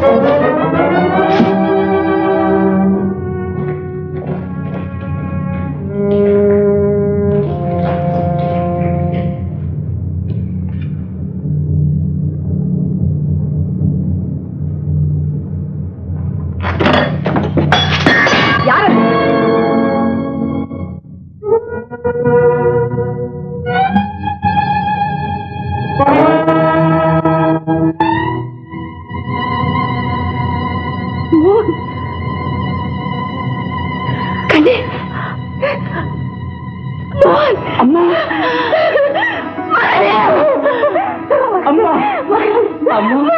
யாரு மோகன். கண்ணே மோகன். அம்மா அம்மா அம்மா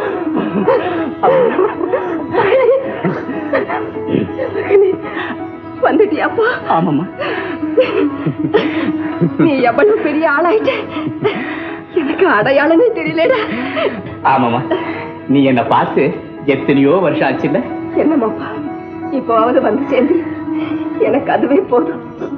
வந்துட்டியாப்பா ஆமாம்மா நீ எவ்வளவு பெரிய ஆளாயிட்ட எனக்கு அடையாளமே தெரியலடா ஆமாம்மா நீ என்ன பார்த்து எத்தனையோ வருஷம் ஆச்சுல்ல என்னமாப்பா இப்போவாவது வந்து சேர்ந்து எனக்கு அதுவே போதும்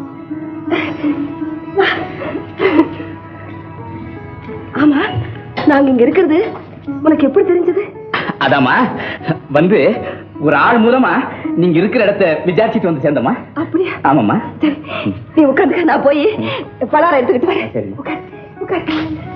ஆமா நாங்க இங்க இருக்கிறது உனக்கு எப்படி தெரிஞ்சது அதாம்மா வந்து ஒரு ஆள் மூலமா நீங்க இருக்கிற இடத்த விசாரிச்சுட்டு வந்து சேர்ந்தம்மா அப்படியா ஆமாம்மா சரி நீ உட்காந்துக்க நான் போய் பலாரம் எடுத்துக்கிட்டு வரேன் சரி. உட்கார் உட்கார்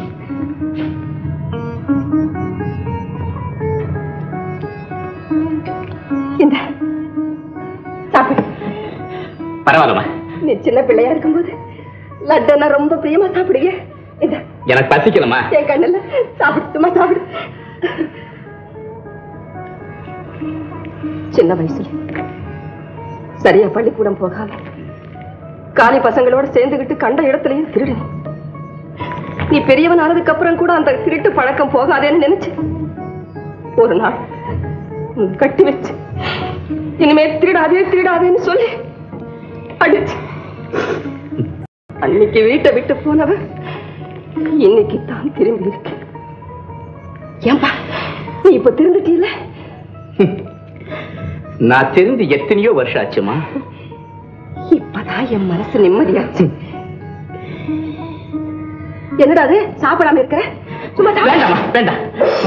இந்த சாப்பிடு பரவாயில்லம்மா நீ சின்ன பிள்ளையா இருக்கும்போது லட்டனா ரொம்ப பிரியமா சாப்பிடுங்க இந்த எனக்கு பசிக்கலம்மா என் கண்ணுல சாப்பிடு சும்மா சாப்பிடு சின்ன வயசுல சரியா பள்ளிக்கூடம் போகாம காலி பசங்களோட சேர்ந்துகிட்டு கண்ட இடத்துலயும் திருடு நீ பெரியவன் ஆனதுக்கு அப்புறம் கூட அந்த திருட்டு பழக்கம் போகாதேன்னு நினைச்சு ஒரு நாள் உன் கட்டி வச்சு இனிமே திருடாதே திருடாதேன்னு சொல்லி அடிச்சு அன்னைக்கு வீட்டை விட்டு போனவன் இன்னைக்கு தான் திரும்பி இருக்கு ஏன்பா நீ இப்ப திருந்துட்டீல நான் தெரிந்து எத்தனையோ வருஷம் ஆச்சுமா இப்பதான் என் மனசு நிம்மதியாச்சு என்னடா அது சாப்பிடாம இருக்கிற சும்மா சாப்பிடு. வேண்டாமா வேண்டாம்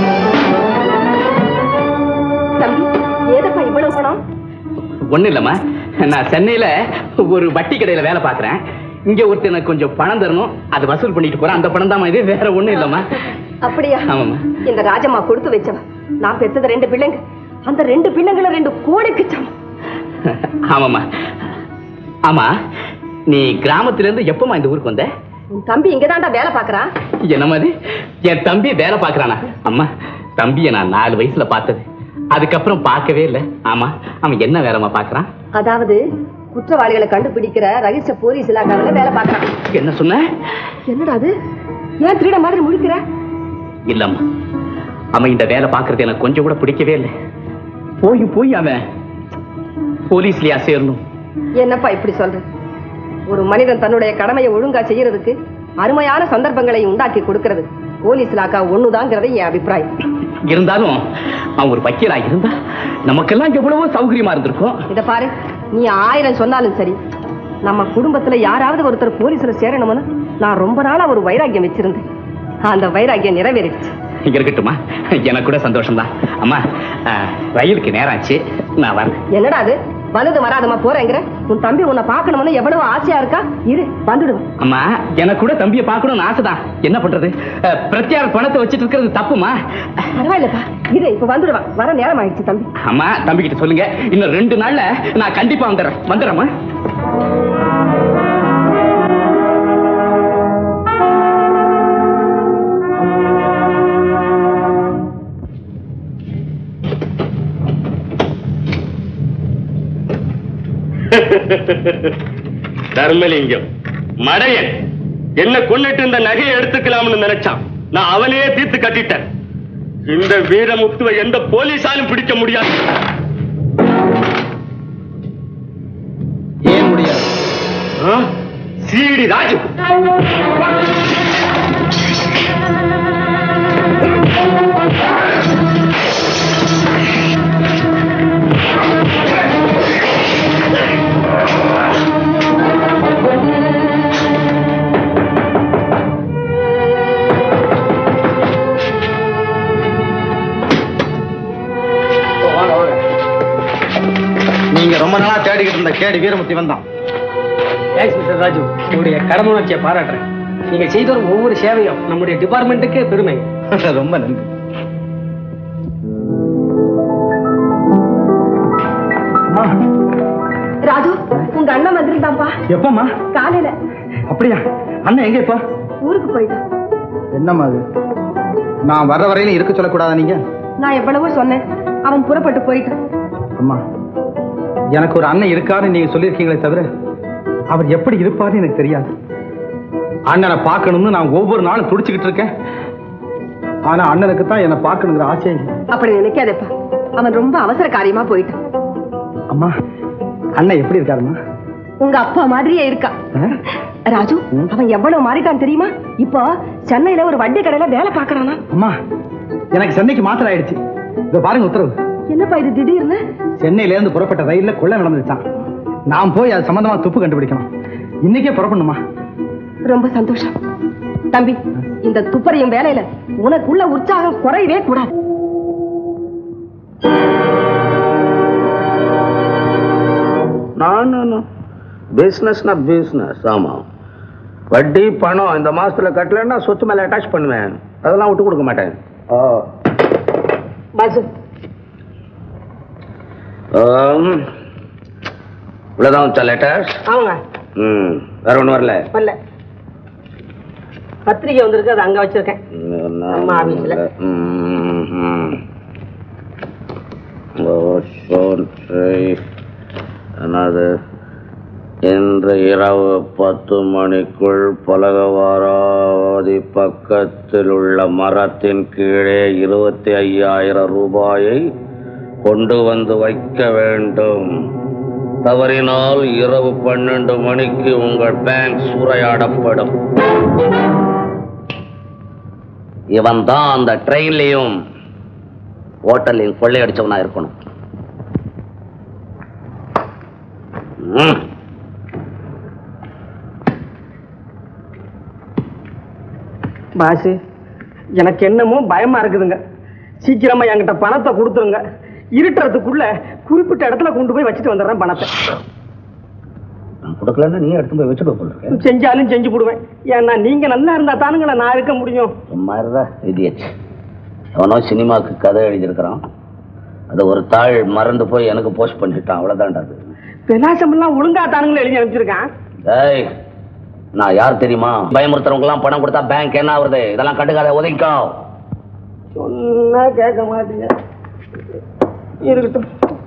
தம்பி ஏதப்பா இவ்வளவு பணம் ஒண்ணு இல்லம்மா நான் சென்னையில ஒரு வட்டி கடையில வேலை பார்க்கறேன் இங்க ஒருத்தர் எனக்கு கொஞ்சம் பணம் தரணும் அதை வசூல் பண்ணிட்டு போறேன் அந்த பணம் தான் இது வேற ஒண்ணும் இல்லம்மா அப்படியா ஆமாம்மா இந்த ராஜம்மா கொடுத்து வச்சவ நான் பெத்தது ரெண்டு பிள்ளைங்க அந்த ரெண்டு பிள்ளைங்களை ரெண்டு கோடைக்கு சமம் ஆமாம்மா ஆமா நீ கிராமத்துல இருந்து எப்பமா இந்த ஊருக்கு வந்த உன் தம்பி இங்கதான்டா வேலை பாக்குறான் என்ன மாதிரி என் தம்பி வேலை பார்க்கறானா அம்மா தம்பியை நான் நாலு வயசுல பார்த்தது அதுக்கப்புறம் பார்க்கவே இல்லை ஆமா அவன் என்ன வேலைமா பார்க்கறான் அதாவது குற்றவாளிகளை கண்டுபிடிக்கிற ரகசிய போலீஸ் இலாக்காவில வேலை பாக்குறான் என்ன சொன்ன என்னடா அது ஏன் திருட மாதிரி முழிக்கிற இல்லம்மா அவன் இந்த வேலை பார்க்கறது எனக்கு கொஞ்சம் கூட பிடிக்கவே இல்லை போய் போய் அவன் போலீஸ்லயா சேரணும் என்னப்பா இப்படி சொல்ற ஒரு மனிதன் தன்னுடைய கடமையை ஒழுங்கா செய்யறதுக்கு அருமையான சந்தர்ப்பங்களை உண்டாக்கி கொடுக்கிறது போலீஸ் இலாக்கா ஒண்ணுதாங்கிறது என் அபிப்பிராயம் இருந்தாலும் அவன் ஒரு வக்கீலா இருந்தா நமக்கெல்லாம் எவ்வளவோ சௌகரியமா இருந்திருக்கும் இத பாரு நீ ஆயிரம் சொன்னாலும் சரி நம்ம குடும்பத்துல யாராவது ஒருத்தர் போலீஸ்ல சேரணும்னு நான் ரொம்ப நாளா ஒரு வைராக்கியம் வச்சிருந்தேன் அந்த வைராக்கியம் நிறைவேறிடுச்சு இங்க இருக்கட்டுமா எனக்கு கூட சந்தோஷம் தான் அம்மா அஹ், ரயிலுக்கு நேரம் ஆச்சு நான் வரேன் என்னடா அது வலது வராதமா போறேங்கிற உன் தம்பி உன்னை பார்க்கணும்னு எவ்வளவு ஆசையா இருக்கா இரு வந்துடுவேன் அம்மா எனக்கு கூட தம்பியை பார்க்கணும்னு ஆசைதான் என்ன பண்றது அஹ், பிரத்யார பணத்தை வச்சிட்டு இருக்கிறது தப்புமா பரவாயில்லப்பா இரு இப்ப வந்துடுவான் வர நேரம் ஆயிடுச்சு தம்பி அம்மா தம்பி கிட்ட சொல்லுங்க இன்னும் ரெண்டு நாள்ல நான் கண்டிப்பா வந்துடுறேன் வந்துடுறேம்மா தர்மலிங்கம் மடையன் என்ன கொன்னிட்டு இந்த நகையை எடுத்துக்கலாம்னு நினைச்சான் நான் அவனையே தீர்த்து கட்டிட்டேன் இந்த வீரமுத்துவை எந்த போலீஸாலும் பிடிக்க முடியாது ஏன் முடியாது ஆ? சிடி ராஜு ரொம்ப நாளா தேடிக்கிட்டு இருந்த கேடி வீரமுத்தி வந்தான் தேங்க்ஸ் மிஸ்டர் ராஜு உங்களுடைய கடமை உணர்ச்சியை பாராட்டுறேன் நீங்க செய்த ஒரு ஒவ்வொரு சேவையும் நம்முடைய டிபார்ட்மெண்ட்டுக்கே பெருமை ரொம்ப நன்றி அம்மா, ராஜு உங்க அண்ணன் வந்திருந்தாப்பா எப்பம்மா காலையில அப்படியா அண்ணன் எங்க இப்ப ஊருக்கு போயிட்டான் என்னம்மா அது நான் வர்ற வரையிலும் இருக்க சொல்லக்கூடாதா நீங்க நான் எவ்வளவோ சொன்னேன் அவன் புறப்பட்டு போயிட்டான் அம்மா எனக்கு ஒரு அண்ணன் இருக்காருன்னு நீங்க சொல்லியிருக்கீங்களே தவிர அவர் எப்படி இருப்பாருன்னு எனக்கு தெரியாது அண்ணனை பார்க்கணும்னு நான் ஒவ்வொரு நாளும் துடிச்சுக்கிட்டு இருக்கேன் ஆனா அண்ணனுக்கு தான் என்னை பார்க்கணுங்கிற ஆசையே இல்லை. அப்படி நினைக்காதேப்பா அவன் ரொம்ப அவசர காரியமா போயிட்டான் அம்மா அண்ணன் எப்படி இருக்காருமா உங்க அப்பா மாதிரியே இருக்கான் ராஜு அவன் எவ்வளவு மாறிட்டான் தெரியுமா இப்போ சென்னையில ஒரு வண்டி கடையில வேலை பாக்குறானா அம்மா எனக்கு சென்னைக்கு மாத்திரை ஆயிடுச்சு இதோ பாருங்க உத்தரவு என்னப்பா இது திடீர்னு சென்னையில இருந்து புறப்பட்ட ரயில்ல கொள்ளை நடந்துச்சான் நான் போய் அது சம்பந்தமா துப்பு கண்டுபிடிக்கணும் இன்னைக்கே புறப்படணுமா ரொம்ப சந்தோஷம் தம்பி இந்த துப்பறியும் வேலையில உனக்குள்ள உற்சாகம் குறையவே கூடாது நான் பிஸ்னஸ்னா பிஸ்னஸ் ஆமா வட்டி பணம் இந்த மாசத்துல கட்டலைன்னா சொத்து மேல அட்டாச் பண்ணுவேன் அதெல்லாம் விட்டு கொடுக்க மாட்டேன் ஓ பாசு ஆம். இவ்வளவுதான் வச்சா லெட்டர்ஸ் ஆமாங்க ம் வேற ஒண்ணும் வரல வரல பத்திரிக்கை வந்திருக்கு அதை அங்க வச்சிருக்கேன் அம்மா ஆபீஸ்ல. ம், ம். ஓ, சோற்றை. என்னது இன்று இரவு பத்து மணிக்குள் பலகவாராவதி பக்கத்தில் உள்ள மரத்தின் கீழே இருபத்தி ஐயாயிரம் ரூபாயை கொண்டு வந்து வைக்க வேண்டும் தவறினால் இரவு பன்னெண்டு மணிக்கு உங்கள் பேங்க் சூறையாடப்படும் இவன் தான் அந்த ட்ரெயின்லயும் ஹோட்டலையும் கொள்ளையடிச்சவனா இருக்கணும் ம். பாசு எனக்கு என்னமோ பயமா இருக்குதுங்க சீக்கிரமா என்கிட்ட பணத்தை கொடுத்துருங்க இருட்டுறதுக்குள்ள குறிப்பிட்ட இடத்துல கொண்டு போய் வச்சுட்டு வந்துடுறேன் பணத்தை நான் கொடுக்கலன்னா நீ எடுத்து போய் வச்சுக்க போல செஞ்சாலும் செஞ்சு போடுவேன் ஏன்னா நீங்க நல்லா இருந்தா தானுங்களே நான் இருக்க முடியும் சும்மா இருந்தா இடியட் அவனோ சினிமாவுக்கு கதை எழுதியிருக்கிறான் அது ஒரு தாள் மறந்து போய் எனக்கு போஸ்ட் பண்ணிட்டான் அவ்வளவுதான்டா அது விலாசம் எல்லாம் ஒழுங்கா தானுங்களே எழுதி அனுப்பிச்சிருக்கான் டேய் நான் யார் தெரியுமா பயமுறுத்துறவங்க எல்லாம் பணம் கொடுத்தா பேங்க் என்ன ஆகுறது இதெல்லாம் கண்டுக்காத ஒதுங்கிக்கோ சொன்னா கேட்க மாட்டீங்க இருக்கட்டும்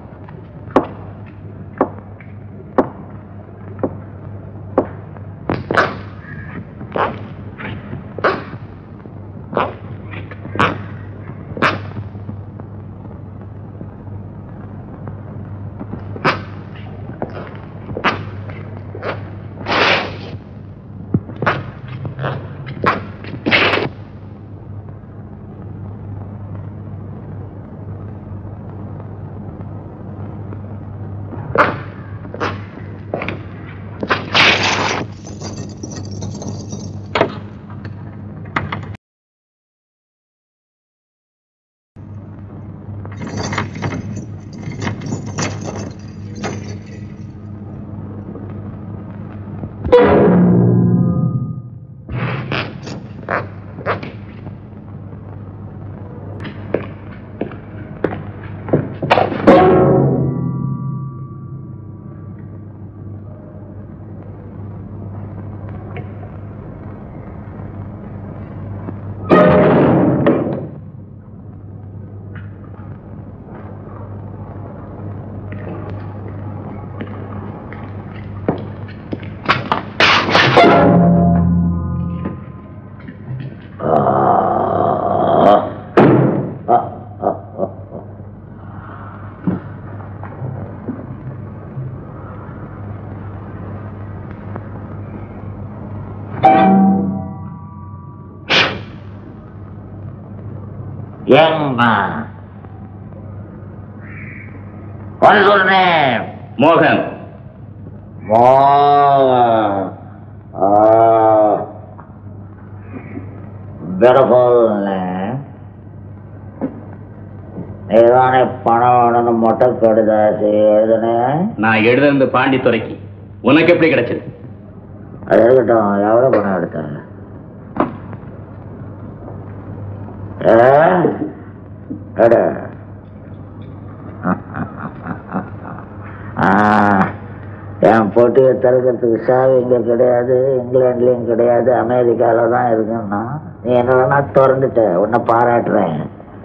ஏம்மா What is your name? மோகன் மோகன் beautiful name நீதானே பணம் வேணும்னு மொட்டை கடுதாசி எழுதுனேன் நான் எழுதுறது பாண்டித்துறைக்கு உனக்கு எப்படி கிடைச்சது அது இருக்கட்டும் எவ்வளோ பணம் எடுத்தாங்க ஏ? எடு. ஆ, என் போட்டியை திறக்கிறதுக்கு சாவி இங்கே கிடையாது இங்கிலாந்துலேயும் கிடையாது அமெரிக்காவில் தான் இருக்குன்னா நீ என்னன்னா திறந்துட்ட உன்னை பாராட்டுறேன்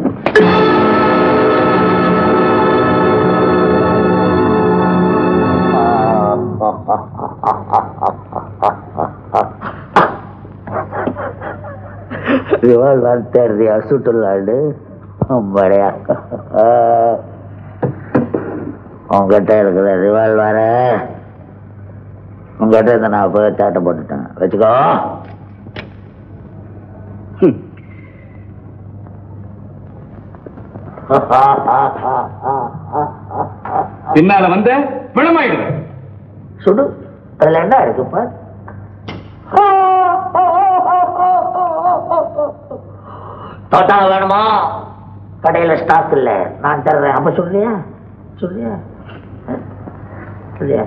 ரிவால்வர் தேடுறியா சுட்டுலாடு படையா உங்ககிட்ட இருக்கிற ரிவால்வர உங்ககிட்ட இருந்து நான் போய் தாட்டை போட்டுட்டேன் வச்சுக்கோ பின்னால வந்த பிணமாயிடுவேன் சுடு அதுல என்ன இருக்குப்பா தோட்டா வேணுமா கடையில ஸ்டாக் இல்ல நான் தர்றேன் அப்ப சொல்றியா சொல்றியா அஹ், சொல்றியா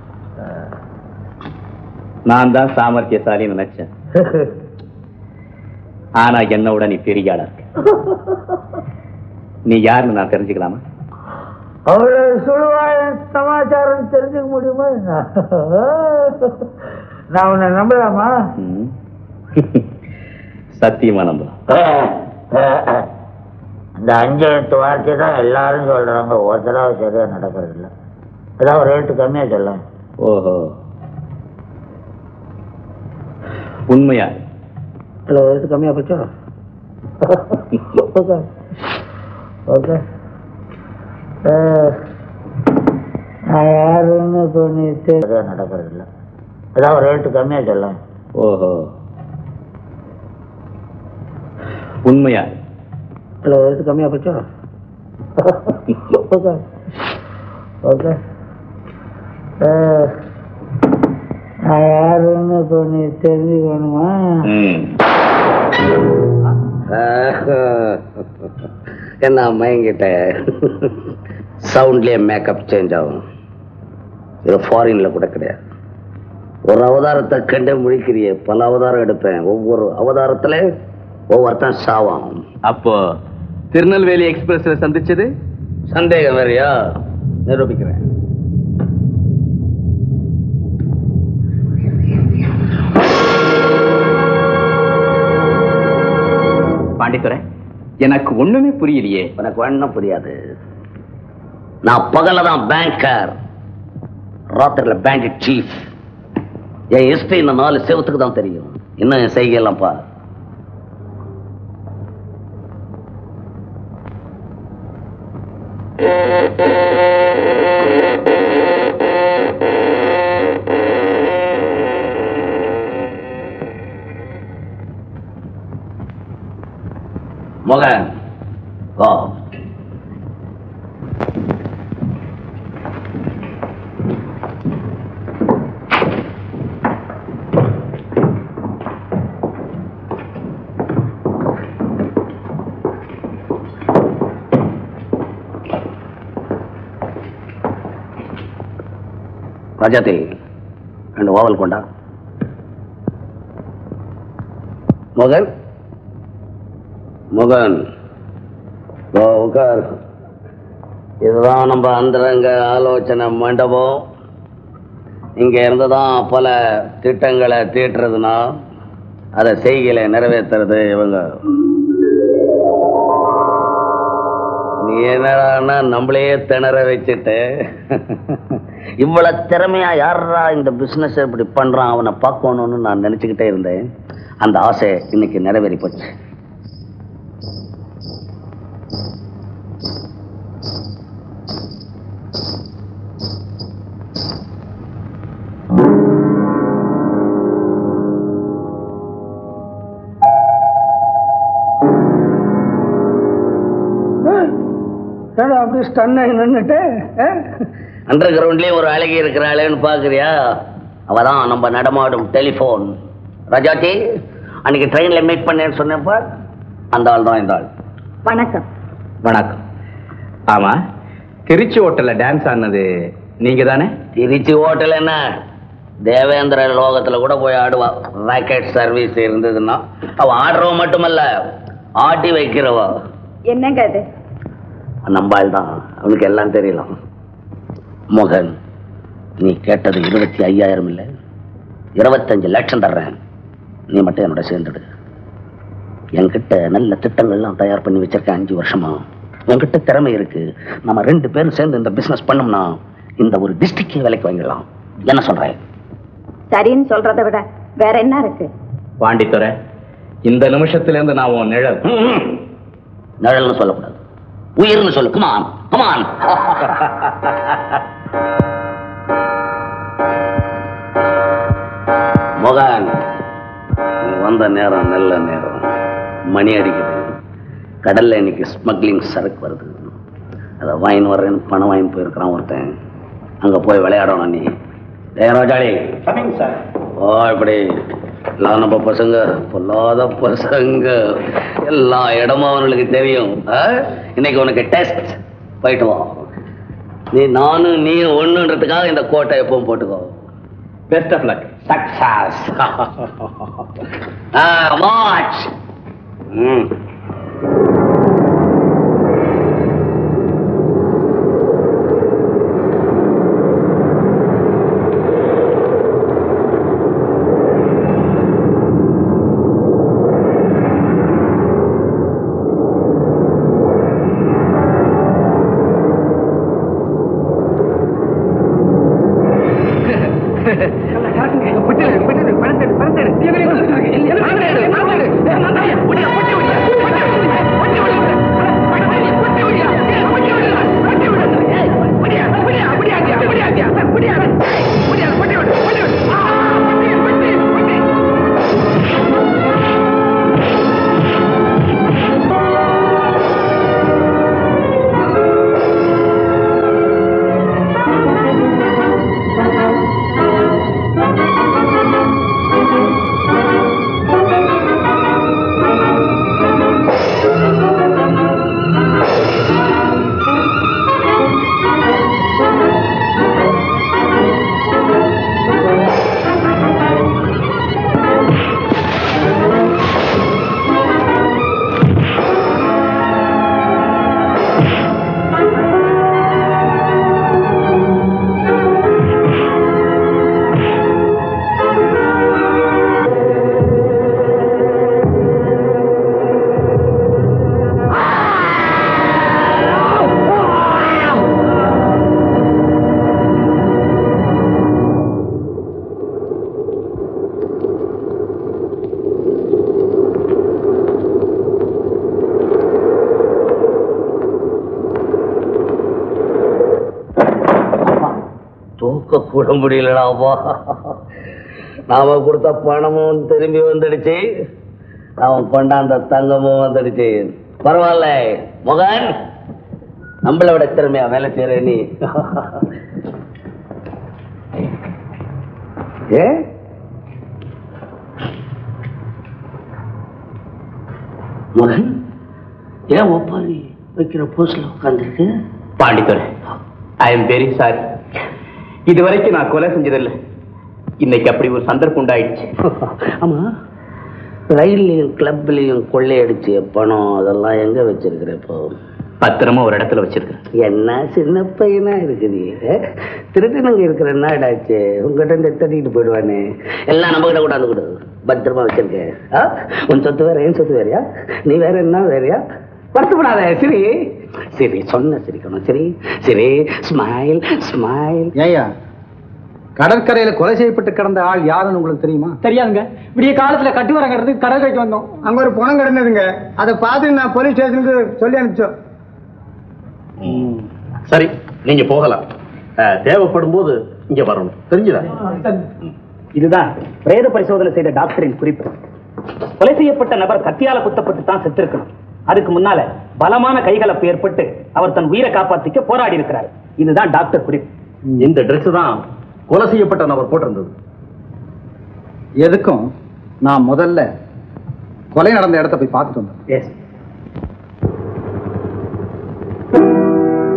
நான் தான் சாமர்த்தியசாலின்னு நினைச்சேன் ஆனா என்னோட நீ பெரிய ஆளா இருக்க நீ யாருன்னு நான் தெரிஞ்சுக்கலாமா அவளை சொல்லுவாள் சமாச்சாரம் தெரிஞ்சுக்க முடியுமா என்ன? நான் உன்னை நம்பலாமா ம். சத்தியமா நம்பலாம் இந்த அஞ்சு எழுத்து வார்த்தை தான் எல்லாரும் சொல்றாங்க ஒருத்தராவது சரியா நடக்கிறது இல்லை ஏதாவது ஒரு ரேட்டு கம்மியா சொல்ல ஓஹோ உண்மையா இல்லை ஒரு ரேட்டு கம்மியா போச்சோ ஓகே ஓகே நான் யாருன்னு இப்போ நீ சரியா நடக்கிறது இல்லை ஏதாவது ஒரு ரேட்டு கம்மியா சொல்ல ஓஹோ உண்மையா இல்லை ஒரு ரேட்டு கம்மியா போச்சோ ஓகே ஓகே நான் யாருன்னு இப்போ நீ தெரிஞ்சுக்கணுமா ம். என்ன மயங்கிட்ட சவுண்ட்லயே மேக்கப் சேஞ்ச் ஆகும் இது ஃபாரின்ல கூட கிடையாது ஒரு அவதாரத்தை கண்டே முழிக்கிறிய பல அவதாரம் எடுப்பேன் ஒவ்வொரு அவதாரத்துல ஒவ்வொருத்தன் சாவான் அப்போ திருநெல்வேலி எக்ஸ்பிரஸ்ல சந்திச்சது சந்தேகம் வேறையா நிரூபிக்கிறேன் பாண்டித்துறை எனக்கு ஒண்ணுமே புரியலையே உனக்கு ஒன்றும் புரியாது நான் பகல தான் பேங்கர் ராத்திரில பேங்க் சீஃப் என் ஹிஸ்டரி இந்த நாலு செவத்துக்கு தான் தெரியும் இன்னும் என் செய்கையெல்லாம் பா மகன் வா ராஜாத்தி ரெண்டு ஓவல் கொண்டா மகன் மகன் வா, உட்கார் இதுதான் நம்ம அந்தரங்க ஆலோசனை மண்டபம் இங்க இருந்து தான் பல திட்டங்களை தீட்டுறதுனா அதை செய்கையில நிறைவேற்றுறது இவங்க நீ என்னடான்னா நம்மளையே திணற வச்சுட்டு இவ்வளவு திறமையா யாரா இந்த பிசினஸ் இப்படி பண்றான் அவனை பார்க்கணும்னு நான் நினைச்சுக்கிட்டே இருந்தேன் அந்த ஆசை இன்னைக்கு நிறைவேறி போச்சு ஏடா அப்படி ஸ்டன் ஆகி நின்றுட்டு அண்டர் கிரவுண்ட்லயும் ஒரு அழகி இருக்கிறாளேன்னு பாக்குறியா அவதான் நம்ம நடமாடும் டெலிபோன் ராஜாட்டி அன்னைக்கு ட்ரெயின்ல மீட் பண்ணேன்னு சொன்னப்ப அந்த ஆள் தான் இந்த ஆள் வணக்கம் வணக்கம் ஆமா திருச்சி ஹோட்டல்ல டான்ஸ் ஆடினது நீங்க தானே திருச்சி ஹோட்டல் என்ன தேவேந்திர லோகத்துல கூட போய் ஆடுவா ராக்கெட் சர்வீஸ் இருந்ததுன்னா அவ ஆடுறவ மட்டுமல்ல ஆட்டி வைக்கிறவ என்னங்க அது நம்பாள் தான் அவனுக்கு எல்லாம் தெரியலாம் மோகன் நீ கேட்டது இருபத்தி ஐயாயிரம் இல்லை இருபத்தஞ்சு லட்சம் தர்றேன் நீ மட்டும் என்னோட சேர்ந்துடு என்கிட்ட நல்ல திட்டங்கள்லாம் தயார் பண்ணி வச்சிருக்கேன் அஞ்சு வருஷமா உன்கிட்ட திறமை இருக்கு நம்ம ரெண்டு பேரும் சேர்ந்து இந்த பிசினஸ் பண்ணோம்னா இந்த ஒரு டிஸ்ட்ரிக்ட் வேலைக்கு வாங்கிடலாம் என்ன சொல்றேன் சரின்னு சொல்றதை விட வேற என்ன இருக்கு பாண்டித்துறை இந்த நிமிஷத்துல இருந்து நான் உன் நிழல் ம்ம். நிழல்னு சொல்லக்கூடாது உயிர்னு சொல்லு கமான் கமான் மோகன் நீ வந்த நேரம் நல்ல நேரம் மணி அடிக்குது கடல்ல இன்னைக்கு ஸ்மக்லிங் சரக்கு வருது அதை வாங்கின்னு வர்றேன்னு பணம் வாங்கின்னு போயிருக்கிறான் ஒருத்தன் அங்க போய் விளையாடணும் நீ ஏ ரோஜாளி ஓ இப்படி எல்லாம் நம்ம பசங்க பொல்லாத பசங்க எல்லா இடமும் அவனுக்கு தெரியும் ஆ? இன்னைக்கு உனக்கு டெஸ்ட் போயிட்டு வா நீ நானும் நீ ஒண்ணுன்றதுக்காக இந்த கோட்டை எப்பவும் போட்டுக்கோ best of luck success watch ம் தூக்க கூட முடியலடாப்பா நாம கொடுத்த பணமும் திரும்பி வந்துடுச்சு அவன் கொண்டாந்த தங்கமும் வந்துடுச்சு பரவாயில்ல மகன் நம்மளை விட திறமையா வேலை செய்யற நீ ஏ மகன் ஏன் ஒப்பாரி வைக்கிற போஸ்ட்ல உட்காந்துருக்கு Pandithurai I am very sorry இது வரைக்கும் நான் கொலை செஞ்சதில்லை இன்னைக்கு அப்படி ஒரு சந்தர்ப்பம் உண்டாயிடுச்சு ஆமா ரயில்லையும் கிளப்லயும் கொள்ளையடிச்சு பணம் அதெல்லாம் எங்க வச்சிருக்கிற இப்போ பத்திரமா ஒரு இடத்துல வச்சிருக்கேன் என்ன சின்ன பையனா இருக்குது திருட்டுனங்க இருக்கிற நாடாச்சு உங்ககிட்ட இருந்து தட்டிட்டு போயிடுவானே எல்லாம் நம்ம கிட்ட கூடாந்து கொடு பத்திரமா வச்சிருக்கேன் ஆ? உன் சொத்து வேற என் சொத்து வேறையா நீ வேற என்ன வேறையா வருத்தப்படாத சரி சரி சொன்ன சிரிக்கணும் சரி சரி ஸ்மைல் ஸ்மைல் ஏய்யா கடற்கரையில கொலை செய்யப்பட்டு கிடந்த ஆள் யாருன்னு உங்களுக்கு தெரியுமா தெரியாதுங்க விடிய காலத்துல கட்டுவரங்கிறது கடற்கரைக்கு வந்தோம் அங்க ஒரு பணம் கிடந்ததுங்க அதை பார்த்து நான் போலீஸ் ஸ்டேஷனுக்கு சொல்லி அனுப்பிச்சோம் சரி நீங்க போகலாம் அஹ், தேவைப்படும் போது இங்க வரணும் தெரிஞ்சுதா இதுதான் பிரேத பரிசோதனை செய்த டாக்டரின் குறிப்பு கொலை செய்யப்பட்ட நபர் கத்தியால குத்தப்பட்டு தான் செத்திருக்கணும் அதுக்கு முன்னால பலமான கைகலப்பு ஏற்பட்டு அவர் தன் உயிரை காப்பாத்திக்க போராடி இருக்கிறார் இதுதான் டாக்டர் குறிப்பு இந்த Dress தான் கொலை செய்யப்பட்ட நபர் போட்டிருந்தது எதுக்கும் நான் முதல்ல கொலை நடந்த இடத்த போய் பார்த்துட்டு வந்தேன் எஸ்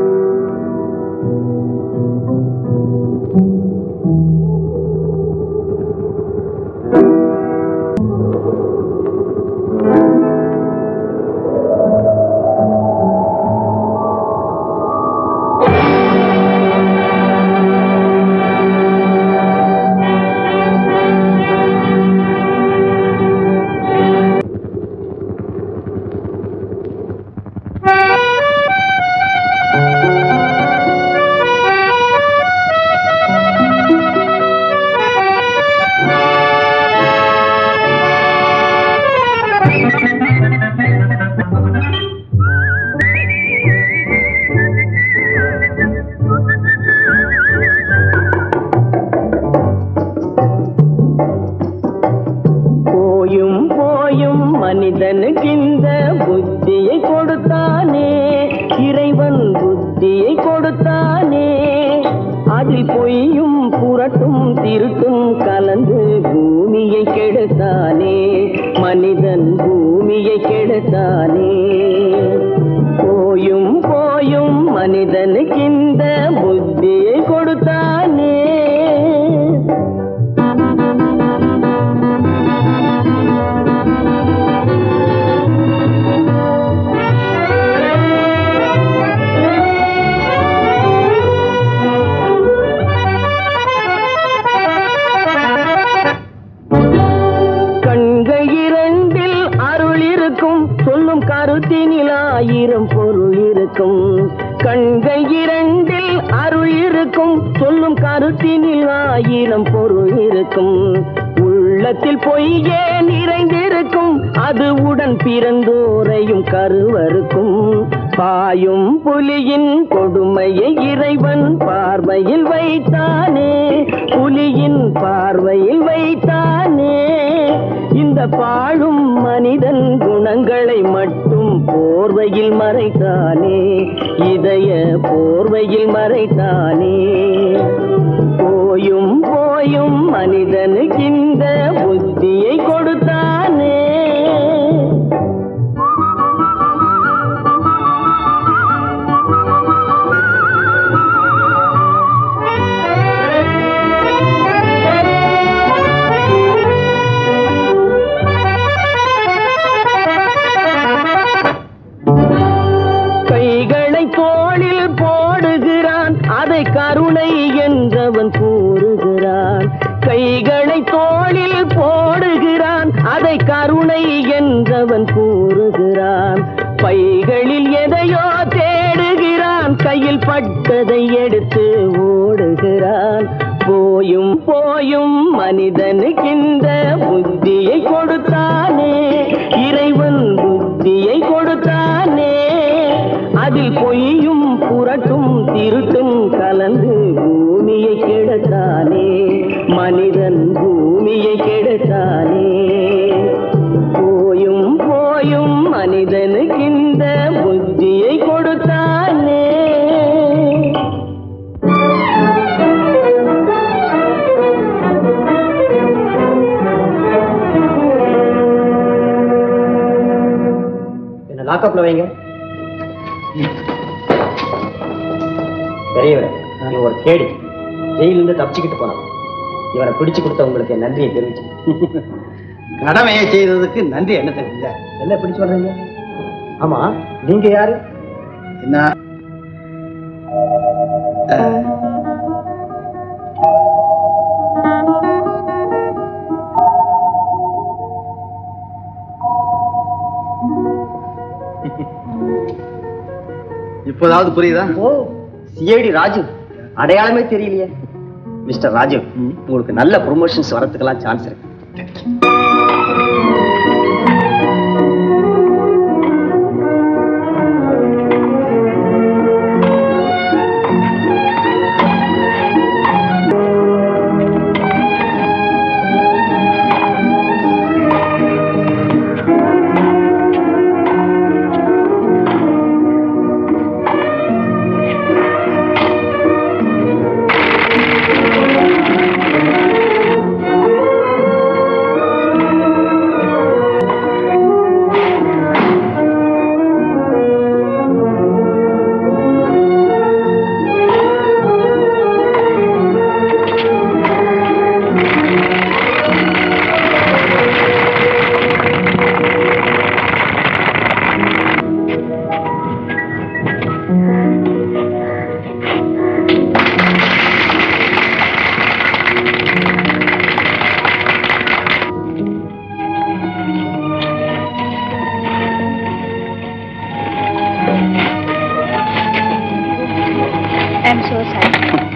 போயும் போயும் மனிதனுக்கு இந்த புத்தியை கொடுத்தானே இறைவன் புத்தியை கொடுத்தானே அதில் பொய்யும் புரட்டும் திருட்டும் கலந்து பூமியை கெடுத்தானே மனிதன் பூமியை கெடுத்தானே போயும் போயும் மனிதனுக்கு இந்த புத்தியை கொடுத்தானே கண்கள் இரண்டில் அருள் இருக்கும் சொல்லும் கருத்தினில் ஆயிரம் பொருள் இருக்கும் கண்கள் இரண்டில் அருள் இருக்கும் சொல்லும் கருத்தினில் ஆயிரம் பொருள் இருக்கும் உள்ளத்தில் பொய்யே நிறைந்திருக்கும் அது உடன் பிறந்தோரையும் கருவருக்கும் பாயும் புலியின் கொடுமையை இறைவன் பார்வையில் வைத்தானே புலியின் பார்வையில் வைத்தானே இந்த பாழும் மனிதன் குணங்களை மட்டும் போர்வையில் மறைத்தானே இதய போர்வையில் மறைத்தானே போயும் போயும் மனிதனுக்கு இந்த புத்தியை கொடுத்தானே கைகளை தோளில் போடுகிறான் அதை கருணை என்றவன் கூறுகிறான் கைகளை தோளில் போடுகிறான் அதை கருணை என்றவன் கூறுகிறான் பைகளில் எதையோ தேடுகிறான் கையில் பட்டதை எடுத்து ஓடுகிறான் போயும் போயும் மனிதனுக்கின்ற புத்தியை கொடுத்தானே இறைவன் புத்தியை கொடுத்தானே அதில் பொய்யும் புரட்டும் திருட்டும் கலந்து பூமியை கெடுத்தானே மனிதன் பூமியை கெடுத்தானே போயும் போயும் மனிதனுக்கின்ற புத்தியை கொடுத்தானே என்ன லாக்அப்ல வைங்க பெரியவரே நீ ஒரு கேடி ஜெயிலிருந்து தப்பிச்சுக்கிட்டு போனான் இவரை பிடிச்சு கொடுத்த உங்களுக்கு என் நன்றியை தெரிவிச்சு கடமையை செய்ததுக்கு நன்றி என்ன தெரிஞ்ச என்ன பிடிச்சு வர்றீங்க ஆமா நீங்க யாரு என்ன இப்போதாவது புரியுதா ஓ சிஐடி ராஜு அடையாளமே தெரியலையே மிஸ்டர் ராஜு உங்களுக்கு நல்ல ப்ரொமோஷன்ஸ் வரதுக்கெல்லாம் சான்ஸ் இருக்கு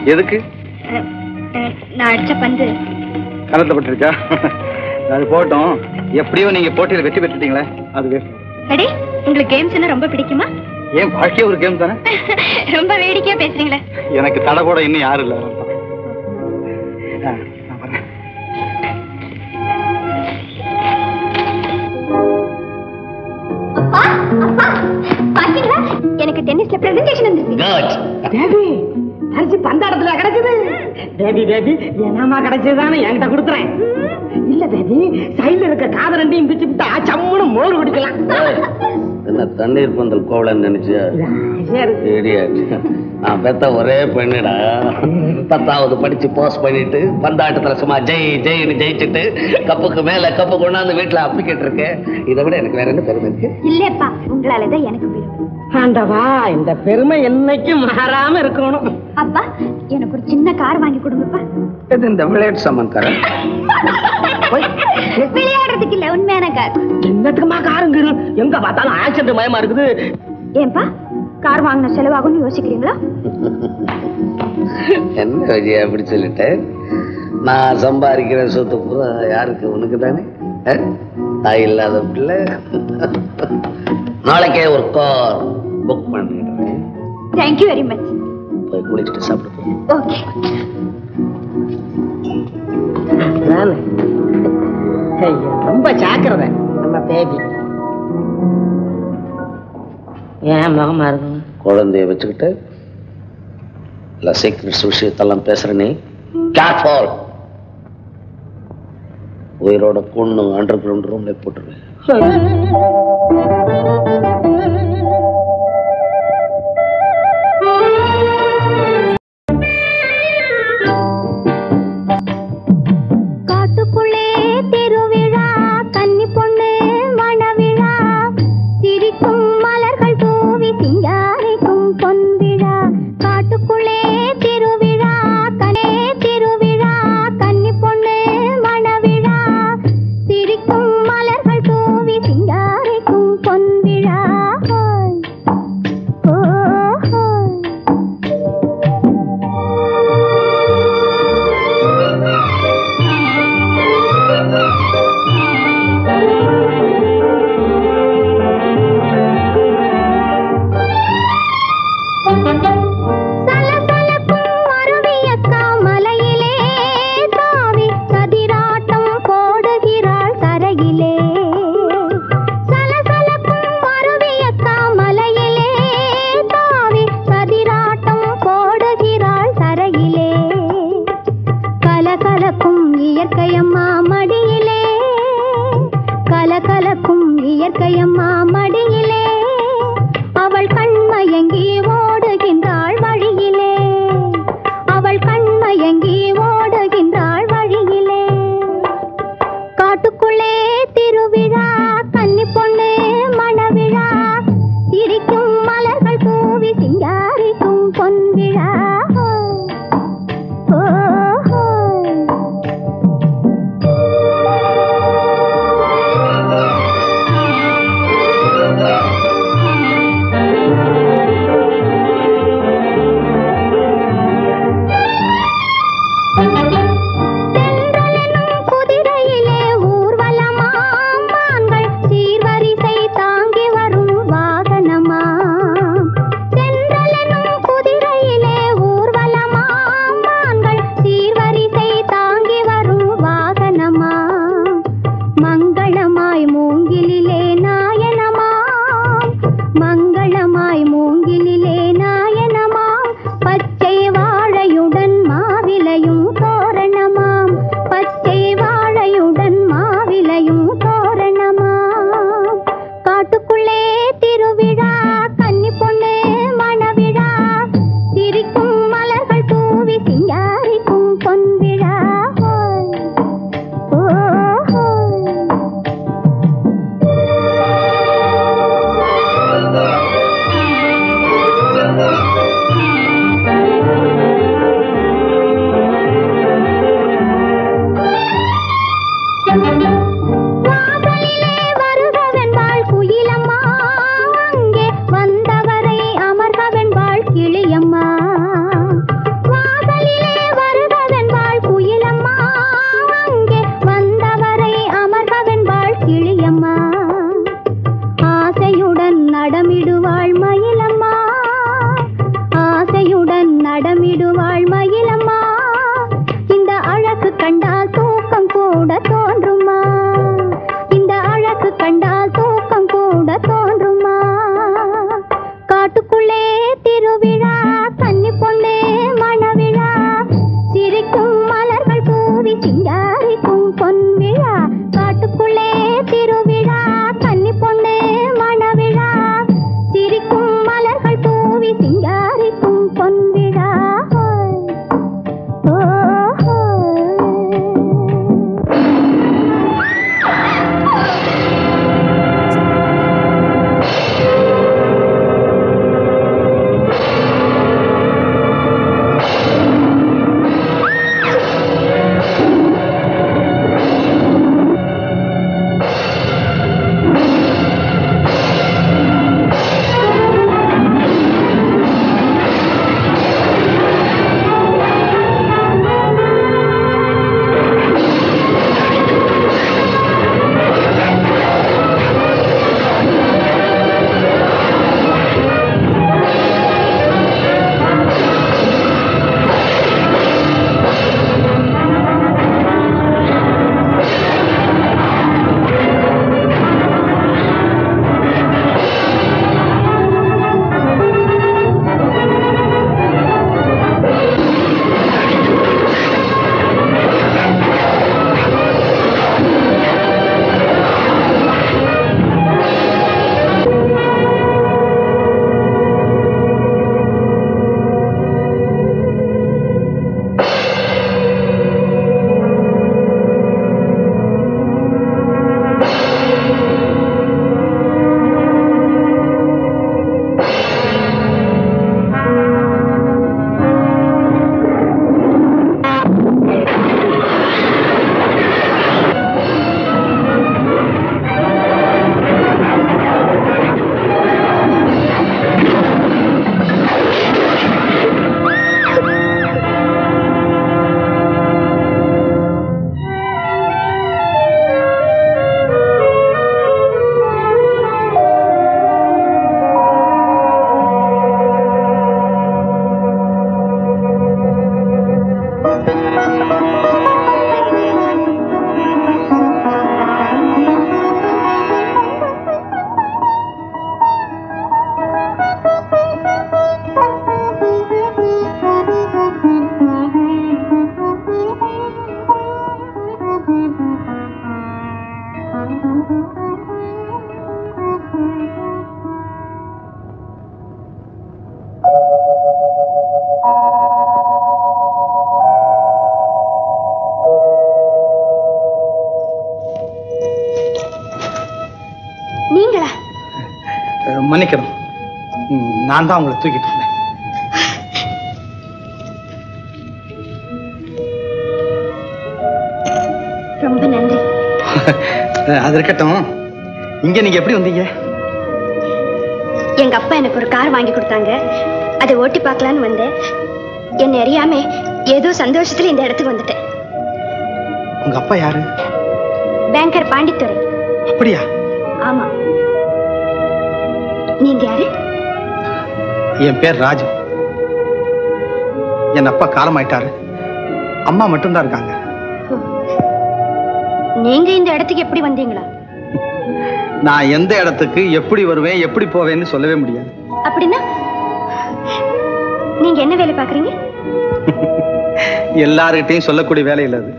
எதுக்கு நான் அடிச்ச பந்து கணத்துல பட்டுருச்சா அது போட்டோம் எப்படியோ நீங்க போட்டியில வெற்றி பெற்றுட்டீங்களே அது வேஸ்ட் அடே உங்களுக்கு கேம்ஸ்னா ரொம்ப பிடிக்குமா ஏன் வாழ்க்கையே ஒரு கேம் தானே ரொம்ப வேடிக்கையா பேசுறீங்களே எனக்கு தடை கூட இன்னும் யாரும் இல்லை ஆ, நான் வரேன். அப்பா அப்பா பாத்தீங்களா எனக்கு டென்னிஸ்ல பிரசன்டேஷன் வந்துருக்கு தேவி அரிசி பந்தாடத்துல கிடைச்சது தேவி தேவி என்னமா கிடைச்சதுதானே என்கிட்ட கொடுத்துறேன் இல்ல தேவி சைடுல இருக்க காத ரெண்டையும் பிச்சு விட்டா சம்முன்னு மோர் குடிக்கலாம் என்ன தண்ணீர் பந்தல் கோவலன்னு நினைச்சியா Idiot. நான் பெத்த ஒரே பெண்ணுடா பத்தாவது படிச்சு பாஸ் பண்ணிட்டு பந்தாட்டத்துல சும்மா ஜெய் ஜெய்னு ஜெயிச்சுட்டு கப்புக்கு மேல கப்பு கொண்டாந்து வீட்டுல அப்பிக்கிட்டு இருக்கேன் இதை விட எனக்கு வேற என்ன பெருமை இருக்கு இல்லப்பா உங்களாலதான் எனக்கு பெருமை ஆண்டவா இந்த பெருமை என்னைக்கும் மாறாம இருக்கணும் அப்பா எனக்கு ஒரு சின்ன கார் வாங்கி கொடுங்கப்பா இது இந்த விளையாட்டு சாமான் தரேன் விளையாடுறதுக்கு இல்ல உண்மையான கார் என்னத்துக்குமா காருங்க எங்க பார்த்தாலும் ஆக்சிடென்ட் மயமா இருக்குது ஏன்பா கார் வாங்கின செலவாகும்னு யோசிக்கிறீங்களா என்ன விஜயா அப்படி சொல்லிட்டேன் நான் சம்பாதிக்கிற சொத்து பூரா யாருக்கு உனக்கு தானே தாய் இல்லாத பிள்ளை நாளைக்கே ஒரு கார் புக் பண்ணிடுறேன் தேங்க்யூ வெரி மச் போய் குளிச்சுட்டு சாப்பிட்டு போ. ஓகே நானு ஐயா, ரொம்ப ஜாக்கிரதை நம்ம பேபி ஏன் முகமா இருக்கும் குழந்தைய வச்சுக்கிட்டு இல்ல சீக்ரெட்ஸ் விஷயத்தெல்லாம் பேசுற நீ கேர்ஃபால் உயிரோட கொண்டு அண்டர் கிரவுண்ட் ரூம்ல போட்டுருவேன் காட்டுக்குள்ளே திருவிழா கன்னி பொண்ணு மணவிழா சிரிக்கும் மலர்கள் தூவி சிங்காரிக்கும் பொன்விழா காட்டுக்குள்ளே திருவிழா கனே திருவிழா கன்னி பொண்ணு மணவிழா சிரிக்கும் மலர்கள் தூவி சிங்காரிக்கும் திருவிழா கன்னி பொண்ணே மணவிழா சிரிக்கும் மலர்கள் தூவி சிங்காரிக்கும் பொன் விழா காட்டுக்குள்ளே திருவிழா கன்னி பொண்ணே மணவிழா சிரிக்கும் மலர்கள் தூவி சிங்காரிக்கும் பொன் விழா ஓ நீங்களா அஹ், மன்னிக்கணும் ம், நான் தான் உங்களை தூக்கிட்டு இருந்தேன் ரொம்ப நன்றி அஹ், அது இருக்கட்டும் இங்க நீங்க எப்படி வந்தீங்க எங்க அப்பா எனக்கு ஒரு கார் வாங்கி கொடுத்தாங்க அதை ஓட்டி பார்க்கலான்னு வந்தேன் என்னை அறியாம ஏதோ சந்தோஷத்துல இந்த இடத்துக்கு வந்துட்டேன் உங்க அப்பா யாரு பேங்கர் பாண்டித்துறை அப்படியா ஆமா நீங்க யாரு என் பேர் ராஜு என் அப்பா காலமாயிட்டாரு அம்மா மட்டும்தான் இருக்காங்க நீங்க இந்த இடத்துக்கு எப்படி வந்தீங்களா நான் எந்த இடத்துக்கு எப்படி வருவேன் எப்படி போவேன்னு சொல்லவே முடியாது அப்படின்னா நீங்க என்ன வேலை பாக்குறீங்க எல்லார்கிட்டையும் சொல்லக்கூடிய வேலை இல்லை அது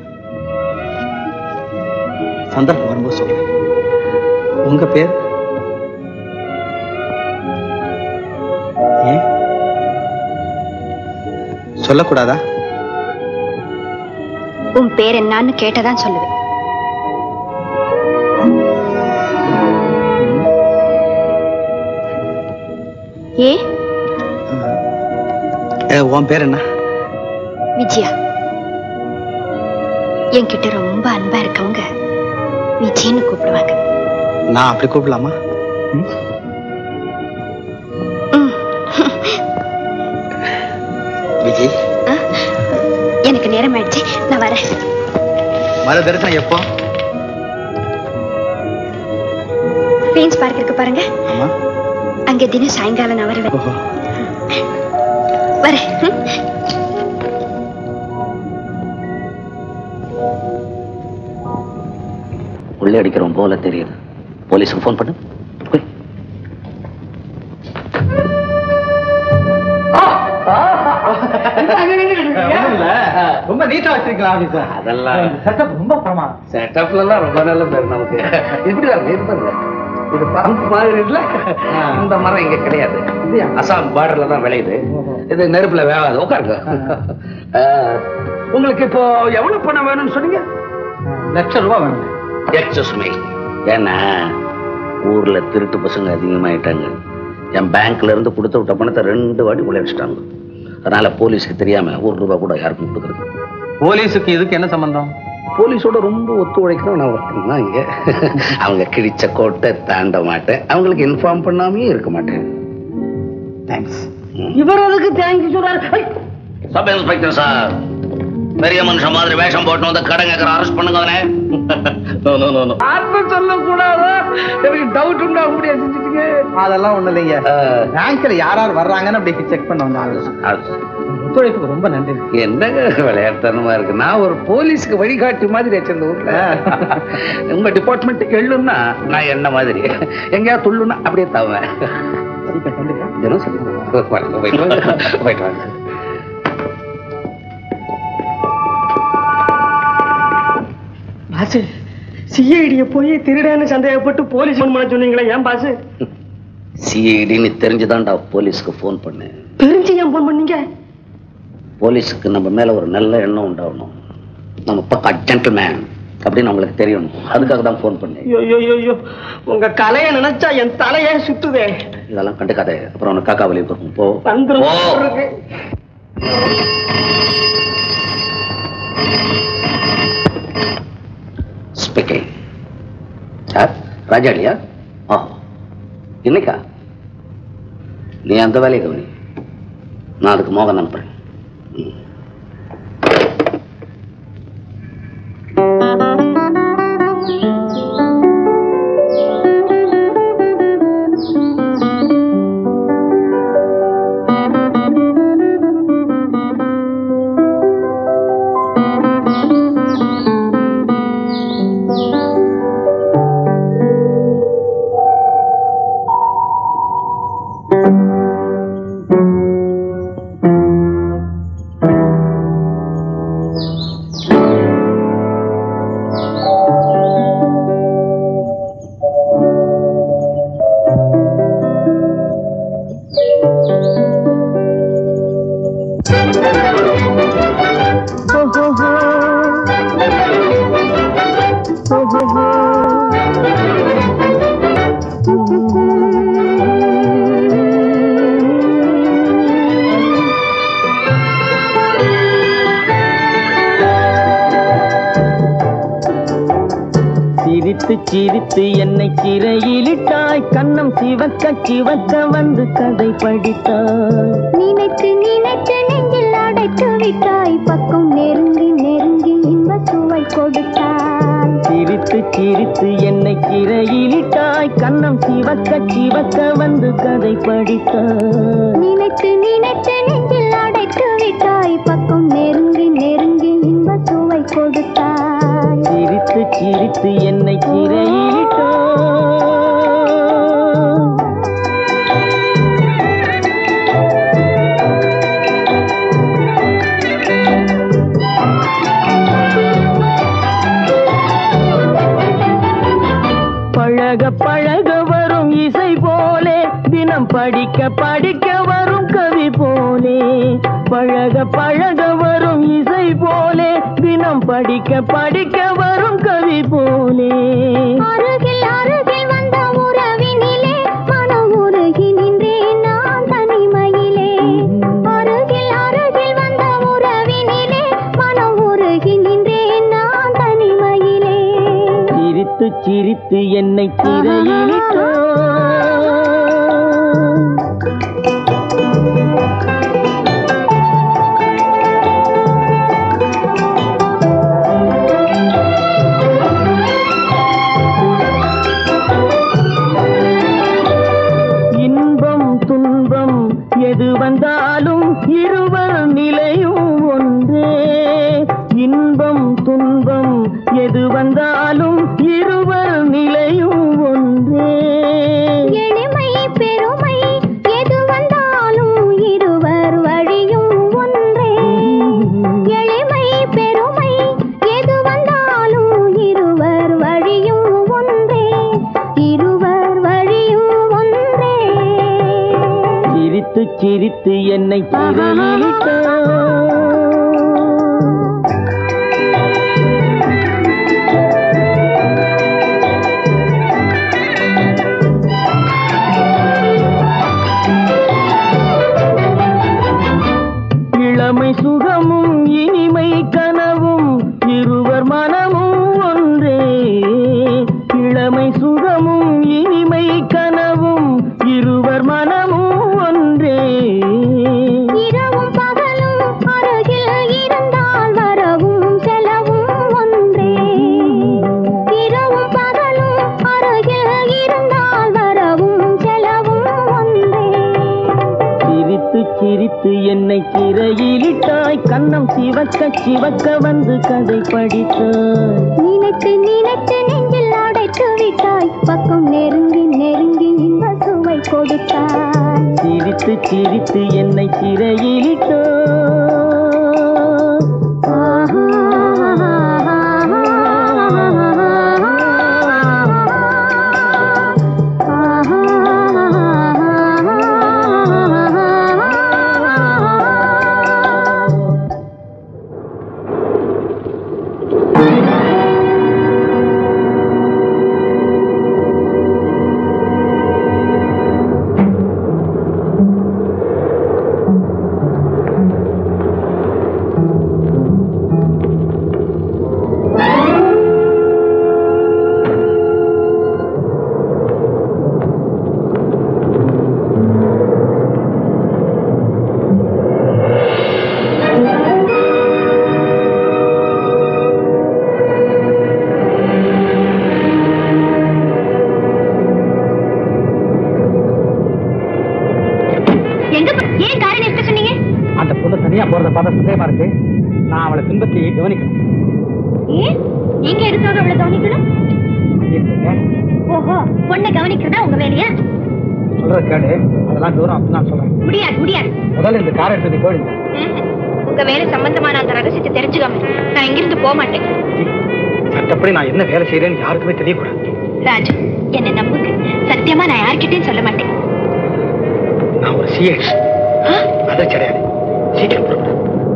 சந்தர்ப்பம் வரும்போது சொல்றேன் உங்க பேர் ஏன் சொல்லக்கூடாதா உன் பேர் என்னன்னு கேட்டதான் சொல்லுவேன் ஏ ஏ, உன் பேர் என்ன விஜயா என்கிட்ட ரொம்ப அன்பா இருக்கவங்க விஜயன்னு கூப்பிடுவாங்க நான் அப்படி கூப்பிடலாமா ம்? விஜய் எனக்கு நேரம் ஆயிடுச்சு நான் வரேன் மறு தரிசனம் எப்போ குயின்ஸ் பார்க் இருக்கு பாருங்க ஆமா அங்க தினம் சாயங்காலம் நான் வருவேன் ஓஹோ வரேன் ம்? உள்ளே அடிக்கிறோம் போல தெரியுது போலீஸுக்கு ஃபோன் பண்ணு போய். ஆ ரொம்ப நீட்டா வச்சிருக்கலாம் ஆபீசர் அதெல்லாம் செட்டப் ரொம்ப பிரமாதம் செட்டப்ல எல்லாம் ரொம்ப நல்ல பேர் நமக்கு இப்படி பாருங்க இது பாருங்க இது பரம்பு மாதிரி இல்ல இந்த மரம் இங்க கிடையாது அசாம் பார்டர்ல தான் விளையுது இது நெருப்புல வேகாது உட்காருங்க அஹ், உங்களுக்கு இப்போ எவ்வளவு பணம் வேணும்னு சொன்னீங்க லட்சம் ரூபாய் வேணும் எக்ஸஸ் மீ ஏன்னா ஊர்ல திருட்டு பசங்க அதிகமாயிட்டாங்க என் பேங்க்ல இருந்து கொடுத்து விட்ட பணத்தை ரெண்டு வாட்டி கொள்ளையடிச்சிட்டாங்க அதனால போலீஸ்க்கு தெரியாம ஒரு ரூபாய் கூட யாருக்கும் கொடுக்குறது போலீஸுக்கு இதுக்கு என்ன சம்பந்தம் போலீஸோட ரொம்ப ஒத்துழைக்கிறவன் நான் ஒருத்தன் தான் இங்க அவங்க கிழிச்ச கோட்டை தாண்ட மாட்டேன் அவங்களுக்கு இன்ஃபார்ம் பண்ணாமையும் இருக்க மாட்டேன் தேங்க்ஸ் இவர் அதுக்கு தேங்க்யூ சொல்றாரு ஐ! சப் இன்ஸ்பெக்டர் சார் பெரிய மனுஷன் மாதிரி வேஷம் போட்டு வந்து கடங்க அரெஸ்ட் பண்ணுங்க அவனை நோ நோ நோ நோ யாருக்கும் சொல்லக்கூடாதா எனக்கு டவுட் உண்டா அப்படியே செஞ்சுட்டீங்க அதெல்லாம் ஒண்ணு இல்லைங்க பேங்க்ல யார் யார் வர்றாங்கன்னு அப்படி செக் பண்ண வந்தாங்க ஒத்துழைப்புக்கு ரொம்ப நன்றி என்னங்க விளையாட்டுத்தனமா இருக்கு நான் ஒரு போலீஸ்க்கு வழிகாட்டி மாதிரி வச்சிருந்த ஊர்ல உங்க டிபார்ட்மெண்ட் எள்ளுன்னா நான் என்ன மாதிரி எங்கேயாவது துள்ளுன்னா அப்படியே தவேன் தினம் சொல்லி போயிட்டு வாங்க போயிட்டு வாங்க பாசு சிஐடிய போய் திருடன்னு சந்தேகப்பட்டு போலீஸ் ஃபோன் பண்ண சொன்னீங்களே ஏன் பாசு சிஐடின்னு தெரிஞ்சுதான்டா போலீஸ்க்கு ஃபோன் பண்ணேன் தெரிஞ்சு ஏன் ஃபோன் பண்ணீங்க போலீஸுக்கு நம்ம மேல ஒரு நல்ல எண்ணம் உண்டாகணும் நம்ம பக்கா ஜென்டில்மேன் அப்படின்னு நம்மளுக்கு தெரியணும் அதுக்காக தான் ஃபோன் பண்ணேன் ஐயோ ஐயோ ஐயோ உங்க கலைய நினைச்சா என் தலையே சுத்துதே இதெல்லாம் கண்டுக்காத அப்புறம் உனக்கு காக்கா வலி இருக்கும் போ வந்துரும் போ. இருக்கு. ஸ்பீக்கிங் சார் ராஜாடியா ஆ இன்னைக்கா நீ அந்த வேலையை கவனி நான் அதுக்கு மோகன் அனுப்புறேன் ம். சிரித்து சிரித்து என்னை சிறையிலிட்டாய் கண்ணம் சிவக்க சிவக்க வந்து கதை படித்தாய் நினைத்து நினைத்து நெஞ்சில் அடைத்து விட்டாய் பக்கம் நெருங்கி நெருங்கி இன்ப சுவை கொடுத்தாய் சிரித்து சிரித்து என்னை சிறையிலிட்டாய் கண்ணம் சிவக்க சிவக்க வந்து கதை படித்தாய் நினைத்து நினைத்து நெஞ்சில் அடைத்து விட்டாய் பக்கம் நெருங்கி நெருங்கி இன்ப சுவை கொடுத்தாய் சிரித்து சிரித்து என்னை சிறையிலிட்டாய் பழக பழக வரும் இசை போலே தினம் படிக்க படிக்க வரும் கவி போலே பழக பழக வரும் இசை போலே தினம் படிக்க படிக்க வரும் கவி போலே அருகில் அருகில் வந்த உறவினிலே மனம் உருகி நின்றேன் நான் தனிமையிலே அருகில் அருகில் வந்த உறவினிலே மனம் உருகி நின்றேன் நான் தனிமையிலே சிரித்து சிரித்து என்னை சிறையிலிட்டாய் இன்பம் துன்பம் எது வந்தாலும் இருவர் நிலையும் ஒன்றே இன்பம் துன்பம் எது வந்தாலும் இருவர் நிலையும் ஒன்றே எளிமை பெருமை எது வந்தாலும் இருவர் வழியும் ஒன்றே எளிமை சிரித்து என்னை சிறையிலிட்டாய் இளமை சுகமும் இனிமை கனவும் இருவர் மனமும் ஒன்றே இளமை சுகமும் இனிமை கனவும் இருவர் மனமும் ஒன்றே இரவும் பகலும் அருகில் இருந்தால் வரவும் செலவும் ஒன்றே இரவும் பகலும் அருகில் இருந்தால் வரவும் செலவும் ஒன்றே சிரித்து சிரித்து என்னை சிறையிலிட்டாய் கண்ணம் சிவக்க சிவக்க வந்து கதை படித்தாய் நினைத்து நினைத்து நெஞ்சில் அடைத்து விட்டாய் பக்கம் நெருங்கி நெருங்கி இந்த சுவை கொடுத்தாய் சிரித்து சிரித்து என்னை சிறையிலிட்டாய் எங்க போ- ஏன் காரை நிறுத்த சொன்னீங்க அந்த பொண்ணு தனியா போறத பார்த்தா சந்தேகமா இருக்கு நான் அவளை பின்பற்றி கவனிக்கணும் ஏன் நீங்க எதுக்காக அவ்வளவு கவனிக்கணும் இல்லைங்க, ஓஹோ பொண்ணை கவனிக்கிறதா உங்க வேலையா சொல்ற கேடு அதெல்லாம் தூரம் அப்படி நான் சொல்றேன் முடியாது முடியாது முதல்ல இந்த காரை எடுத்து போயிடுங்க ம்ஹும். உங்க வேலை சம்பந்தமான அந்த ரகசியத்தை தெரிஞ்சுக்காம நான் இங்கிருந்து போக மாட்டேன் சட்டப்படி நான் என்ன வேலை செய்யறேன்னு யாருக்குமே தெரியக்கூடாது ராஜு என்னை நம்புங்க சத்தியமா நான் யார்கிட்டயும் சொல்ல மாட்டேன் நான் ஒரு சிஎஸ் அதை கிடையாது சீக்கிரம் புறப்படு.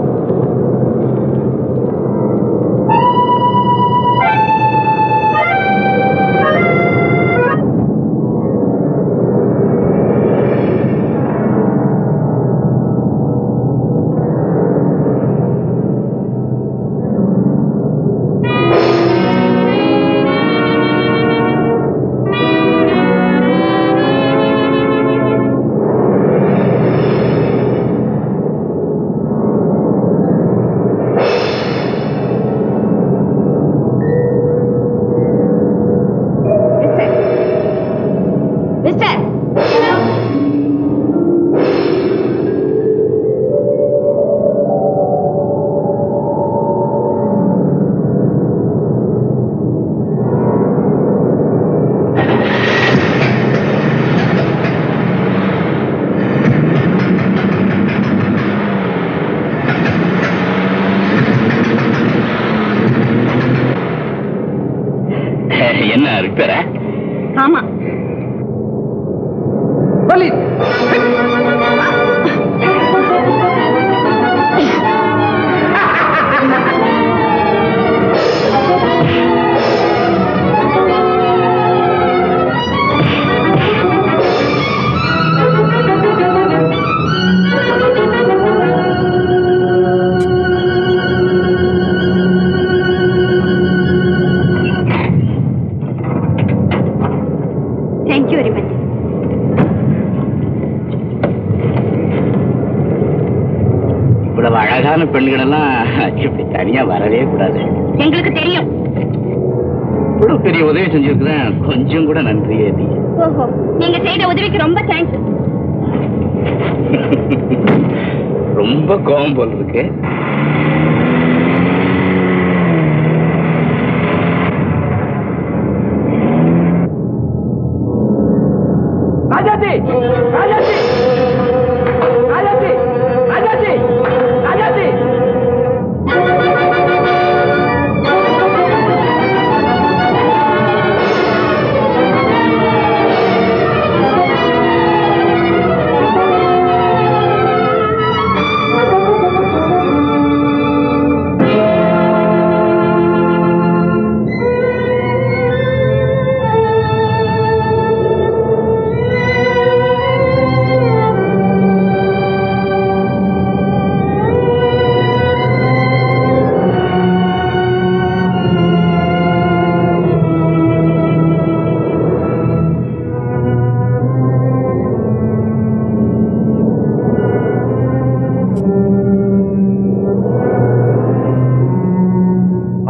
மிஸ்டர் என்ன ரிப்பேரா ஆமா தேங்க்யூ வெரி மச் இவ்வளவு அழகான பெண்கள் எல்லாம் இப்படி தனியா வரவே கூடாது எங்களுக்கு தெரியும் இவ்வளவு பெரிய உதவி செஞ்சிருக்கிறேன் கொஞ்சம் கூட நன்றியே இல்லையே ஓஹோ நீங்க செய்த உதவிக்கு ரொம்ப தேங்க்ஸ் ரொம்ப கோபம் போல் இருக்கு ராஜாஜி ராஜாஜி ராஜாஜி ராஜாஜி ராஜாஜி ஆ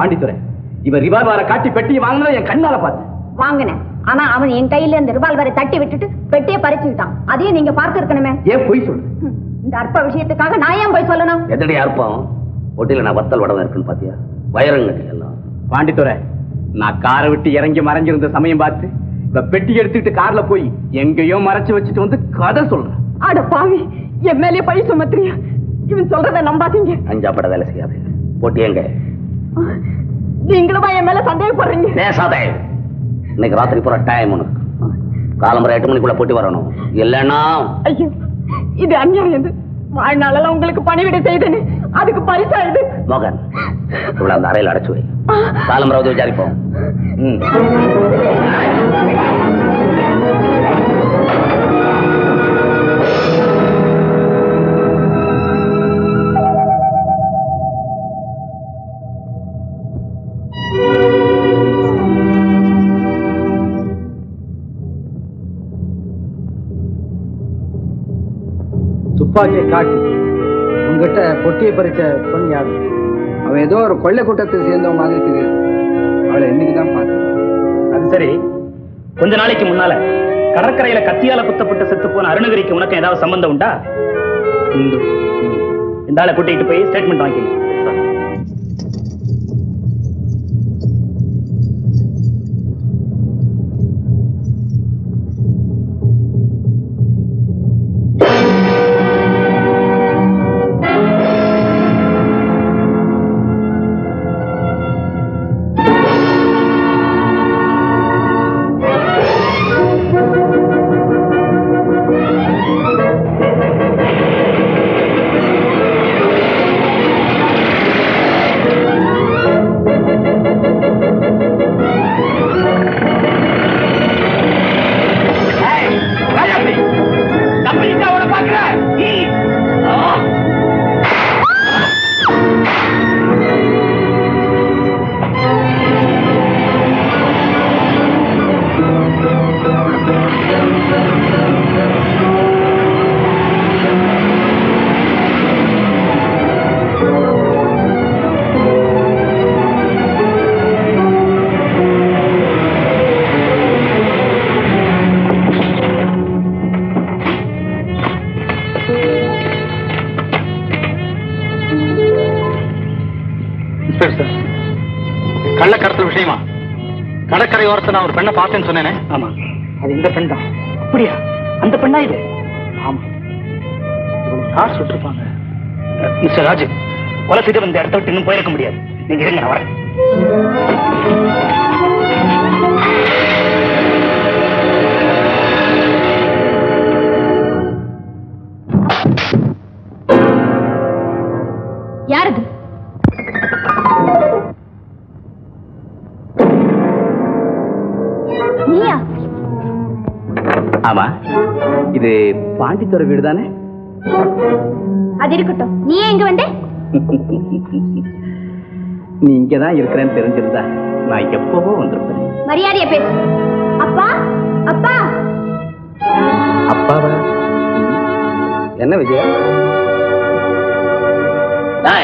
பாண்டித்துறை இவன் ரிவால்வாரை காட்டி பெட்டியை வாங்கினதை என் கண்ணால பார்த்தேன் வாங்கினேன் ஆனா அவன் என் கையில இந்த ரிவால்வரை தட்டி விட்டுட்டு பெட்டியை பறிச்சுக்கிட்டான் அதையும் நீங்க பார்த்து இருக்கணுமே ஏன் பொய் சொல்லு இந்த அற்ப விஷயத்துக்காக நான் ஏன் போய் சொல்லணும் எதடி அற்பம் ஒட்டில நான் வத்தல் வடவை இருக்குன்னு பாத்தியா வயரங்கட்டி எல்லாம் பாண்டித்துறை நான் காரை விட்டு இறங்கி மறைஞ்சிருந்த சமயம் பார்த்து இப்ப பெட்டி எடுத்துக்கிட்டு கார்ல போய் எங்கேயோ மறைச்சு வச்சுட்டு வந்து கதை சொல்றேன் அட பாவி என் மேலே பழி சுமத்துறியா இவன் சொல்றத நம்பாதீங்க அஞ்சாப்பட வேலை செய்யாது போட்டி எங்க நீங்களுமா என் மேல சந்தேகப்படுறீங்க பேசாதே இன்னைக்கு ராத்திரி பூரா டைம் உனக்கு காலம்பரை எட்டு மணிக்குள்ள போட்டி வரணும் இல்லைன்னா ஐயோ இது அநியாயம் இது வாழ்நாளெல்லாம் உங்களுக்கு பணிவிடை செய்தேன்னு அதுக்கு பரிசா இது மோகன் இவ்வளவு அந்த அறையில் அடைச்சு வை காலம்பரை விசாரிப்போம் ம் துப்பாக்கியை காட்டி உங்ககிட்ட பொட்டியை பறிச்ச பொண்ணு யாரு அவன் ஏதோ ஒரு கொள்ளை கூட்டத்தை சேர்ந்தவ மாதிரி இருக்குது அவளை இன்னைக்கு தான் பார்த்தேன் அது சரி கொஞ்ச நாளைக்கு முன்னால கடற்கரையில கத்தியால குத்தப்பட்டு செத்து போன அருணகிரிக்கு உனக்கு ஏதாவது சம்பந்தம் உண்டா உண்டு இந்த ஆளை கூட்டிட்டு போய் ஸ்டேட்மெண்ட் வாங்கிக்கணும் இன்ஸ்பெக்டர் சார் கள்ளக்கடத்தல் விஷயமா கடற்கரை ஓரத்தை நான் ஒரு பெண்ணை பார்த்தேன்னு சொன்னேனே ஆமா அது இந்த பெண் தான் அப்படியா அந்த பெண்ணா இது ஆமா இவளுக்கு கார் சுட்டிருப்பாங்க அஹ், மிஸ்டர் ராஜு கொலை செய்து இந்த இடத்த விட்டு இன்னும் போயிருக்க முடியாது நீங்க இருங்க நான் வரேன் யாரது நீயா ஆமா இது பாண்டித்துறை வீடு தானே அது இருக்கட்டும் நீ ஏன் இங்க வந்த நீ இங்கதான் இருக்கிறேன்னு தெரிஞ்சிருந்தா நான் எப்பவோ வந்திருப்பேன் மரியாதைய பேசு அப்பா அப்பா அப்பாவா என்ன விஜயா டேய்,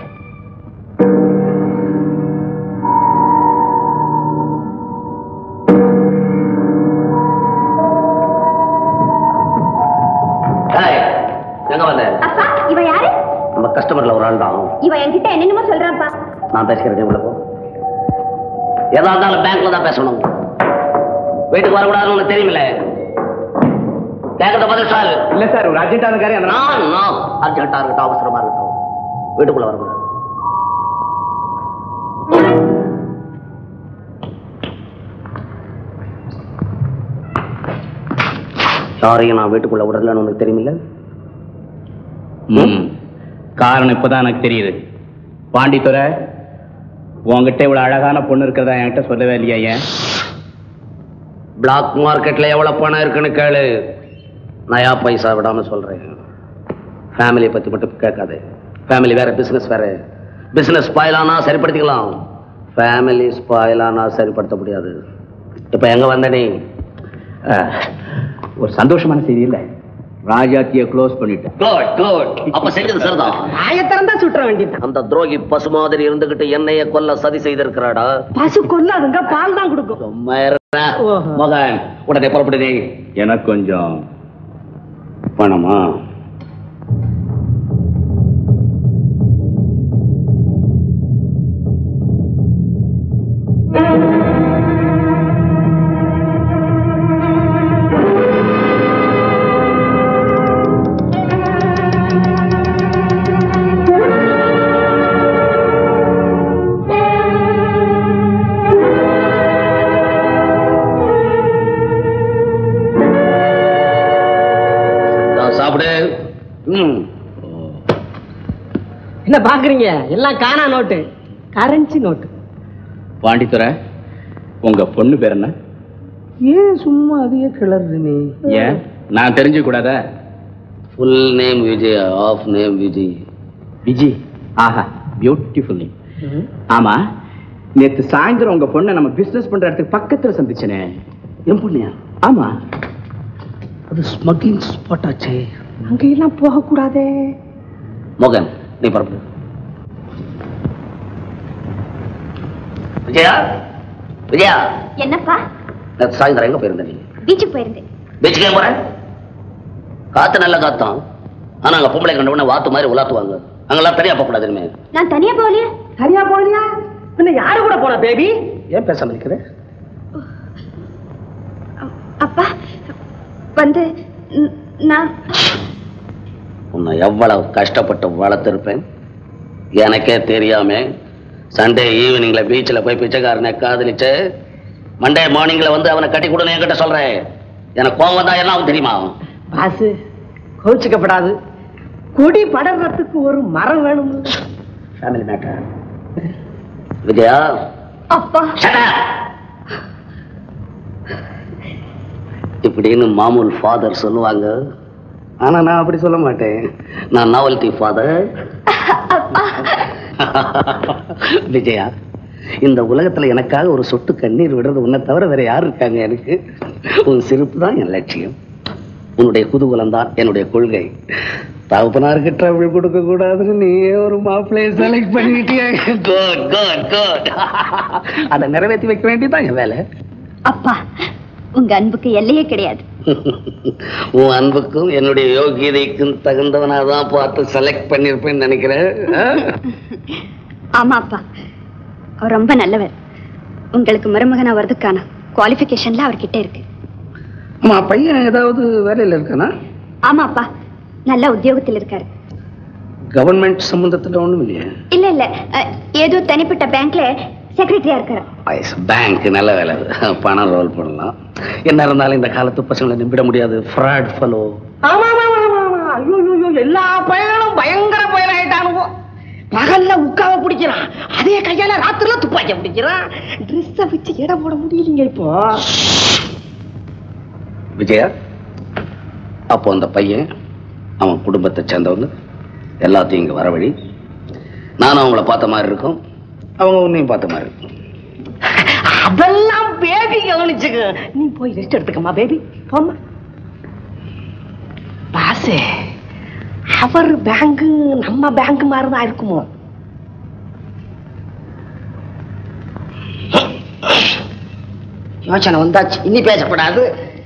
டேய், எங்க வந்த அப்பா இவ யாரு நம்ம கஸ்டமர்ல ஒரு ஆள் தான் இவ என்கிட்ட என்னென்னமோ சொல்றான்ப்பா நான் பேசிக்கிறேன் உள்ள போ எதா இருந்தாலும் பேங்க்ல தான் பேசணும் வீட்டுக்கு வரக்கூடாதுன்னு உனக்கு தெரியுமில்ல கேட்கறத பதில் சார் இல்ல சார் ஒரு அர்ஜென்டான காரியம் அதனால- நான் நான் அர்ஜென்ட்டா இருக்கட்டும் அவசரமா இருக்கட்டும் வீட்டுக்குள்ள வரக்கூடாது யாரையும் நான் வீட்டுக்குள்ள விடலன்னு உனக்கு தெரியுமில்ல ம் காரணம் இப்பதான் எனக்கு தெரியுது பாண்டித்துறை உன்கிட்ட இவ்வளவு அழகான பொண்ணு இருக்கிறதா என்கிட்ட சொல்லவே இல்லையா ஏன் பிளாக் மார்க்கெட்ல எவ்வளவு பணம் இருக்குன்னு கேளு நயா பைசா விடாம சொல்றேன் ஃபேமிலியை பத்தி மட்டும் கேட்காது ஃபேமிலி வேற பிசினஸ் வேற பிசினஸ் ஸ்பாயில் ஆனா சரிப்படுத்திக்கலாம் ஃபேமிலி ஸ்பாயில் ஆனா சரிப்படுத்த முடியாது இப்ப எங்க வந்த நீ அஹ், ஒரு சந்தோஷமான செய்தி இல்ல ராஜாத்திய க்ளோஸ் பண்ணிட்டேன் குட் குட் அப்ப செஞ்சது சரிதான் ஆயத்தரம் தான் சுற்ற வேண்டியது அந்த துரோகி பசு மாதிரி இருந்துகிட்டு என்னைய கொல்ல சதி செய்திருக்கிறாடா பசு கொல்லாதுங்க பால் தான் கொடுக்கும் மகன் உடனே புறப்படுதே எனக்கு கொஞ்சம் பணமா இந்தா, சாப்பிடு ம் என்ன பாக்குறீங்க எல்லாம் காணா நோட்டு கரன்சி நோட்டு பாண்டித்துறை உங்க பொண்ணு பேர் என்ன ஏன் சும்மா அதையே கிளறுதுனே ஏன் நான் தெரிஞ்சு கூடாதா full name Vijay of name Vijay Viji ஆஹா பியூட்டிஃபுல் நேம் ஆமா நேத்து சாயந்தரம் உங்க பொண்ணை நம்ம பிசினஸ் பண்ற இடத்துக்கு பக்கத்துல சந்திச்சனே என் பொண்ணியா ஆமா அது ஸ்மக்லிங் ஸ்பாட் ஆச்சே அங்கெல்லாம் போக கூடாதே மோகன் நீ பரப்பு விஜயா விஜயா என்னப்பா நேத்து சாயந்தரம் எங்க போயிருந்த நீ பீச்சுக்கு போயிருந்தேன் பீச்சுக்கு ஏன் போற காத்து நல்ல காத்தான் ஆனா அங்க பொம்பளை கண்ட உடனே வாத்து மாதிரி உலாத்துவாங்க அங்கெல்லாம் தனியா போக கூடாது இனிமே நான் தனியா போகலையா சரியா போகலையா பின்ன யாரு கூட போன பேபி ஏன் பேசாம இருக்கிற அப்பா வந்து ந- நான் உன்னை எவ்வளவு கஷ்டப்பட்டு வளர்த்திருப்பேன் எனக்கே தெரியாம சண்டே ஈவினிங்ல பீச்சில் போய் பிச்சைக்காரனை காதலிச்சு மண்டே மார்னிங்ல வந்து அவனை கட்டி கொடுன்னு என்கிட்ட சொல்றேன் எனக்கு கோவம் தான் எல்லாம் தெரியுமா பாசு கோச்சுக்கப்படாது கொடி படறதுக்கு ஒரு மரம் வேணும் ஃபேமிலி மேட்டர் விஜயா அப்பா இப்படின்னு மாமூல் ஃபாதர் சொல்லுவாங்க ஆனா நான் அப்படி சொல்ல மாட்டேன் நான் நாவல்டி ஃபாதர் விஜயா இந்த உலகத்துல எனக்காக ஒரு சொட்டு கண்ணீர் விடுறது உன்னை தவிர வேற யார் இருக்காங்க எனக்கு உன் சிரிப்பு தான் என் லட்சியம் உன்னுடைய குதூகலம் தான் என்னுடைய கொள்கை தகப்பனாருக்கு ட்ரபிள் கொடுக்க கூடாதுன்னு நீயே ஒரு மாப்பிள்ளையை செலக்ட் பண்ணிட்டிய குட் குட் குட் அதை நிறைவேற்றி வைக்க வேண்டியதான் என் வேலை அப்பா உங்க அன்புக்கு எல்லையே கிடையாது உன் அன்புக்கும் என்னுடைய யோகியதைக்கும் தகுந்தவனா தான் பார்த்து செலக்ட் பண்ணிருப்பேன்னு நினைக்கிறேன் ஆ? ஆமா அப்பா அவர் ரொம்ப நல்லவர் உங்களுக்கு மருமகனா வர்றதுக்கான குவாலிஃபிகேஷன்ல அவர்கிட்ட இருக்கு ஆமா பையன் ஏதாவது வேலையில இருக்கானா ஆமா அப்பா நல்ல உத்தியோகத்தில் இருக்காரு கவர்மெண்ட் சம்பந்தத்துல ஒண்ணும் இல்லையா இல்ல இல்ல அஹ், ஏதோ தனிப்பட்ட பேங்க்ல செக்ரட்டரியா இருக்காரு பேங்க் நல்ல வேலை அது. பணம் ரோல் பண்ணலாம் என்ன இருந்தாலும் இந்த காலத்து பசங்களை நம்பிட முடியாது ஃப்ராட் ஃபலோ ஆமா ஆமா ஆமா ஆமா, ஆமா ஐயோ ஐயோ, ஐயோ எல்லா பயனும் பயங்கர பயனாயிட்டானுவோ பகல்ல உட்காவ பிடிக்கிறான் அதே கையால ராத்திரில துப்பாக்கிய பிடிக்கிறான் ட்ரெஸ்ஸ வச்சு எடை போட முடியலீங்க இப்போ விஜயா அப்போ அந்த பையன் அவன் குடும்பத்தை சேர்ந்தவங்க எல்லாத்தையும் இங்க வரவழி நானும் அவங்கள பார்த்த மாதிரி இருக்கும் அவங்க உன்னையும் பார்த்த மாதிரி இருக்கும் அதெல்லாம் பேபி கவனிச்சுக்க நீ போய் ரெஸ்ட் எடுத்துக்கம்மா பேபி போம்மா பாசே அவர் பேங்க் நம்ம பேங்க் மாதிரி தான் இருக்குமோ யோசனை வந்தாச்சு இனி பேசப்படாது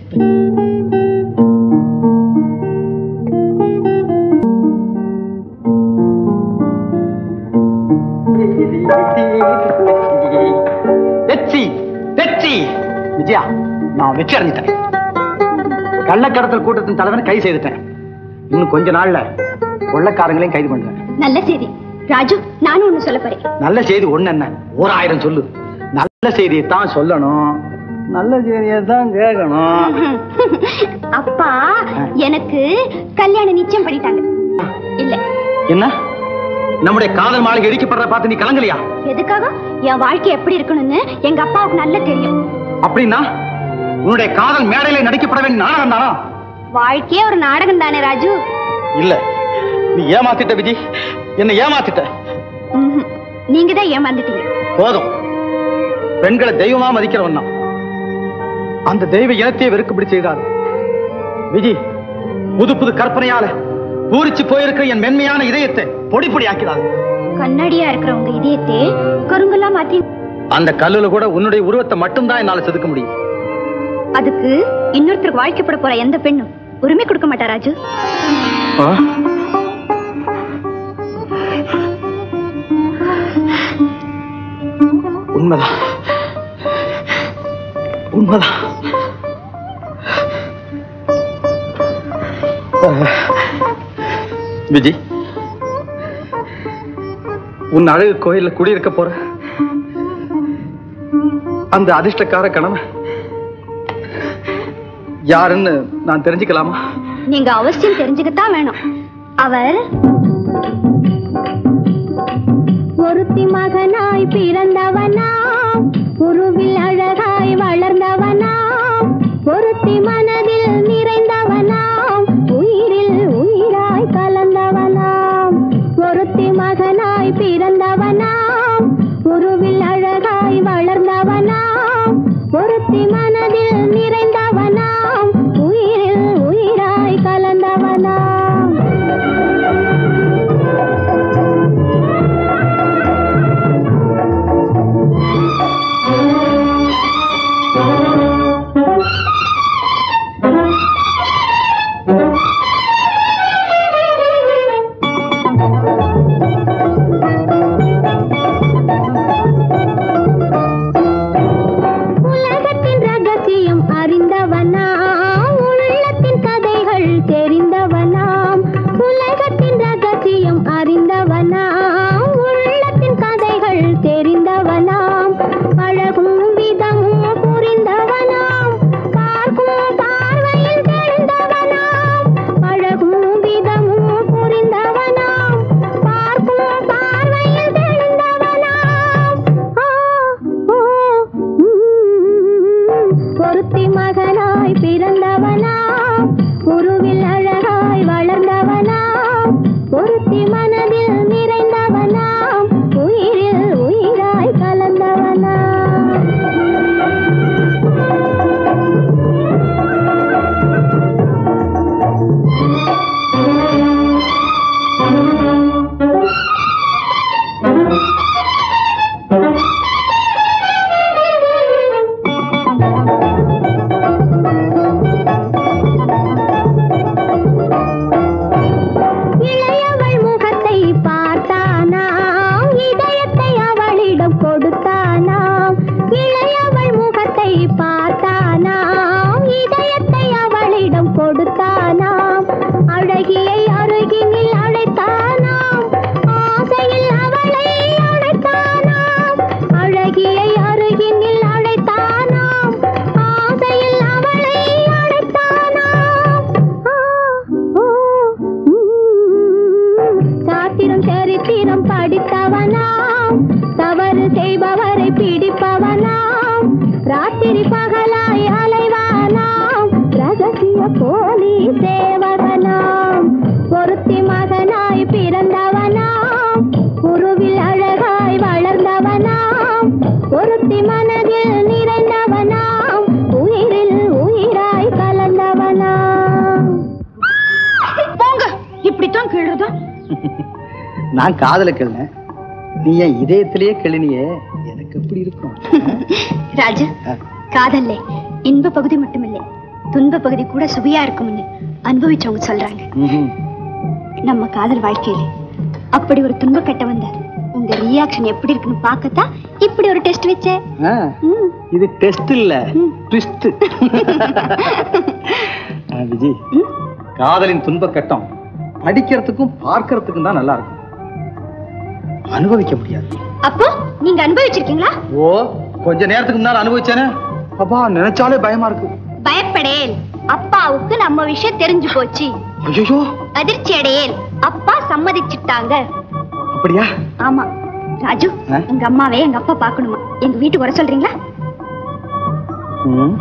வெற்றி வெற்றி விஜயா நான் வெற்றி அடைஞ்சிட்டேன் கள்ளக்கடத்தல் கூட்டத்தின் தலைவனை கைது செய்துட்டேன் இன்னும் கொஞ்ச நாள்ல கொள்ளக்காரங்களையும் கைது பண்ணுவேன் நல்ல செய்தி ராஜு நானும் ஒண்ணு சொல்ல போறேன் நல்ல செய்தி ஒண்ணு என்ன ஓர் ஆயிரம் சொல்லு நல்ல செய்தியை தான் சொல்லணும் நல்ல செய்தியை தான் கேட்கணும் அப்பா எனக்கு கல்யாணம் நிச்சயம் பண்ணிட்டாங்க இல்ல என்ன நம்முடைய காதல் மாளிகை இடிக்கப்படுறத பார்த்து நீ கலங்கலையா எதுக்காக என் வாழ்க்கை எப்படி இருக்கணும்னு எங்க அப்பாவுக்கு நல்லா தெரியும் அப்படின்னா உன்னுடைய காதல் மேடையில நடிக்கப்பட வேண்டிய நாடகம் தானா வாழ்க்கையே ஒரு நாடகம் தானே ராஜு இல்ல நீ ஏமாத்திட்ட விஜி என்ன ஏமாத்திட்ட ம்ஹும். நீங்க தான் ஏமாந்துட்டீங்க போதும் பெண்களை தெய்வமா மதிக்கிறவன் தான் அந்த தெய்வ இனத்தையே வெறுக்குப்படி செய்தார் விஜி புது புது கற்பனையால பூரிச்சு போயிருக்க என் மென்மையான இதயத்தை பொடி பொடி ஆக்கிறாங்க கண்ணாடியா இருக்கிற உங்க இதயத்தை கருங்கலா மாத்தி அந்த கல்லுல கூட உன்னுடைய உருவத்தை மட்டும்தான் என்னால செதுக்க முடியும் அதுக்கு இன்னொருத்தருக்கு வாழ்க்கைப்பட போற எந்த பெண்ணும் உரிமை கொடுக்க மாட்டா ராஜு ஆ? உண்மைதான் உண்மைதான் விஜி உன் அழகு கோயில்ல குடியிருக்க போற அந்த அதிர்ஷ்டக்கார கணவன் யாருன்னு நான் தெரிஞ்சுக்கலாமா நீங்க அவசியம் தெரிஞ்சுக்கத்தான் வேணும் அவர் ஒருத்தி மகனாய் பிறந்தவனாம் உருவில் அழகாய் வளர்ந்தவனாம் ஒருத்தி மனதில் நிறைந்தவனாம் உயிரில் உயிராய் கலந்தவனாம் ஒருத்தி மகனாய் பிறந்தவனாம் உருவில் அழகாய் வளர்ந்தவனாம் ஒருத்தி மனதில் நிறைந்தவனாம் உயிரில் உயிராய் கலந்தவனாம் உலகத்தின் ரகசியம் அறிந்தவனாம் உள்ளத்தின் கதைகள் தெரிந்தவனாம் உலகத்தின் ரகசியம் அறிந்தவனாம் உள்ளத்தின் கதைகள் தெரிந்தவனாம் அழகும் விதமும் புரிந்தவனாம் பார்க்கும் பார்வையில் தெரிந்தவனாம் அழகும் விதமும் புரிந்தவனாம் பார்க்கும் பார்வையில் தெரிந்தவனாம் ஆ, ஓ, ஒருத்தி மகனாய் பிறந்தவனாம் உருவில் அழகாய் வளர்ந்தவனாம் ஒருத்தி மனதில் நிறைந்தவனாம் உயிரில் உயிராய் கலந்தவனாம் இளையவள் முகத்தை பார்த்தானாம் இதயத்தை அவளிடம் கொடுத்தானாம் இளையவள் முகத்தை பார்த்தானாம் இதயத்தை அவளிடம் கொடுத்தானாம் அழகியை அருகினில் அழைத்தானாம் ஆசையில் அவளை அழைத்தானாம் அழகியை அருகினில் அழைத்தானாம் ஆசையில் அவளை அழைத்தானாம் ஆ, ஓ, சாத்திரம் சரித்திரம் படித்தவனாம் தவறு செய்பவரை பிடிப்பவனாம் ராத்திரி பகலாய் அலைவானாம் ரகசிய போலி சேவகனாம் ஒருத்தி மகனாய் பிறந்தவனாம் உருவில் அழகாய் வளர்ந்தவனாம் ஒருத்தி மனதில் நிறைந்தவனாம் உயிரில் உயிராய் கலந்தவனாம் போங்க இப்படித்தான் கீழுதா நான் காதல கிள்ளேன் நீ என் இதயத்திலேயே கிள்ளினியே எனக்கு எப்படி இருக்கும் ராஜு காதல்ல இன்ப பகுதி மட்டுமில்லை துன்ப பகுதி கூட சுவையா இருக்கும்னு அனுபவிச்சவங்க சொல்றாங்க ம்ஹும். நம்ம காதல் வாழ்க்கையில அப்படி ஒரு துன்ப கட்ட வந்தா உங்க ரியாக்ஷன் எப்படி இருக்குன்னு பார்க்கத்தான் இப்படி ஒரு டெஸ்ட் வச்சேன் ஆ, இது டெஸ்ட் இல்ல ட்விஸ்ட் விஜி காதலின் துன்ப கட்டம் படிக்கிறதுக்கும் பார்க்கறதுக்கும் தான் நல்லா இருக்கும் அனுபவிக்க முடியாது அப்போ நீங்க அனுபவிச்சிருக்கீங்களா ஓ கொஞ்ச நேரத்துக்கு முன்னால அனுபவிச்சேனே அப்பா நினைச்சாலே பயமா இருக்கு பயப்படேல் அப்பாவுக்கு நம்ம விஷயம் தெரிஞ்சு போச்சு ஐயோ அதிர்ச்சி அடையேல் அப்பா சம்மதிச்சிட்டாங்க அப்படியா ஆமா ராஜு ஆ? உங்க அம்மாவே எங்க அப்பா பார்க்கணுமா எங்க வீட்டுக்கு வர சொல்றீங்களா ம்.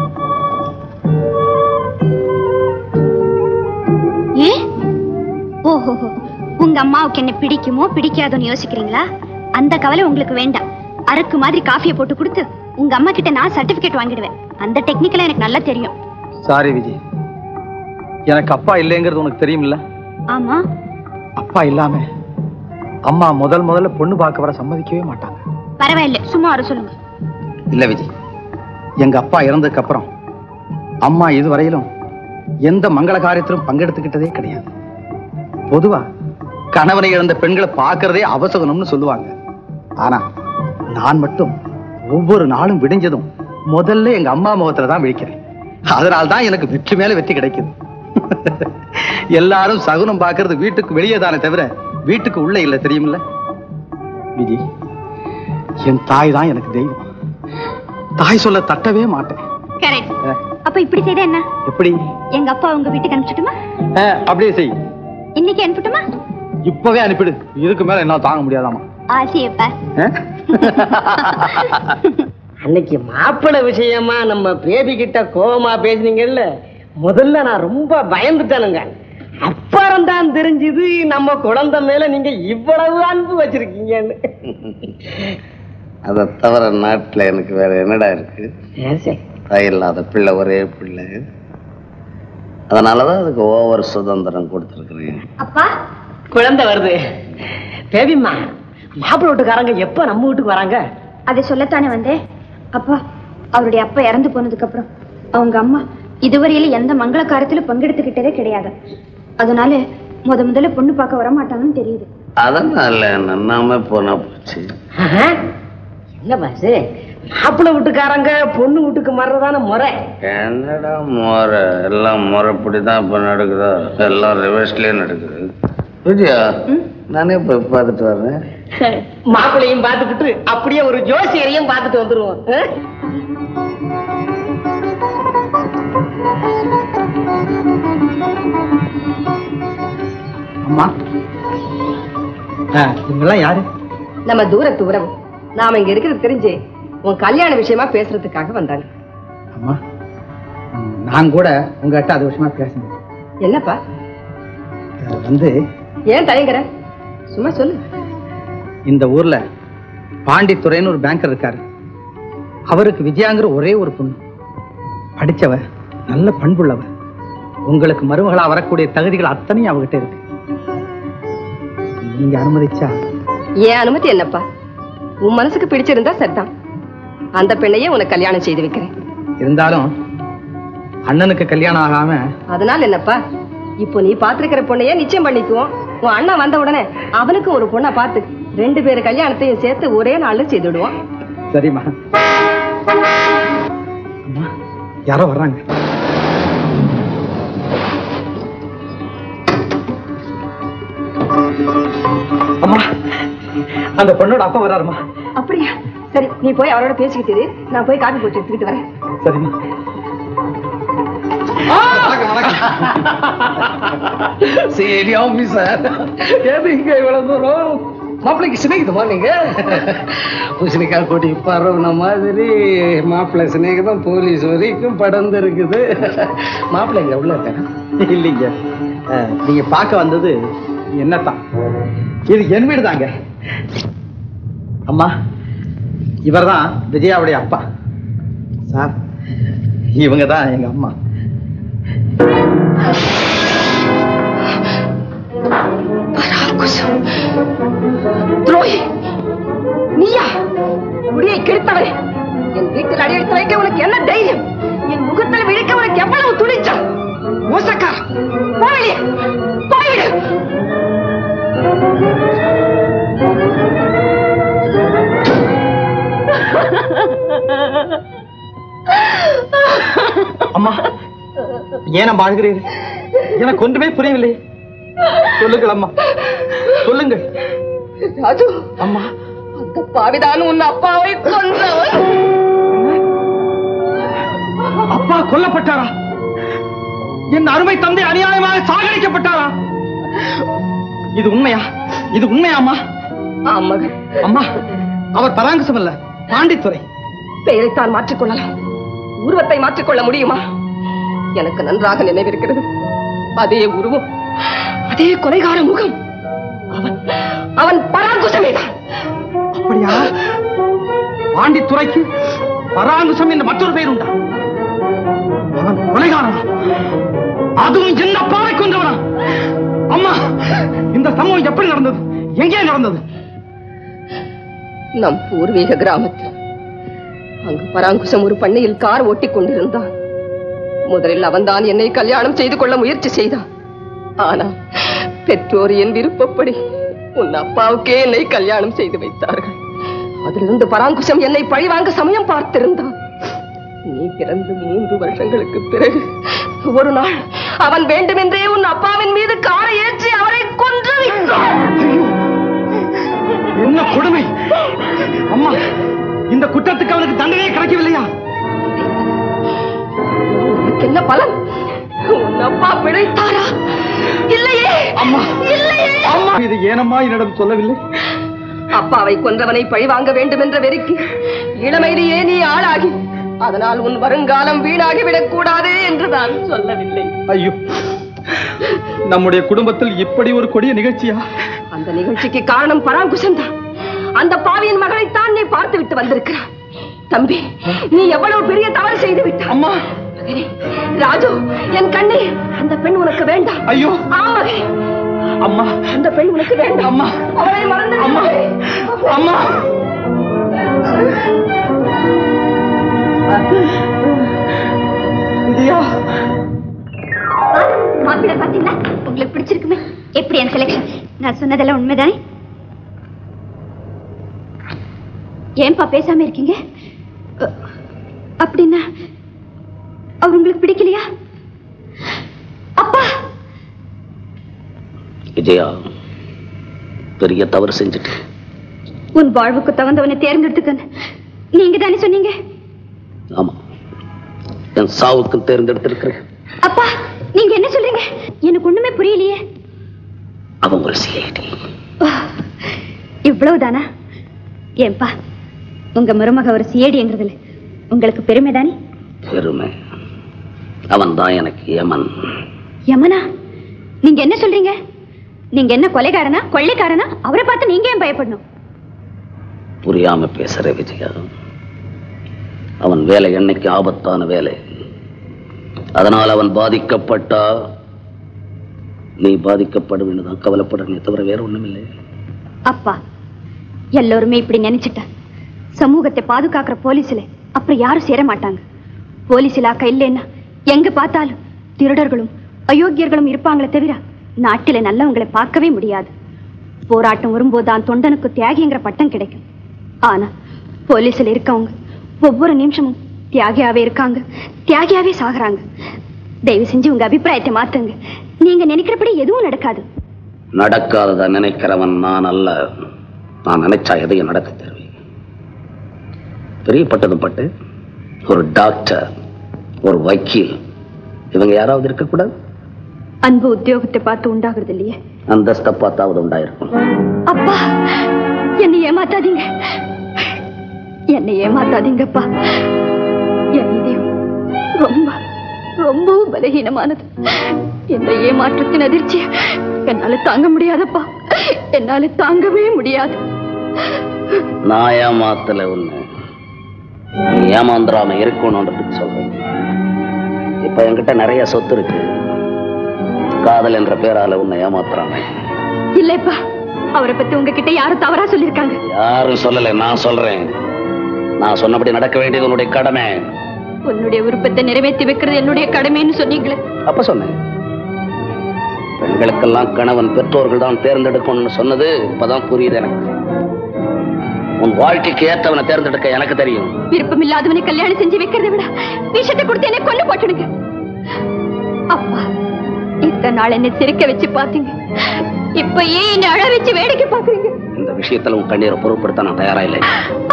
ஏ ஓஹோ உங்க அம்மாவுக்கு என்ன பிடிக்குமோ பிடிக்காதோன்னு யோசிக்கிறீங்களா அந்த கவலை உங்களுக்கு வேண்டாம் அருக்கு மாதிரி காஃபியை போட்டு கொடுத்து உங்க அம்மா கிட்ட நான் சர்டிபிகேட் வாங்கிடுவேன் அந்த டெக்னிக்கெல்லாம் எனக்கு நல்லா தெரியும் சாரி விஜய் எனக்கு அப்பா இல்லைங்கிறது உனக்கு தெரியுமில்ல ஆமா அப்பா இல்லாம அம்மா முதல் முதல்ல பொண்ணு பார்க்க வர சம்மதிக்கவே மாட்டாங்க பரவாயில்ல சும்மா வர சொல்லுங்க இல்ல விஜய் எங்க அப்பா இறந்ததுக்கு அப்புறம் அம்மா இதுவரையிலும் எந்த மங்கள காரியத்திலும் பங்கெடுத்துக்கிட்டதே கிடையாது பொதுவா கணவனை இழந்த பெண்களை பார்க்கறதே அவசகனம்னு சொல்லுவாங்க ஆனா நான் மட்டும் ஒவ்வொரு நாளும் விடிஞ்சதும் முதல்ல எங்க அம்மா முகத்துல தான் விழிக்கிறேன் அதனால தான் எனக்கு வெற்றி மேல வெற்றி கிடைக்குது எல்லாரும் சகுனம் பார்க்கறது வீட்டுக்கு வெளியே தானே தவிர வீட்டுக்கு உள்ள இல்ல தெரியுமில்ல விஜி என் தாய் தான் எனக்கு தெய்வம் தாய் சொல்ல தட்டவே மாட்டேன் கரெக்ட் அப்ப இப்படி செய்தா என்ன எப்படி எங்க அப்பா உங்க வீட்டுக்கு அனுப்பிச்சுட்டுமா அஹ், அப்படியே செய் இன்னைக்கு அனுப்பட்டுமா இப்பவே அனுப்பிடு இதுக்கு மேல என்ன தாங்க முடியாதாமா ஆசையப்பா அன்னைக்கு மாப்பிள்ளை விஷயமா நம்ம பேபி கிட்ட கோவமா பேசுனீங்கல்ல முதல்ல நான் ரொம்ப பயந்துட்டேனுங்க அப்புறம் தான் தெரிஞ்சது நம்ம குழந்தை மேல நீங்க இவ்வளவு அன்பு வச்சிருக்கீங்கன்னு அதை தவிர நாட்டுல எனக்கு வேற என்னடா இருக்கு தாய் இல்லாத பிள்ளை ஒரே பிள்ளை அதனாலதான் அதுக்கு ஓவர் சுதந்திரம் கொடுத்துருக்குறேன் அப்பா குழந்தை வருது பேபிம்மா மாப்பிள்ளை வீட்டுக்காரங்க எப்ப நம்ம வீட்டுக்கு வராங்க அதை சொல்லத்தானே வந்தேன் அப்பா அவருடைய அப்பா இறந்து போனதுக்கு அப்புறம் அவங்க அம்மா இதுவரையில எந்த மங்கள காரியத்திலும் பங்கெடுத்துக்கிட்டதே கிடையாது அதனால முத முதல்ல பொண்ணு பார்க்க வர மாட்டாங்கன்னு தெரியுது அதனால நன்னாம போனா போச்சு ஆஹா. என்ன பாசு மாப்பிள்ளை வீட்டுக்காரங்க பொண்ணு வீட்டுக்கு மாறுறதான முறை என்னடா முறை எல்லாம் முறைப்படிதான் இப்ப நடக்குதா எல்லாம் ரிவர்ஸ்லயே நடக்குது விஜயா நானே போய் பார்த்துட்டு வர்றேன் மாப்பிள்ளையும் பார்த்துக்கிட்டு அப்படியே ஒரு ஜோசியரையும் பார்த்துட்டு வந்துருவோம் ஆ? அம்மா இவங்கெல்லாம் யாரு நம்ம தூரத்து உறவு நாம இங்க இருக்கிறது தெரிஞ்சு உன் கல்யாண விஷயமா பேசுறதுக்காக வந்தாங்க அம்மா ம், நான் கூட உங்ககிட்ட அது விஷயமா பேசணும் என்னப்பா அஹ், வந்து ஏன் தயங்குற சும்மா சொல்லு இந்த ஊர்ல பாண்டித்துறைன்னு ஒரு பேங்கர் இருக்காரு அவருக்கு விஜயாங்கிற ஒரே ஒரு பொண்ணு படிச்சவ நல்ல பண்புள்ளவ உங்களுக்கு மருமகளா வரக்கூடிய தகுதிகள் அத்தனையும் அவகிட்ட இருக்கு நீங்க அனுமதிச்சா ஏன் அனுமதி என்னப்பா உன் மனசுக்கு பிடிச்சிருந்தா சரிதான் அந்த பெண்ணையே உனக்கு கல்யாணம் செய்து வைக்கிறேன் இருந்தாலும் அண்ணனுக்கு கல்யாணம் ஆகாம அதனால என்னப்பா இப்போ நீ பாத்திருக்கிற பொண்ணையே நிச்சயம் பண்ணிக்குவோம் உன் அண்ணன் வந்த உடனே அவனுக்கு ஒரு பொண்ணை பார்த்து ரெண்டு பேர் கல்யாணத்தையும் சேர்த்து ஒரே நாள்ல செய்து விடுவோம் சரிம்மா அம்மா யாரோ வர்றாங்க அம்மா அந்த பொண்ணோட அப்பா வர்றாருமா அப்படியா சரி நீ போய் அவரோட பேசிக்கிட்டு இரு. நான் போய் காப்பி போட்டு எடுத்துக்கிட்டு வரேன் சரிம்மா சரி ஆபீசர் ஏது இங்க இவ்வளவு தூரம் மாப்பிள்ளைக்கு சிநேகிதமா நீங்க பூசணிக்காய் கொடி பரவுன மாதிரி மாப்பிள்ளை சிநேகிதம் போலீஸ் வரைக்கும் படர்ந்து இருக்குது மாப்பிள்ளை இங்க உள்ள இருக்காங்க இல்லைங்க அஹ், நீங்க பார்க்க வந்தது என்னத்தான் இது என் வீடு தாங்க அம்மா இவர்தான் விஜயாவுடைய அப்பா சார் இவங்க தான் எங்க அம்மா துரோகி நீயா முடியை கெடுத்தவரே என் வீட்டில் அடியெடுத்து வைக்க உனக்கு என்ன தைரியம் என் முகத்தில் விழிக்க உனக்கு எவ்வளவு துணிச்சல் மோசக்கார போவிலே போய்விடு அம்மா ஏன் வாழ்கிறீர்கள் எனக்கு ஒன்றுமே புரியவில்லை சொல்லுங்கள் அம்மா சொல்லுங்கள் ராஜு அம்மா அந்த பாவிதான் உன் அப்பாவை கொன்றவன் அப்பா கொல்லப்பட்டாரா என் அருமை தந்தை அநியாயமாக சாகடிக்கப்பட்டாரா இது உண்மையா இது உண்மையா அம்மா ஆமா அம்மா அவர் பராங்கசம் அல்ல பாண்டித்துறை பெயரைத்தான் மாற்றிக்கொள்ளலாம் உருவத்தை மாற்றிக்கொள்ள முடியுமா எனக்கு நன்றாக நினைவிருக்கிறது அதே உருவம் அதே கொலைகார முகம் அவன் அவன் பராங்குசமேதான் அப்படியா பாண்டித்துறைக்கு பராங்குசம் என்ற மற்றொரு பெயர் உண்டா அவன் கொலைகாரனா அதுவும் என்ன பாவை கொன்றவனா அம்மா இந்த சம்பவம் எப்படி நடந்தது எங்கே நடந்தது நம் பூர்வீக கிராமத்தில் அங்கு பராங்குசம் ஒரு பண்ணையில் கார் ஓட்டிக் கொண்டிருந்தான் முதலில் அவன்தான் என்னை கல்யாணம் செய்து கொள்ள முயற்சி செய்தான் ஆனால் பெற்றோர் என் விருப்பப்படி உன் அப்பாவுக்கே என்னை கல்யாணம் செய்து வைத்தார்கள் அதிலிருந்து பராங்குசம் என்னை பழிவாங்க சமயம் பார்த்திருந்தான் நீ பிறந்து மூன்று வருஷங்களுக்கு பிறகு ஒரு நாள் அவன் வேண்டுமென்றே உன் அப்பாவின் மீது காரை ஏற்றி அவரை கொன்று விட்டான். என்ன கொடுமை அம்மா இந்த குற்றத்துக்கு அவனுக்கு தண்டனையே கிடைக்கவில்லையா உனக்கு என்ன பலன் உன் அப்பா பிழைத்தாரா இல்லையே அம்மா இல்லையே அம்மா இது ஏனம்மா என்னிடம் சொல்லவில்லை அப்பாவை கொன்றவனை பழிவாங்க வேண்டும் என்ற வெறிக்கு இளமையிலேயே நீ ஆளாகி அதனால் உன் வருங்காலம் வீணாகிவிடக் கூடாதே என்று நான் சொல்லவில்லை ஐயோ நம்முடைய குடும்பத்தில் இப்படி ஒரு கொடிய நிகழ்ச்சியா அந்த நிகழ்ச்சிக்கு காரணம் பராங்குசம் தான் அந்த பாவியின் மகளைத்தான் நீ பார்த்து விட்டு வந்திருக்கிறாய் தம்பி நீ எவ்வளவு பெரிய தவறு செய்து விட்டாய் அம்மா மகனே ராஜு என் கண்ணே அந்த பெண் உனக்கு வேண்டாம் ஐயோ ஆம் மகனே அம்மா அந்த பெண் உனக்கு வேண்டாம் அம்மா அவளை மறந்து அம்மா அம்மா விஜயா மாப்பிள்ளை பாத்தீங்களா உங்களுக்கு பிடிச்சிருக்குமே எப்படி என் செலெக்ஷன் நான் சொன்னதெல்லாம் உண்மைதானே ஏன்பா பேசாம இருக்கீங்க அ, அப்படின்னா அவர் உங்களுக்கு பிடிக்கலையா அப்பா விஜயா பெரிய தவறு செஞ்சுட்டு உன் வாழ்வுக்கு தகுந்தவனை தேர்ந்தெடுத்துக்கன்னு நீங்க தானே சொன்னீங்க ஆமா என் சாவுக்கு தேர்ந்தெடுத்திருக்கிறேன் அப்பா நீங்க என்ன சொல்றீங்க எனக்கு ஒண்ணுமே புரியலையே அவன் ஒரு சிஐடி இவ்வளவுதானா ஏன்பா உங்க மருமக ஒரு சிஏடிங்கிறதுல உங்களுக்கு பெருமை தானே பெருமை அவன் தான் எனக்கு யமன் யமனா நீங்க என்ன சொல்றீங்க நீங்க என்ன கொலைகாரனா கொள்ளைக்காரனா அவரை பார்த்து நீங்க ஏன் பயப்படணும் புரியாம பேசுற விஜயா அவன் வேலை என்னைக்கு ஆபத்தான வேலை அதனால் அவன் பாதிக்கப்பட்டா நீ பாதிக்கப்படுவேன்னு தான் கவலைப்படுறனே தவிர வேற ஒண்ணுமில்லை அப்பா எல்லோருமே இப்படி நினைச்சிட்டா சமூகத்தை பாதுகாக்கிற போலீஸ்ல அப்புறம் யாரும் சேர மாட்டாங்க போலீஸ் இலாக்கா இல்லைன்னா எங்க பார்த்தாலும் திருடர்களும் அயோக்கியர்களும் இருப்பாங்களே தவிர நாட்டில நல்லவங்களை பார்க்கவே முடியாது போராட்டம் வரும்போதுதான் தொண்டனுக்கு தியாகிங்கிற பட்டம் கிடைக்கும் ஆனா போலீஸ்ல இருக்கவங்க ஒவ்வொரு நிமிஷமும் தியாகியாவே இருக்காங்க தியாகியாவே சாகுறாங்க தயவு செஞ்சு உங்க அபிப்பிராயத்தை மாத்துங்க நீங்க நினைக்கிறபடி எதுவும் நடக்காது நடக்காதத நினைக்கிறவன் நான் அல்ல நான் நினைச்சா எதையும் நடக்க தருவேன் பிரியப்பட்டதும் பட்டு ஒரு டாக்டர் ஒரு வக்கீல் இவங்க யாராவது இருக்கக்கூடாது அன்பு உத்தியோகத்தை பார்த்து உண்டாகிறது இல்லையே அந்தஸ்தை பார்த்தாவது உண்டாயிருக்கும் அப்பா என்னை ஏமாத்தாதீங்க என்னை ஏமாத்தாதீங்கப்பா என் இதயம் ரொம்ப ரொம்பவும் பலகீனமானது இந்த ஏமாற்றத்தின் அதிர்ச்சி என்னால தாங்க முடியாதப்பா என்னால தாங்கவே முடியாது நான் ஏமாத்தல உன்னை நீ ஏமாந்துராம இருக்கணும்ன்றதுக்கு சொல்றேன் இப்ப என்கிட்ட நிறைய சொத்து இருக்கு காதல் என்ற பேரால உன்னை ஏமாத்துறாங்க இல்லப்பா அவரை பத்தி உங்ககிட்ட யாரும் தவறா சொல்லிருக்காங்க யாரும் சொல்லல நான் சொல்றேன் நான் சொன்னபடி நடக்க வேண்டியது உன்னுடைய கடமை உன்னுடைய விருப்பத்தை நிறைவேற்றி வைக்கிறது என்னுடைய கடமைன்னு சொன்னீங்களே அப்ப சொன்னேன் பெண்களுக்கெல்லாம் கணவன் பெற்றோர்கள் தான் தேர்ந்தெடுக்கணும்னு சொன்னது இப்பதான் புரியுது எனக்கு உன் வாழ்க்கைக்கு ஏற்றவனை தேர்ந்தெடுக்க எனக்கு தெரியும் விருப்பம் இல்லாதவனை கல்யாணம் செஞ்சு வைக்கிறதை விட விஷத்தை கொடுத்து என்னை கொண்டு போட்டுடுங்க அப்பா இத்தனை நாள் என்னை சிரிக்க வச்சு பாத்தீங்க இப்ப ஏன் என்னை அழ வச்சு வேடிக்கை பாக்குறீங்க இந்த விஷயத்துல உன் கண்ணீரை பொருட்படுத்த நான் தயாரா இல்லை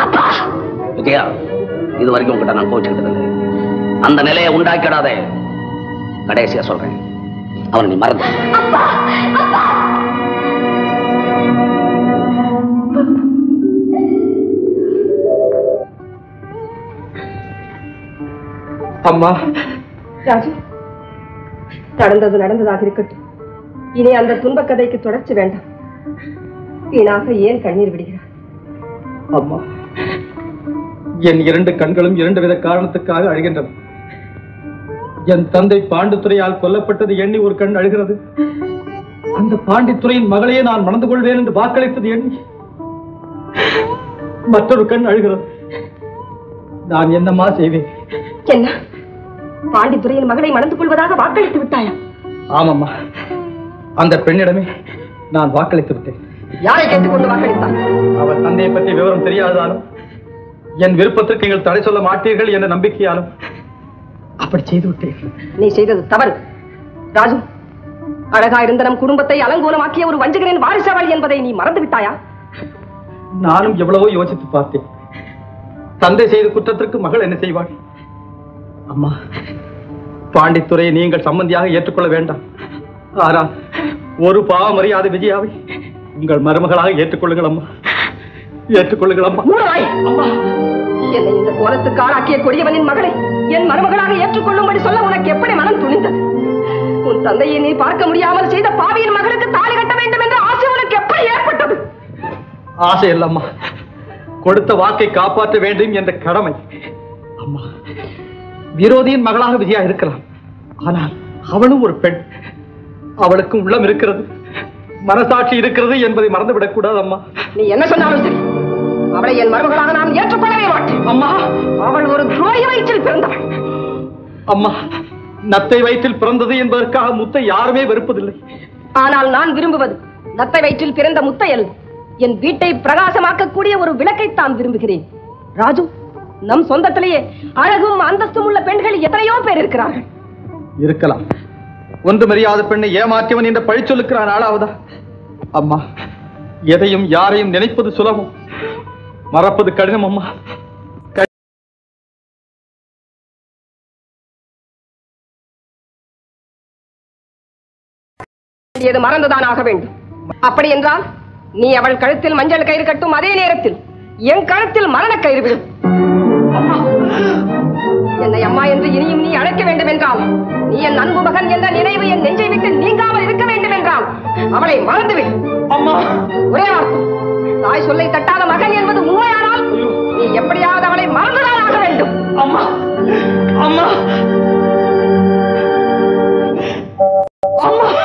விஜயா இது வரைக்கும் உங்ககிட்ட நான் கோச்சுக்கிட்டது இல்லை அந்த நிலையை உண்டாக்கிடாதே கடைசியா சொல்றேன் அவனை நீ மறந்து அம்மா ராஜு நடந்தது நடந்ததாக இருக்கட்டும் இனி அந்த துன்பக் கதைக்கு தொடர்ச்சி வேண்டாம் வீணாக ஏன் கண்ணீர் விடுகிறார் அம்மா என் இரண்டு கண்களும் இரண்டு வித காரணத்துக்காக அழுகின்றன என் தந்தை பாண்டித்துறையால் கொல்லப்பட்டது எண்ணி ஒரு கண் அழுகிறது அந்த பாண்டித்துறையின் மகளையே நான் மணந்து கொள்வேன் என்று வாக்களித்தது எண்ணி மற்றொரு கண் அழுகிறது நான் என்னம்மா செய்வேன் என்ன பாண்டித்துறையின் மகளை மணந்து கொள்வதாக வாக்களித்து விட்டாயா ஆமாம்மா அந்த பெண்ணிடமே நான் வாக்களித்து விட்டேன் யாரை கேட்டுக்கொண்டு வாக்களித்தாய் அவள் தந்தையை பற்றி விவரம் தெரியாததாலும் என் விருப்பத்திற்கு நீங்கள் தடை சொல்ல மாட்டீர்கள் என்ற நம்பிக்கையாலும் அப்படி செய்து விட்டீர்கள் நீ செய்தது தவறு ராஜு அழகா இருந்த நம் குடும்பத்தை அலங்கோலமாக்கிய ஒரு வஞ்சகரின் வாரிசவள் என்பதை நீ மறந்து விட்டாயா நானும் எவ்வளவோ யோசித்து பார்த்தேன் தந்தை செய்த குற்றத்திற்கு மகள் என்ன செய்வாள் அம்மா பாண்டித்துறையை நீங்கள் சம்பந்தியாக ஏற்றுக்கொள்ள வேண்டாம் ஆனால் ஒரு பாவம் அறியாத விஜயாவை உங்கள் மருமகளாக ஏற்றுக்கொள்ளுங்கள் அம்மா ஏற்றுக்கொள்ளுங்கள் அம்மா மூடவாய் என்னை இந்த கோலத்துக்கு ஆளாக்கிய கொடியவனின் மகளை என் மருமகளாக ஏற்றுக்கொள்ளும்படி சொல்ல உனக்கு எப்படி மனம் துணிந்தது உன் தந்தையை நீ பார்க்க முடியாமல் செய்த பாவியின் மகளுக்கு தாலி கட்ட வேண்டும் என்ற ஆசை உனக்கு எப்படி ஏற்பட்டது ஆசை இல்லம்மா கொடுத்த வாக்கை காப்பாற்ற வேண்டும் என்ற கடமை அம்மா விரோதியின் மகளாக விஜயா இருக்கலாம் ஆனால் அவளும் ஒரு பெண் அவளுக்கும் உள்ளம் இருக்கிறது மனசாட்சி இருக்கிறது என்பதை மறந்துவிடக் கூடாது அம்மா நீ என்ன சொன்னாலும் சரி அவளை என் மருமகளாக நான் ஏற்றுக்கொள்ளவே மாட்டேன் அம்மா அவள் ஒரு துரோகி வயிற்றில் பிறந்தவள் அம்மா நத்தை வயிற்றில் பிறந்தது என்பதற்காக முத்தை யாருமே வெறுப்பதில்லை ஆனால் நான் விரும்புவது நத்தை வயிற்றில் பிறந்த முத்தை அல்ல என் வீட்டை பிரகாசமாக்கக்கூடிய ஒரு விளக்கைத்தான் விரும்புகிறேன் ராஜு நம் சொந்தத்திலேயே அழகும் அந்தஸ்தும் உள்ள பெண்கள் எத்தனையோ பேர் இருக்கிறார்கள் இருக்கலாம் ஒன்றுமறியாத பெண்ணை ஏமாற்றியவன் என்ற பழிச்சொல்லுக்கிறான் ஆளாவதா அம்மா எதையும் யாரையும் நினைப்பது சுலபம் மறப்பது கடினம் அம்மா வேண்டியது மறந்துதான் ஆக வேண்டும் அப்படி என்றால் நீ அவள் கழுத்தில் மஞ்சள் கயிறு கட்டும் அதே நேரத்தில் என் கழுத்தில் மரண கயிறு விடும் என்னை அம்மா என்று இனியும் நீ அழைக்க வேண்டும் என்றால் நீ என் அன்பு மகன் என்ற நினைவு என் நெஞ்சை விட்டு நீங்காமல் இருக்க வேண்டும் என்றால் அவளை மறந்துவிடு அம்மா ஒரே வார்த்தை தாய் சொல்லை தட்டாத மகன் என்பது உண்மையானால் நீ எப்படியாவது அவளை மறந்துதான் ஆக வேண்டும் அம்மா அம்மா அம்மா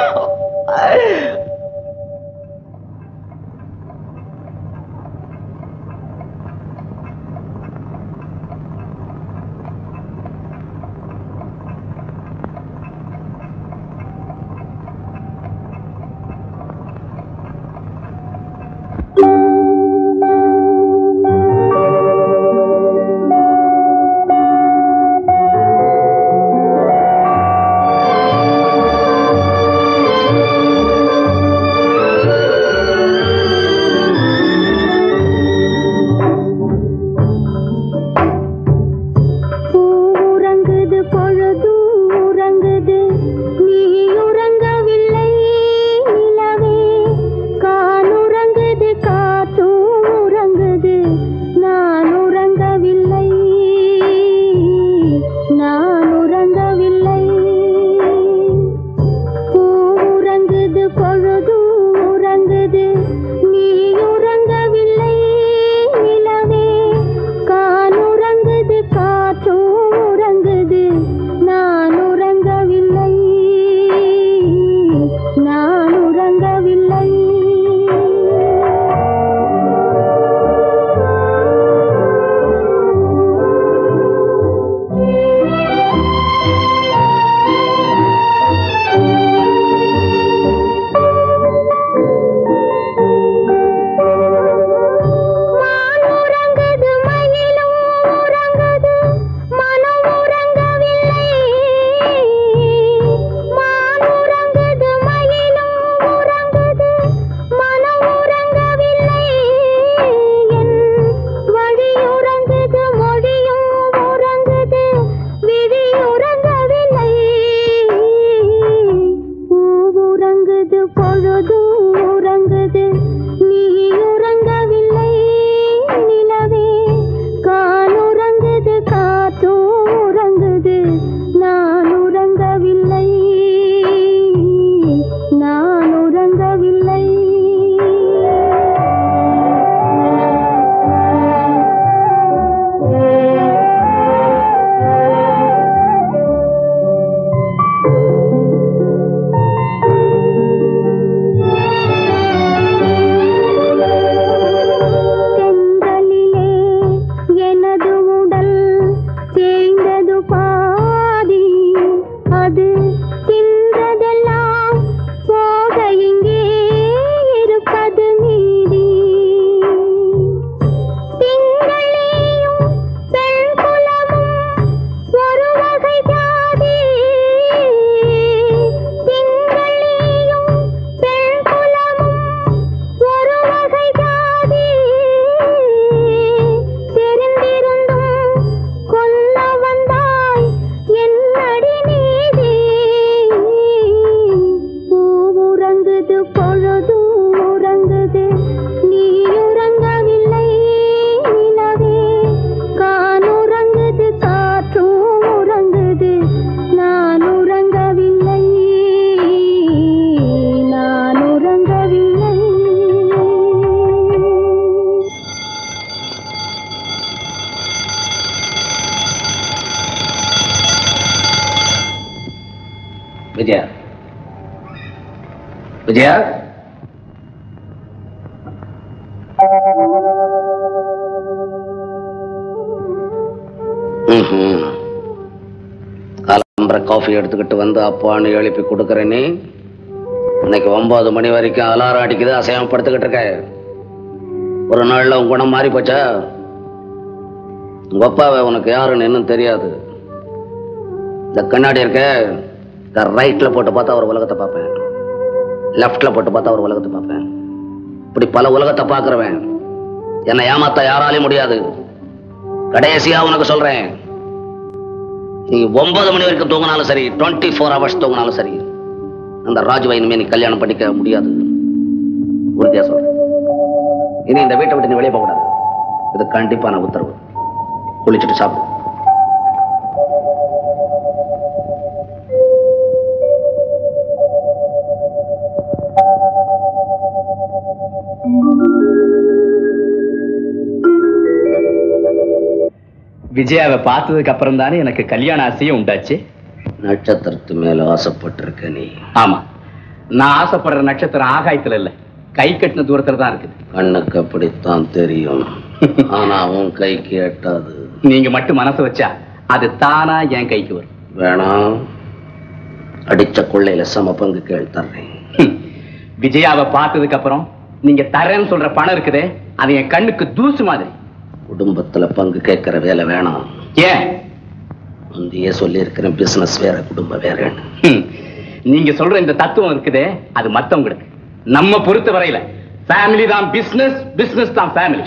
விஜயா ம்ஹும். காலம்பர காஃபி எடுத்துக்கிட்டு வந்து அப்பான்னு எழுப்பி கொடுக்கறேனே இன்னைக்கு ஒன்பது மணி வரைக்கும் அலாரம் அடிக்குது அசையாம படுத்துக்கிட்டு இருக்க ஒரு நாள்ல உன் குணம் மாறி போச்சா உங்க அப்பாவை உனக்கு யாருன்னு இன்னும் தெரியாது இந்த கண்ணாடி இருக்க இந்த ரைட்ல போட்டு பார்த்தா ஒரு உலகத்தை பார்ப்பேன் லெஃப்ட்ல போட்டு பார்த்தா ஒரு உலகத்தை பார்ப்பேன் இப்படி பல உலகத்தை பார்க்கறவன் என்னை ஏமாத்த யாராலையும் முடியாது கடைசியா உனக்கு சொல்றேன் நீ ஒன்பது மணி வரைக்கும் தூங்கினாலும் சரி டுவெண்ட்டி ஃபோர் ஹவர்ஸ் தூங்கினாலும் சரி அந்த ராஜுவை இனிமே நீ கல்யாணம் பண்ணிக்க முடியாது உறுதியா சொல்றேன் இனி இந்த வீட்டை விட்டு நீ வெளியே போக கூடாது இது கண்டிப்பான உத்தரவு குளிச்சுட்டு சாப்பிடு விஜயாவை பார்த்ததுக்கு அப்புறம் தானே எனக்கு கல்யாண ஆசையே உண்டாச்சு நட்சத்திரத்து மேல ஆசைப்பட்டிருக்க நீ ஆமா நான் ஆசைப்படுற நட்சத்திரம் ஆகாயத்துல இல்ல கை கட்டின தூரத்துல தான் இருக்குது கண்ணுக்கு அப்படித்தான் தெரியும் ஆனா உன் கைக்கு எட்டாது நீங்க மட்டும் மனசு வச்சா அது தானா என் கைக்கு வரும் வேணாம் அடிச்ச கொள்ளையில சம பங்கு கேள் தர்றேன் ஹம். விஜயாவை பார்த்ததுக்கு அப்புறம் நீங்க தரேன்னு சொல்ற பணம் இருக்குதே அது என் கண்ணுக்கு தூசு மாதிரி குடும்பத்துல பங்கு கேட்கிற வேலை வேணாம் ஏன் முந்தையே சொல்லி இருக்கிற பிசினஸ் வேற குடும்பம் வேறன்னு ஹம். நீங்க சொல்ற இந்த தத்துவம் இருக்குதே அது மத்தவங்களுக்கு நம்ம பொறுத்த வரையில ஃபேமிலி தான் பிசினஸ் பிசினஸ் தான் ஃபேமிலி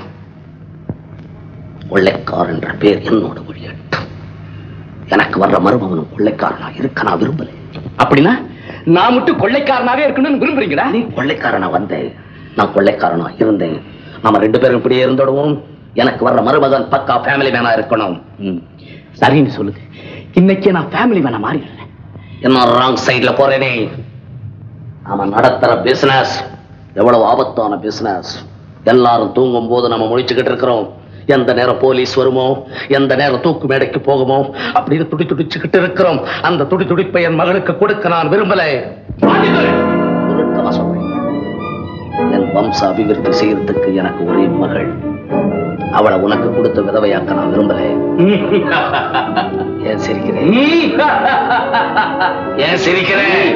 கொள்ளைக்காரன்ற பேர் என்னோட வழியட்டும் எனக்கு வர்ற மருமகனும் கொள்ளைக்காரனா இருக்க நான் விரும்பல அப்படின்னா நான் மட்டும் கொள்ளைக்காரனாவே இருக்கணும்னு விரும்புறீங்களா நீ கொள்ளைக்காரனா வந்தேன் நான் கொள்ளைக்காரனா இருந்தேன் நாம ரெண்டு பேரும் இப்படியே இருந்துடுவோம் எனக்கு வர்ற மருமகன் பக்கா ஃபேமிலி மேனா இருக்கணும் ம். சரின்னு சொல்லுது இன்னைக்கே நான் ஃபேமிலி மேன மாறிடுறேன் என்ன ராங் சைடுல போறேனே நாம நடத்துற பிசினஸ் எவ்வளவு ஆபத்தான பிசினஸ் எல்லாரும் தூங்கும் போது நம்ம முழிச்சுக்கிட்டு இருக்கிறோம் எந்த நேரம் போலீஸ் வருமோ எந்த நேரம் தூக்கு மேடைக்கு போகுமோ அப்படின்னு துடி துடிச்சுக்கிட்டு இருக்கிறோம் அந்த துடி துடிப்பை என் மகளுக்கு கொடுக்க நான் விரும்பல உருக்கமா சொல்றேன் என் வம்ச அபிவிருத்தி செய்யறதுக்கு எனக்கு ஒரே மகள் அவளை உனக்கு கொடுத்த விதவையாக்க நான் விரும்பல ஏன் சிரிக்கிறேன் ஏன் சிரிக்கிறேன்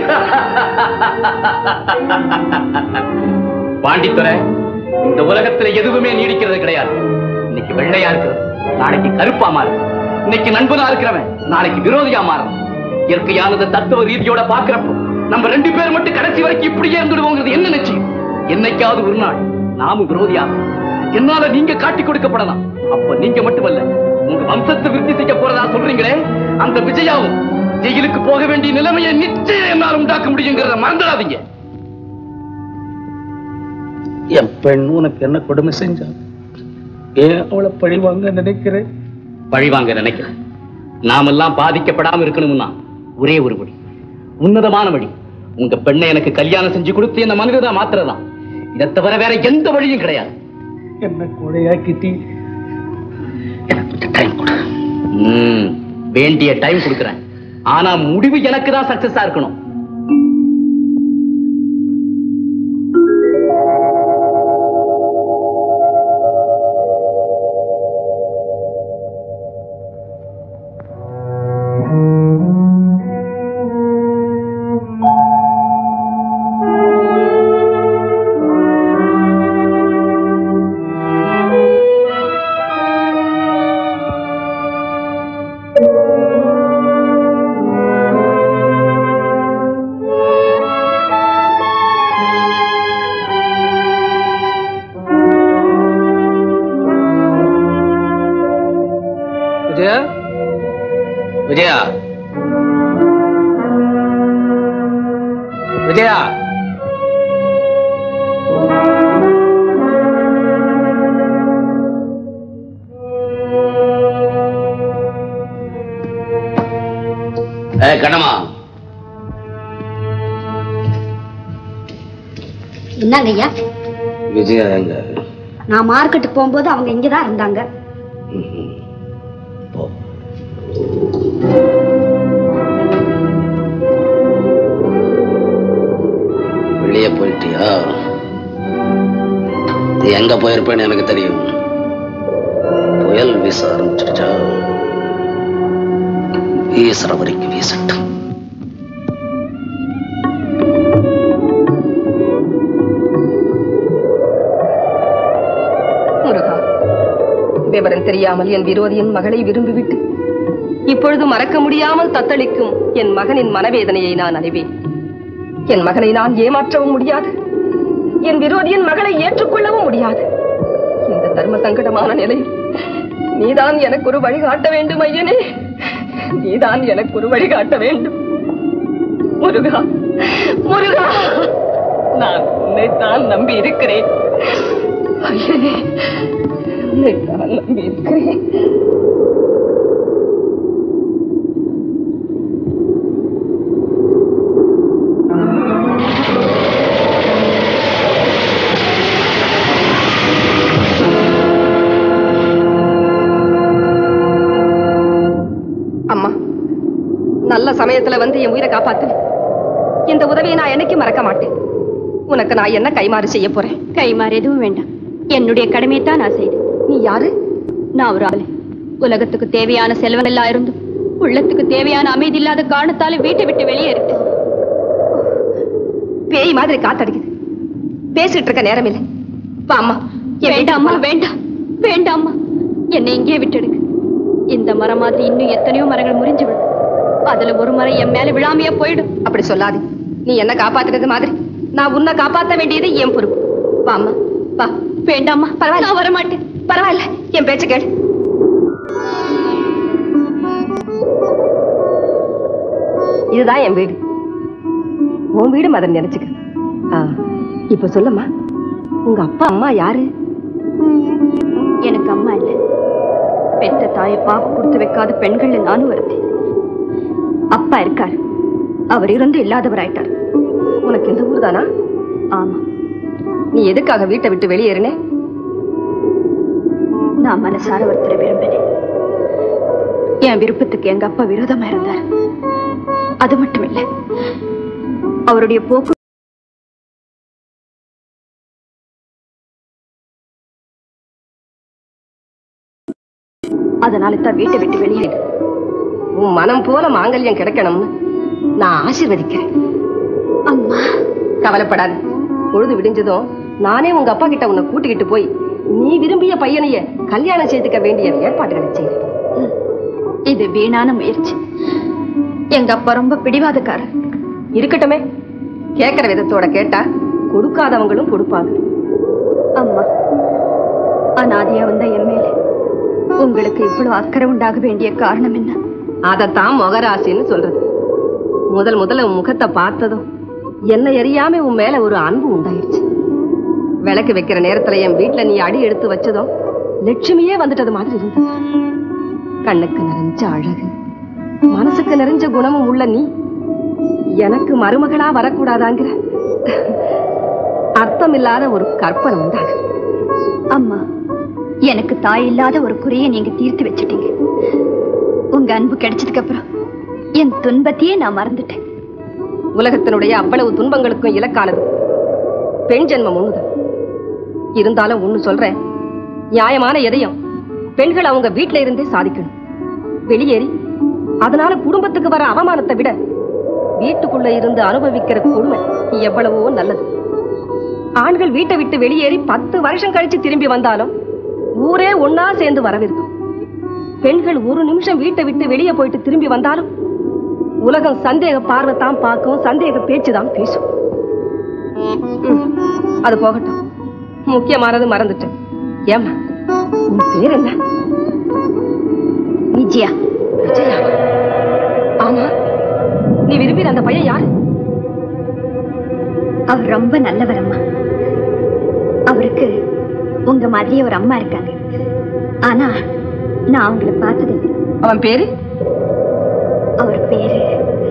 பாண்டித்துறை இந்த உலகத்துல எதுவுமே நீடிக்கிறது கிடையாது இன்னைக்கு வெள்ளையா இருக்கிறது நாளைக்கு கருப்பா மாறும் இன்னைக்கு நண்பனா இருக்கிறவன் நாளைக்கு விரோதியா மாறும் இயற்கையானது தத்துவ ரீதியோட பாக்குறப்போ நம்ம ரெண்டு பேர் மட்டும் கடைசி வரைக்கும் இப்படியே இருந்துடுவோங்கிறது என்ன நிச்சயம் என்னைக்காவது ஒரு நாள் நாமும் விரோதியாக என்னால நீங்க காட்டி கொடுக்கப்படலாம் அப்ப நீங்க மட்டுமல்ல உங்க வம்சத்தை விருத்தி செய்ய போறதா சொல்றீங்களே அந்த விஜயாவும் ஜெயிலுக்கு போக வேண்டிய நிலைமையை நிச்சயம் என்னால் உண்டாக்க முடியுங்கிறத மறந்துடாதீங்க என் பெண் உனக்கு என்ன கொடுமை செஞ்சா ஏன் அவளை பழிவாங்க நினைக்கிறேன் பழிவாங்க நினைக்கிறேன் நாமெல்லாம் பாதிக்கப்படாம இருக்கணும்னா ஒரே ஒரு வழி உன்னதமான வழி உங்க பெண்ணை எனக்கு கல்யாணம் செஞ்சு கொடுத்து என்ன மனிதனா மாத்திரதான் இதை தவிர வேற எந்த வழியும் கிடையாது என்ன கொடையாக்கிட்டி ம், வேண்டிய டைம் கொடுக்குறேன் ஆனா முடிவு எனக்கு தான் சக்சஸா இருக்கணும் விஜயா விஜயா விஜயா ஏ கண்ணம்மா என்னங்க ஐயா விஜயா எங்க நான் மார்க்கெட்டுக்கு போகும்போது அவங்க இங்கதான் இருந்தாங்க ஆரம்பிச்சிட்டியா நீ எங்க போயிருப்பேன்னு எனக்கு தெரியும் புயல் வீச ஆரம்பிச்சிருச்சா வீசுற வரைக்கும் வீசட்டும் முருகா விவரம் தெரியாமல் என் விரோதியின் மகளை விரும்பிவிட்டு இப்பொழுது மறக்க முடியாமல் தத்தளிக்கும் என் மகனின் மனவேதனையை நான் அறிவேன் என் மகனை நான் ஏமாற்றவும் முடியாது என் விரோதியின் மகளை ஏற்றுக்கொள்ளவும் முடியாது இந்த தர்ம சங்கடமான நிலையில் நீதான் எனக்கு ஒரு வழிகாட்ட வேண்டும் ஐயனே நீதான் எனக்கு ஒரு வழிகாட்ட வேண்டும் முருகா முருகா நான் உன்னைத்தான் நம்பி இருக்கிறேன் ஐயனே உன்னைத்தான் நம்பி இருக்கிறேன் அம்மா நல்ல சமயத்துல வந்து என் உயிரை காப்பாத்து இந்த உதவியை நான் என்னைக்கு மறக்க மாட்டேன் உனக்கு நான் என்ன கைமாறு செய்ய போறேன் கைமாறு எதுவும் வேண்டாம் என்னுடைய கடமையை தான் நான் செய்தேன் நீ யாரு நான் ஒரு ஆளு உலகத்துக்கு தேவையான செல்வம் எல்லாம் இருந்தும் உள்ளத்துக்கு தேவையான அமைதி இல்லாத காரணத்தால வீட்டை விட்டு வெளியே இருக்கு பேய் மாதிரி காத்தடிக்குது பேசிட்டு இருக்க நேரம் இல்லை வா அம்மா என் வேண்டாம்மா வேண்டாம் வேண்டாம்மா என்னை இங்கே விட்டுடுங்க இந்த மரம் மாதிரி இன்னும் எத்தனையோ மரங்கள் முறிஞ்சு விடும் அதுல ஒரு மரம் என் மேல விழாமையே போயிடும் அப்படி சொல்லாது நீ என்ன காப்பாத்துறது மாதிரி நான் உன்னை காப்பாத்த வேண்டியது என் பொறுப்பு வா அம்மா வா வேண்டாம்மா பரவாயில்ல நான் வரமாட்டேன் பரவாயில்ல என் பேச்ச கேளு இதுதான் என் வீடு உன் வீடு மதன் நினைச்சுக்க ஆ, இப்ப சொல்லம்மா உங்க அப்பா அம்மா யாரு எனக்கு அம்மா இல்ல பெத்த தாயை பாப்பு கொடுத்து வைக்காத பெண்கள்ல நானும் வருத்தேன் அப்பா இருக்கார் அவர் இருந்து இல்லாதவராயிட்டார் உனக்கு இந்த ஊர் தானா ஆமா நீ எதுக்காக வீட்டை விட்டு வெளியேறினே நான் மனசார ஒருத்தரை விரும்பினேன் என் விருப்பத்துக்கு எங்க அப்பா விரோதமா இருந்தார் அது மட்டும் இல்ல அவருடைய போக்கு அதனால தான் வீட்டை விட்டு வெளியே உன் மனம் போல மாங்கல்யம் கிடைக்கணும்னு நான் ஆசீர்வதிக்கிறேன் அம்மா கவலைப்படாத பொழுது விடிஞ்சதும் நானே உங்க அப்பா கிட்ட உன்னை கூட்டிக்கிட்டு போய் நீ விரும்பிய பையனைய கல்யாணம் செய்துக்க வேண்டிய ஏற்பாடுகளை செய்யறேன் இது வீணான முயற்சி எங்க அப்பா ரொம்ப பிடிவாதக்காரர் இருக்கட்டுமே கேட்கிற விதத்தோட கேட்டா கொடுக்காதவங்களும் கொடுப்பாங்க அம்மா அனாதியா வந்த என் மேல உங்களுக்கு இவ்வளவு அக்கறை உண்டாக வேண்டிய காரணம் என்ன அதத்தான் மொகராசின்னு சொல்றது முதல் முதல்ல உன் முகத்தை பார்த்ததும் என்ன எரியாம உன் மேல ஒரு அன்பு உண்டாயிருச்சு விளக்கு வைக்கிற நேரத்துல என் வீட்டுல நீ அடி எடுத்து வச்சதும் லட்சுமியே வந்துட்டது மாதிரி இருந்தது கண்ணுக்கு நிறைஞ்ச அழகு மனசுக்கு நிறைஞ்ச குணமும் உள்ள நீ எனக்கு மருமகளா வரக்கூடாதாங்கிற அர்த்தம் இல்லாத ஒரு கற்பனை உண்டாகு அம்மா எனக்கு தாய் இல்லாத ஒரு குறையை நீங்க தீர்த்து வச்சிட்டீங்க உங்க அன்பு கிடைச்சதுக்கு அப்புறம் என் துன்பத்தையே நான் மறந்துட்டேன் உலகத்தினுடைய அவ்வளவு துன்பங்களுக்கும் இலக்கானது பெண் ஜென்மம் ஒண்ணுதான் இருந்தாலும் ஒண்ணு சொல்றேன் நியாயமான எதையும் பெண்கள் அவங்க வீட்ல இருந்தே சாதிக்கணும் வெளியேறி அதனால குடும்பத்துக்கு வர அவமானத்தை விட வீட்டுக்குள்ள இருந்து அனுபவிக்கிற கொடுமை எவ்வளவோ நல்லது ஆண்கள் வீட்டை விட்டு வெளியேறி பத்து வருஷம் கழிச்சு திரும்பி வந்தாலும் ஊரே ஒன்னா சேர்ந்து வரவிருக்கும் பெண்கள் ஒரு நிமிஷம் வீட்டை விட்டு வெளியே போயிட்டு திரும்பி வந்தாலும் உலகம் சந்தேக பார்வை தான் பார்க்கும் சந்தேக பேச்சு தான் பேசும் ம், அது போகட்டும் முக்கியமானது மறந்துட்டேன் ஏம்மா உன் பேர் என்ன விஜயா விஜயா ஆமா நீ விரும்பின அந்த பையன் யாரு அவர் ரொம்ப நல்லவர் அம்மா அவருக்கு உங்க மாதிரியே ஒரு அம்மா இருக்காங்க ஆனா நான் அவங்கள பார்த்ததில்லை அவன் பேரு அவர் பேரு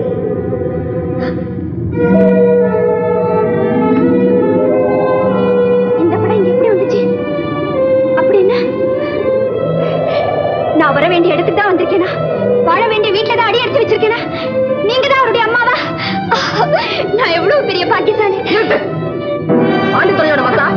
இந்த படம் இங்க எப்படி வந்துச்சு அப்படி என்ன நான் வர வேண்டிய இடத்துக்கு தான் வந்திருக்கேனா வாழ வேண்டிய வீட்டுல தான் அடி எடுத்து வச்சிருக்கேனா நீங்க தான் அவருடைய அம்மாவா நான் எவ்வளவு பெரிய பாக்கியசாலி துணையோட வந்தா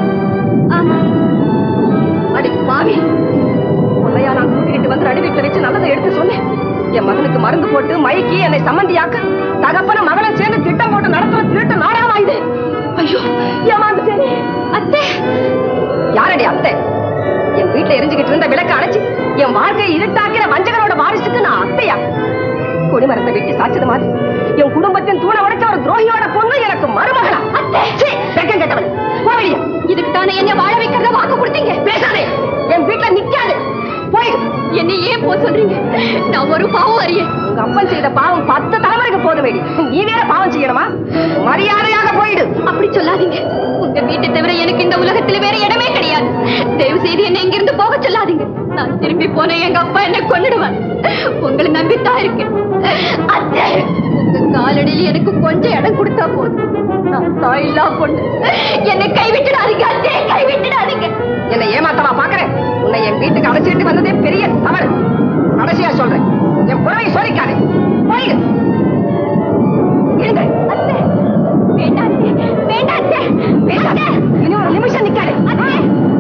அடி பாவி உன்னையா நான் கூட்டிக்கிட்டு வந்து நடு வீட்டுல வச்சு நல்லதை எடுத்து சொன்னேன் என் மகனுக்கு மருந்து போட்டு மயக்கி என்னை சம்மந்தியாக்க தகப்பன மகனை சேர்ந்து திட்டம் போட்டு நடத்துற திருட்டு நாடகமா இது ஐயோ ஏமாந்துட்டேனே அத்தை யாரடி அத்தை என் வீட்டுல எரிஞ்சுக்கிட்டு இருந்த விளக்க அணைச்சு என் வாழ்க்கையை இருட்டாக்கிற வஞ்சகனோட வாரிசுக்கு நான் அத்தையா கொடிமரத்தை வெட்டி சாச்சது மாதிரி என் குடும்பத்தின் தூணை உடைச்ச ஒரு துரோகியோட பொண்ணு எனக்கு மருமகளா அத்தை வெக்கம் கேட்டவன் போவடியா இதுக்கு தானே என்ன வாழ வைக்கிறத வாக்கு கொடுத்தீங்க பேசாதே என் வீட்டுல நிக்காது போய் என்ன ஏன் போ சொல்றீங்க நான் ஒரு பாவம் அறியேன் உங்க அப்பன் செய்த பாவம் பத்து தலைமுறைக்கு போதுமேடி நீ வேற பாவம் செய்யணுமா மரியாதையாக போயிடு அப்படி சொல்லாதீங்க உங்க வீட்டை தவிர எனக்கு இந்த உலகத்துல வேற இடமே கிடையாது தயவு செய்து என்ன இங்கிருந்து போக சொல்லாதீங்க நான் திரும்பி போன எங்க அப்பா என்ன கொன்னுடுவார் உங்களை நம்பித்தான் இருக்கேன் அத்தை உங்க காலடியில் எனக்கு கொஞ்சம் இடம் கொடுத்தா போதும் நான் தாயில்லா பொண்ணு என்னை கைவிட்டுடாதீங்க அத்தே கைவிட்டுடாதீங்க என்னை ஏமாத்தவா பாக்குறேன் உன்னை என் வீட்டுக்கு அழைச்சிட்டு வந்ததே பெரிய தவறு கடைசியா சொல்றேன் என் புறவை சோதிக்காதே போயிடு இருங்க அத்தை வேண்டாம் வேண்டாம் வேண்டாம் இனி ஒரு நிமிஷம் நிக்காதே அத்தை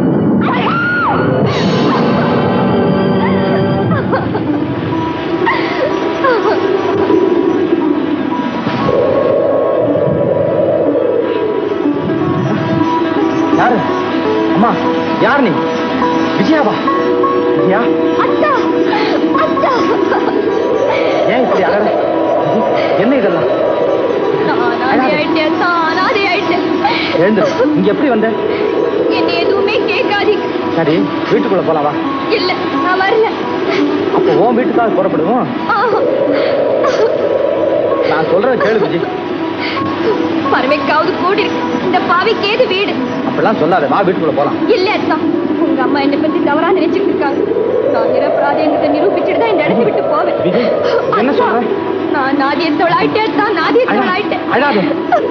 யாரு அம்மா யார் நீ விஜயாவா விஜயா அத்தா அத்தா ஏன் இப்படி அழற என்ன இதெல்லாம் நான் அனாதை ஆயிட்டேன் நான் அனாதை ஆயிட்டேன் எழுந்து இங்க எப்படி வந்த என்ன எதுவுமே கேட்காதீங்க சரி வீட்டுக்குள்ள போலாம் வா இல்ல நான் வரல அப்போ உன் வீட்டுக்காக புறப்படுவோம் ஆஹா. நான் சொல்றத கேளு விஜய் பறவைக்காவது கூடி இருக்கு இந்த பாவிக்கு ஏது வீடு அப்படிலாம் சொல்லாத வா வீட்டுக்குள்ள போலாம் இல்ல அத்தா உங்க அம்மா என்னை பத்தி தவறா நினைச்சிட்டு இருக்காங்க நான் நிரபராதின்றதை நிரூபிச்சுட்டு தான் இந்த இடத்தை விட்டு போவேன் விஜய் என்ன சொல்ற நான் நாதிய தொழாயிட்டேன் தான் நாதிய தொழாயிட்டேன் அழாத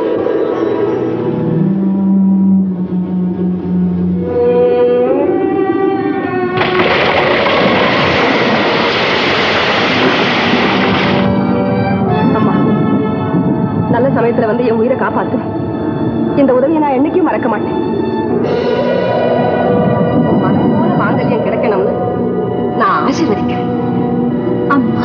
அம்மா நல்ல சமயத்துல வந்து என் உயிரை காப்பாத்து இந்த உதவியை நான் என்னைக்கும் மறக்க மாட்டேன் உன் மனம் போல மாங்கல்யம் கிடைக்கணும்னு நான் ஆசீர்வதிக்கிறேன் அம்மா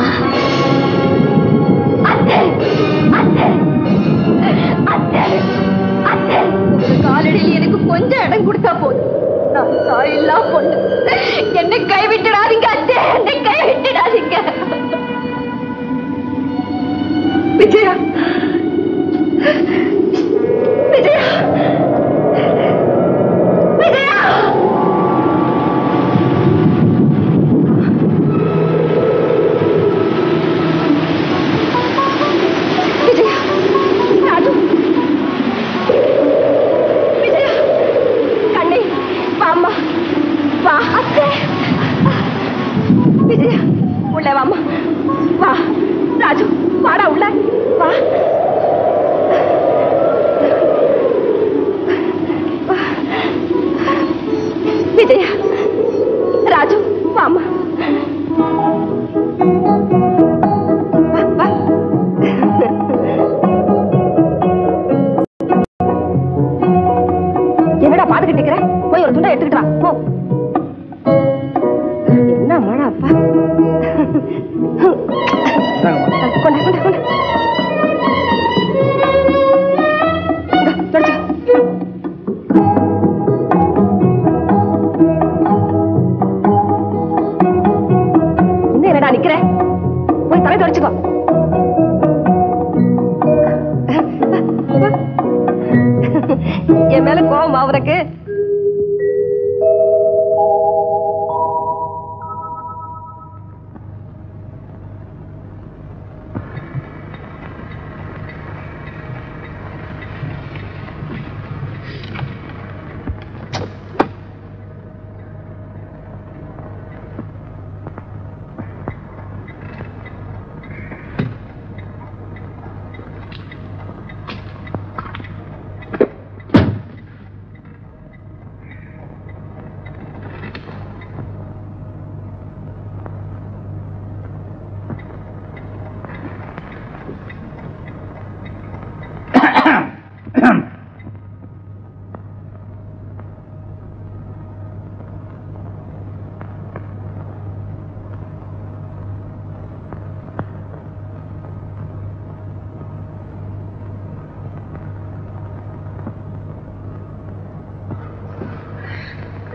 அத்தை அத்தை அத்தை அத்தை உங்க காலடியில் எனக்கு கொஞ்சம் இடம் கொடுத்தா போதும் நான் தாயில்லா பொண்ணு என்னை கைவிட்டுடாதீங்க அத்தை என்னை கைவிட்டுடாதீங்க விஜயா விஜயா விஜயா விஜயா ராஜு விஜயா கண்ணை வாம்மா வா அத்தை விஜயா உள்ள வாம்மா வா ராஜு வாடா உள்ள வா வா. விஜயா ராஜு வாம்மா வா, வா. என்னடா பாத்துக்கிட்டு இருக்கிற போய் ஒரு துண்டை எடுத்துக்கிட்டு வா போ என்ன மழை அப்பா கொண்டா கொண்டா கொண்டா இந்தா, தொடச்சுக்கோ. இன்னும் என்னடா நிக்கிற போய் தலை தொடச்சுக்கோ என் மேல கோவமா உனக்கு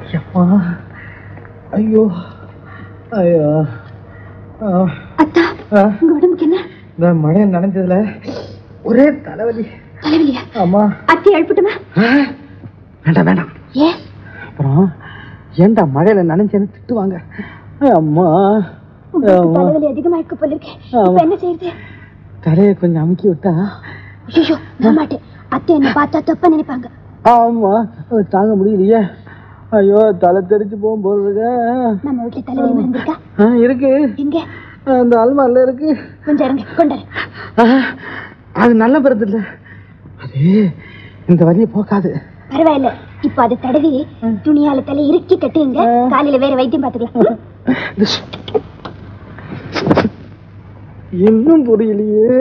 எப்பா ஐயோ ஐயோ ஆ, அத்தா ஆ, உங்க உடம்புக்கு என்ன இந்த மழை நனைஞ்சதுல ஒரே தலைவலி தலைவலியா ஆமா அத்தை எழுப்பட்டுமா வேண்டாம் வேண்டாம் ஏன் அப்புறம் ஏன்டா மழையில நனைஞ்சேன்னு திட்டுவாங்க அம்மா உங்களுக்கு ஆமா. தலைவலி அதிகமா இருக்க போல இருக்கு ஆமா. இப்ப என்ன செய்யறது தலையை கொஞ்சம் அமுக்கி விட்டா ஐயோ நான் மாட்டேன் அத்தை என்ன பார்த்தா தப்பா நினைப்பாங்க ஆமா தாங்க முடியலையே ஐயோ தலை தெரிச்சு போகும் போல் இருக்கு நம்ம வீட்டுல தலைவலி மருந்து இருக்கா ஆ, இருக்கு எங்க அந்த அல்மாரில இருக்கு கொஞ்சம் இருங்க கொண்டாரு ஆ, அது நல்ல மருந்து இல்ல அது இந்த வலியை போக்காது பரவாயில்ல இப்ப அது தடவி துணியால தலை இறுக்கி கட்டுங்க காலையில வேற வைத்தியம் பாத்துக்கலாம் இன்னும் புரியலையே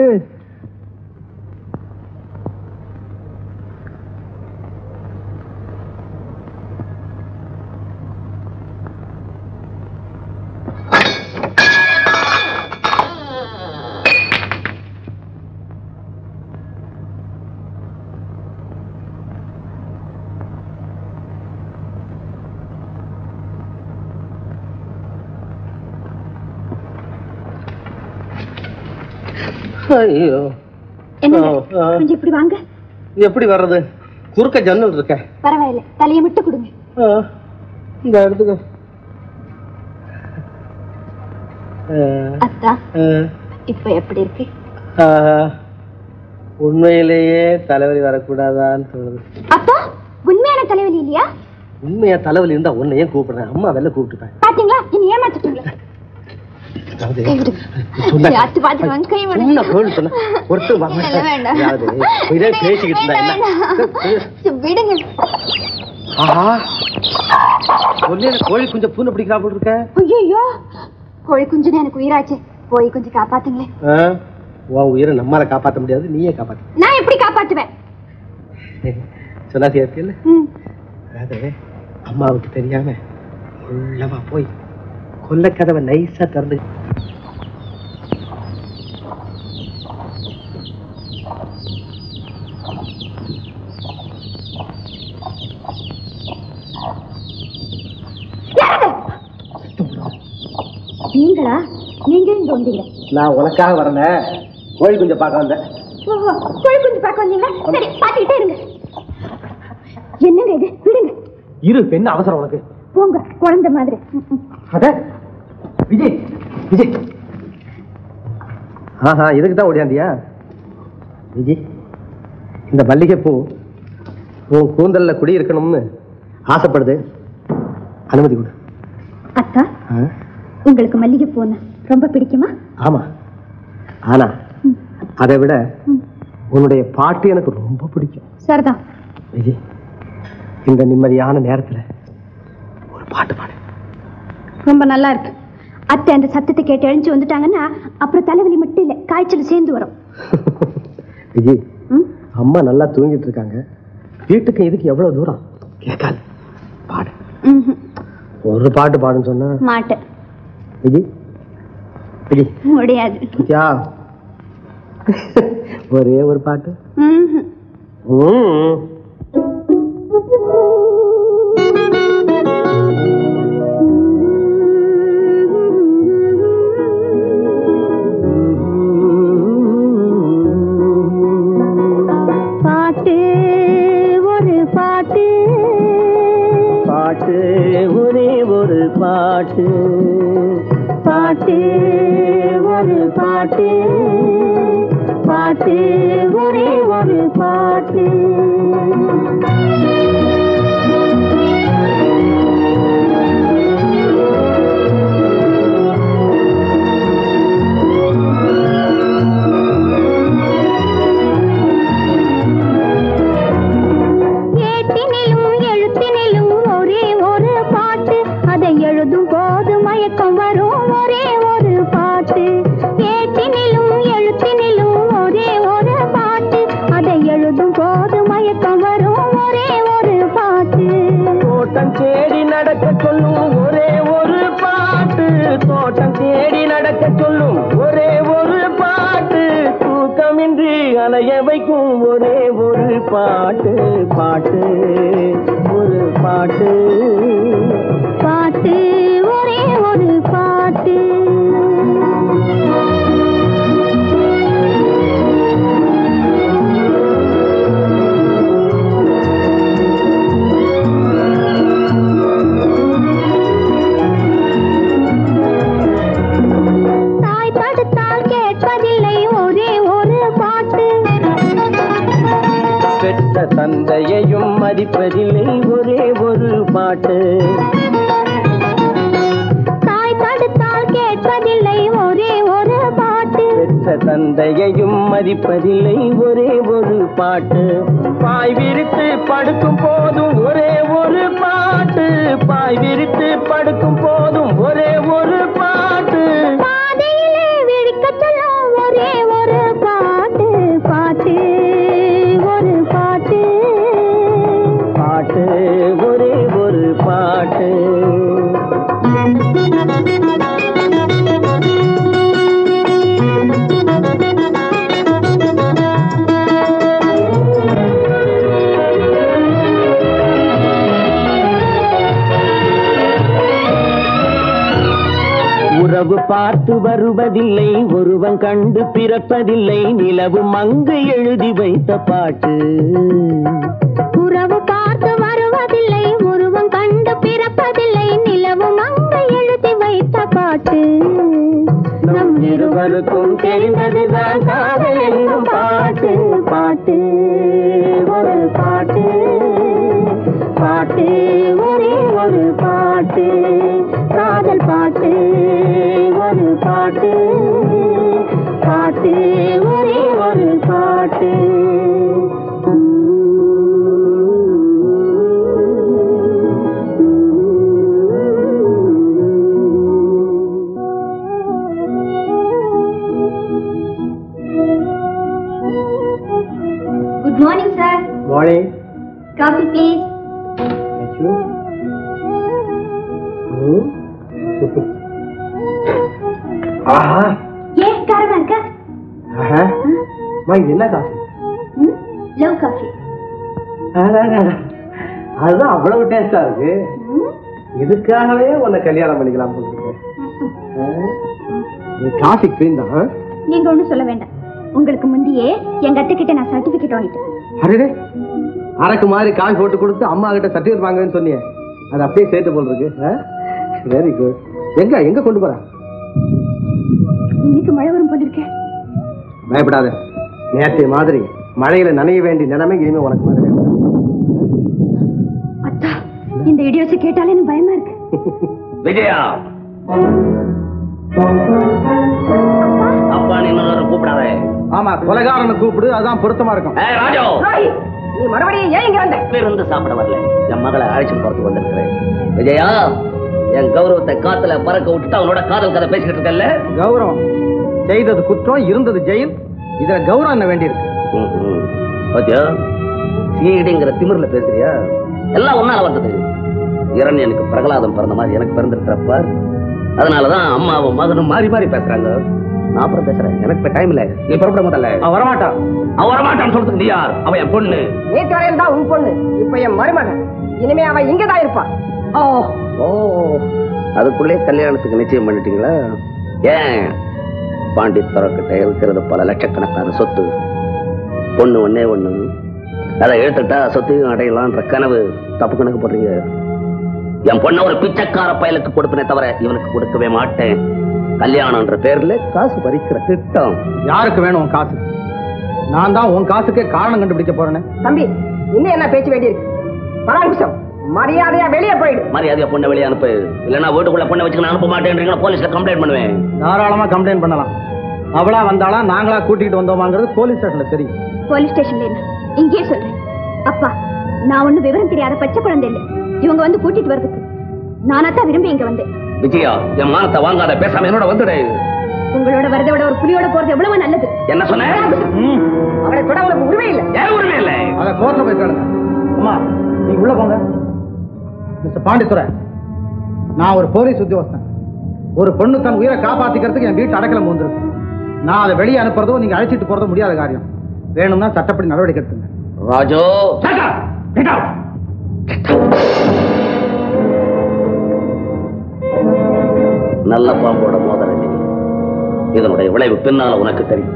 ஐயோ என்னங்க ஆ, ஆ. கொஞ்சம் இப்படி வாங்க எப்படி வர்றது குறுக்க ஜன்னல் இருக்க பரவாயில்ல தலையை மட்டும் கொடுங்க ஆ, இந்த இடத்துக்கு அத்தா ஆ, இப்ப எப்படி இருக்கு ஆ, உண்மையிலேயே தலைவலி வரக்கூடாதான்னு தோணுது அப்பா உண்மையான தலைவலி இல்லையா உண்மையா தலைவலி இருந்தா உன்னை ஏன் கூப்பிடுறேன் அம்மா வெளில கூப்பிட்டுப்பேன் பாத்தீங்களா என்ன ஏமாத்திட்டீங்களா அதாவது கை விடுங்க சொன்ன- அத்து பாத்துட்டு வாங்க கை விடுங்க சொன்ன கேள்வி சொன்ன ஒருத்தர் வாங்க இல்ல, வேண்டாம். அதாவது இதே பேசிக்கிட்டு இருந்தா வேண்டாம், என்ன வேண்டாம். விடுங்க ஆஹா ஒன்னே கோழி குஞ்சம் பூனை பிடிக்கிறா போல் இருக்க ஐயோ கோழி குஞ்சுன்னு எனக்கு உயிராச்சு போய் கொஞ்சம் காப்பாத்துங்களேன் ஆ, உன் உயிரை நம்மால காப்பாத்த முடியாது நீயே காப்பாத்து நான் எப்படி காப்பாத்துவேன் சொன்னா சேர்த்தில்ல ம். அதாவது அம்மாவுக்கு தெரியாம உள்ளவா போய் கொல்லக்கதவை நைஸா திறந்து நீங்களா நீங்க இங்க வந்தீங்க நான் உனக்காக வரல கோழி குஞ்சம் பார்க்க வந்தேன் ஓஹோ கோழி குஞ்சு பார்க்க வந்தீங்களா சரி பாத்துக்கிட்டே இருங்க என்னங்க இது விடுங்க இரு பெண் அவசரம் உனக்கு போங்க குழந்தை மாதிரி ம், ம். அட விஜய் விஜய் ஆஹா இதுக்கு தான் ஓடியாந்தியா விஜய் இந்த மல்லிகைப்பூ உன் கூந்தல்ல குடியிருக்கணும்னு ஆசைப்படுது அனுமதி கொடு அத்தா ஆ, உங்களுக்கு மல்லிகை பூனா ரொம்ப பிடிக்குமா ஆமா ஆனா அதை விட உன்னுடைய பாட்டு எனக்கு ரொம்ப பிடிக்கும் சரிதான் விஜய் இந்த நிம்மதியான நேரத்துல ஒரு பாட்டு பாடு ரொம்ப நல்லா இருக்கு அத்தை அந்த சத்தத்தை கேட்டு எழுந்து வந்துட்டாங்கன்னா அப்புறம் தலைவலி மட்டும் இல்ல காய்ச்சல் சேர்ந்து வரும் விஜய் அம்மா நல்லா தூங்கிட்டு இருக்காங்க வீட்டுக்கு இதுக்கு எவ்வளவு தூரம் கேட்காது பாடு ம்ஹும். ஒரு பாட்டு பாடுன்னு சொன்னா மாட்டேன் விஜய் விஜய் முடியாது யா ஒரே ஒரு பாட்டு ம்ஹும். ம். பாட்டு ஒரு பாட்டு பாட்டு ஒரே ஒரு பாட்டு பாட்டு ஒரு பாட்டு பாட்டு ஒரே ஒரு பாட்டு ஏட்டினிலும் எழுத்தினிலும் ஒரே ஒரு பாட்டு அதை எழுதும் போது மயக்கம் வரும் ஒரே ஒரு பாட்டு ஏட்டினிலும் எழுத்தினிலும் ஒரே ஒரு பாட்டு அதை எழுதும் போது மயக்கம் வரும் ஒரே ஒரு பாட்டு தோட்டம் தேடி நடக்க சொல்லும் ஒரே ஒரு பாட்டு தோட்டம் தேடி நடக்க சொல்லும் ஒரே ஒரு பாட்டு தூக்கமின்றி அலைய வைக்கும் ஒரே ஒரு பாட்டு பாட்டு ஒரு பாட்டு தந்தையையும் மதிப்பதில்லை ஒரே ஒரு பாட்டு பாய் விரித்து படுக்கும் போதும் ஒரே ஒரு பாட்டு பாய் விரித்து படுக்கும் போதும் ஒரே ஒரு பாட்டு பாதையிலே வெடிக்கச் சொல்லும் ஒரே ஒரு பாட்டு பாட்டு ஒரு பாட்டு பாட்டு ஒரே ஒரு பாட்டு உறவு பார்த்து வருவதில்லை ஒருவன் கண்டு பிறப்பதில்லை நிலவு மங்கு எழுதி வைத்த பாட்டு உறவு பார்த்து வருவதில்லை உருவம் கண்டு பிறப்பதில்லை நிலவும் அங்கு எழுதி வைத்த பாட்டு நம் இருவருக்கும் தெரிந்ததுதான் காதல் என்னும் பாட்டு பாட்டு ஒரு பாட்டு பாட்டு ஒரே ஒரு பாட்டு காதல் பாட்டு ஒரு பாட்டு பாட்டு ஒரே ஒரு பாட்டு good morning sir morning coffee please ஆஹா ஏன் காரமா இருக்கா ஆஹா அம்மா, இது என்ன காசு லவ் காஃபி அதுதான் அவ்வளவு டேஸ்டா இருக்கு இதுக்காகவே உன்னை கல்யாணம் பண்ணிக்கலாம் போல இருக்கு. ஆ? நீ காஃபி குவீன் தான் ஆ? நீங்க ஒண்ணும் சொல்ல வேண்டாம் உங்களுக்கு முந்தையே எங்க அத்தை கிட்ட நான் சர்டிபிகேட் வாங்கிட்டேன் அடடே அரக்கு மாதிரி காஃபி போட்டு கொடுத்து அம்மா கிட்ட சர்டிஃபிகேட் வாங்குவேன்னு சொன்னியே அது அப்படியே சேர்த்து போல் இருக்கு வெரி குட் எங்க எங்க கொண்டு போற இன்னைக்கு மழை வரும் போல இருக்கேன் பயப்படாத நேற்றைய மாதிரி மழையில நனைய வேண்டிய நிலைமை இனிமே உனக்கு வரவே வேண்டாம். அத்தா இந்த இடியோசை கேட்டாலே எனக்கு பயமா இருக்கு விஜயா அப்பா நீ இன்னொரு கூப்பிடாத ஆமா கொலைகாரனை கூப்பிடு அதான் பொருத்தமா இருக்கும் ஏய் ராஜு நீ மறுபடியும் ஏன் இங்க வந்த இருந்து சாப்பிட வரல என் மகளை அழைச்சிட்டு போறதுக்கு வந்திருக்கிறேன் விஜயா என் கௌரவத்தை காத்துல பறக்க விட்டுட்டு அவனோட காதல் கதை பேசிக்கிட்டு இருக்கல்ல கௌரவம் செய்தது குற்றம் இருந்தது ஜெயில் இதுல கௌரவம் என்ன வேண்டியிருக்கு பாத்தியா சீடிங்கிற திமிர்ல பேசுறியா எல்லாம் உன்னால வந்தது இரண்யனுக்கு பிரகலாதம் பிறந்த மாதிரி எனக்கு பிறந்திருக்கிறப்ப அதனாலதான் அம்மாவும் மகனும் மாறி மாறி பேசுறாங்க நான் அப்புறம் பேசுறேன் எனக்கு டைம் இல்ல நீ புறப்பட முதல்ல அவன் வரமாட்டான் அவன் வரமாட்டான்னு சொல்றதுக்கு நீ யார் அவன் என் பொண்ணு நேற்று வரையில் தான் உன் பொண்ணு இப்ப என் மருமகன் இனிமே அவ இங்கதான் இருப்பா ஓ ஓ அதுக்குள்ளே கல்யாணத்துக்கு நிச்சயம் பண்ணிட்டீங்களா ஏன் பாண்டித்துறக்கிட்ட இருக்கிறது பல லட்சக்கணக்கான சொத்து பொண்ணு ஒண்ணே ஒண்ணு அதை இழுத்துட்டா சொத்தையும் அடையலான்ற கனவு தப்பு கணக்கு போடுறீங்க என் பொண்ணை ஒரு பிச்சைக்கார பயலுக்கு கொடுப்பனே தவிர இவனுக்கு கொடுக்கவே மாட்டேன் கல்யாணம்ன்ற பேர்ல காசு பறிக்கிற திட்டம் யாருக்கு வேணும் உன் காசு நான் தான் உன் காசுக்கே காரணம் கண்டுபிடிக்க போறேனே தம்பி இன்னும் என்ன பேச்சு வேண்டியிருக்கு பராங்குஷம் மரியாதையா வெளியே போயிடு மரியாதையா பொண்ணை வெளியே அனுப்பு இல்லைன்னா வீட்டுக்குள்ள பொண்ணை வச்சுக்க நான் அனுப்ப மாட்டேன்றீங்களா போலீஸ்ல கம்ப்ளைண்ட் பண்ணுவேன் தாராளமா கம்ப்ளைண்ட் பண்ணலாம் அவளா வந்தாளா நாங்களா கூட்டிட்டு வந்தோமாங்கிறது போலீஸ் ஸ்டேஷன்ல தெரியும் போலீஸ் ஸ்டேஷன்ல என்ன இங்கேயே சொல்றேன் அப்பா நான் ஒண்ணு விவரம் தெரியாத பச்சை குழந்தை இல்லை இவங்க வந்து கூட்டிட்டு வர்றதுக்கு நானா தான் விரும்பி இங்க வந்தேன் விஜயா என் மானத்தை வாங்காத பேசாம என்னோட வந்துடு உங்களோட வரதை விட ஒரு புலியோட போறது எவ்வளவு நல்லது என்ன சொன்ன அவளை தொட உனக்கு உரிமை இல்லை ஏன் உரிமை இல்லை அத கோர்ட்ல போய் கேளுங்க அம்மா நீங்க உள்ள போங்க மிஸ்டர் பாண்டித்துறை நான் ஒரு போலீஸ் உத்தியோகஸ்தன் ஒரு பொண்ணு தன் உயிரை காப்பாத்திக்கிறதுக்கு என் வீட்டு அடக்கலம் வந்திருக்கு நான் அதை வெளியே அனுப்புறதோ நீங்க அழைச்சிட்டு போறதோ முடியாத காரியம் வேணும்னா சட்டப்படி நடவடிக்கை எடுத்துங்க ராஜோ நல்ல பாம்போட மோதல் நீ இதனுடைய விளைவு பின்னால உனக்கு தெரியும்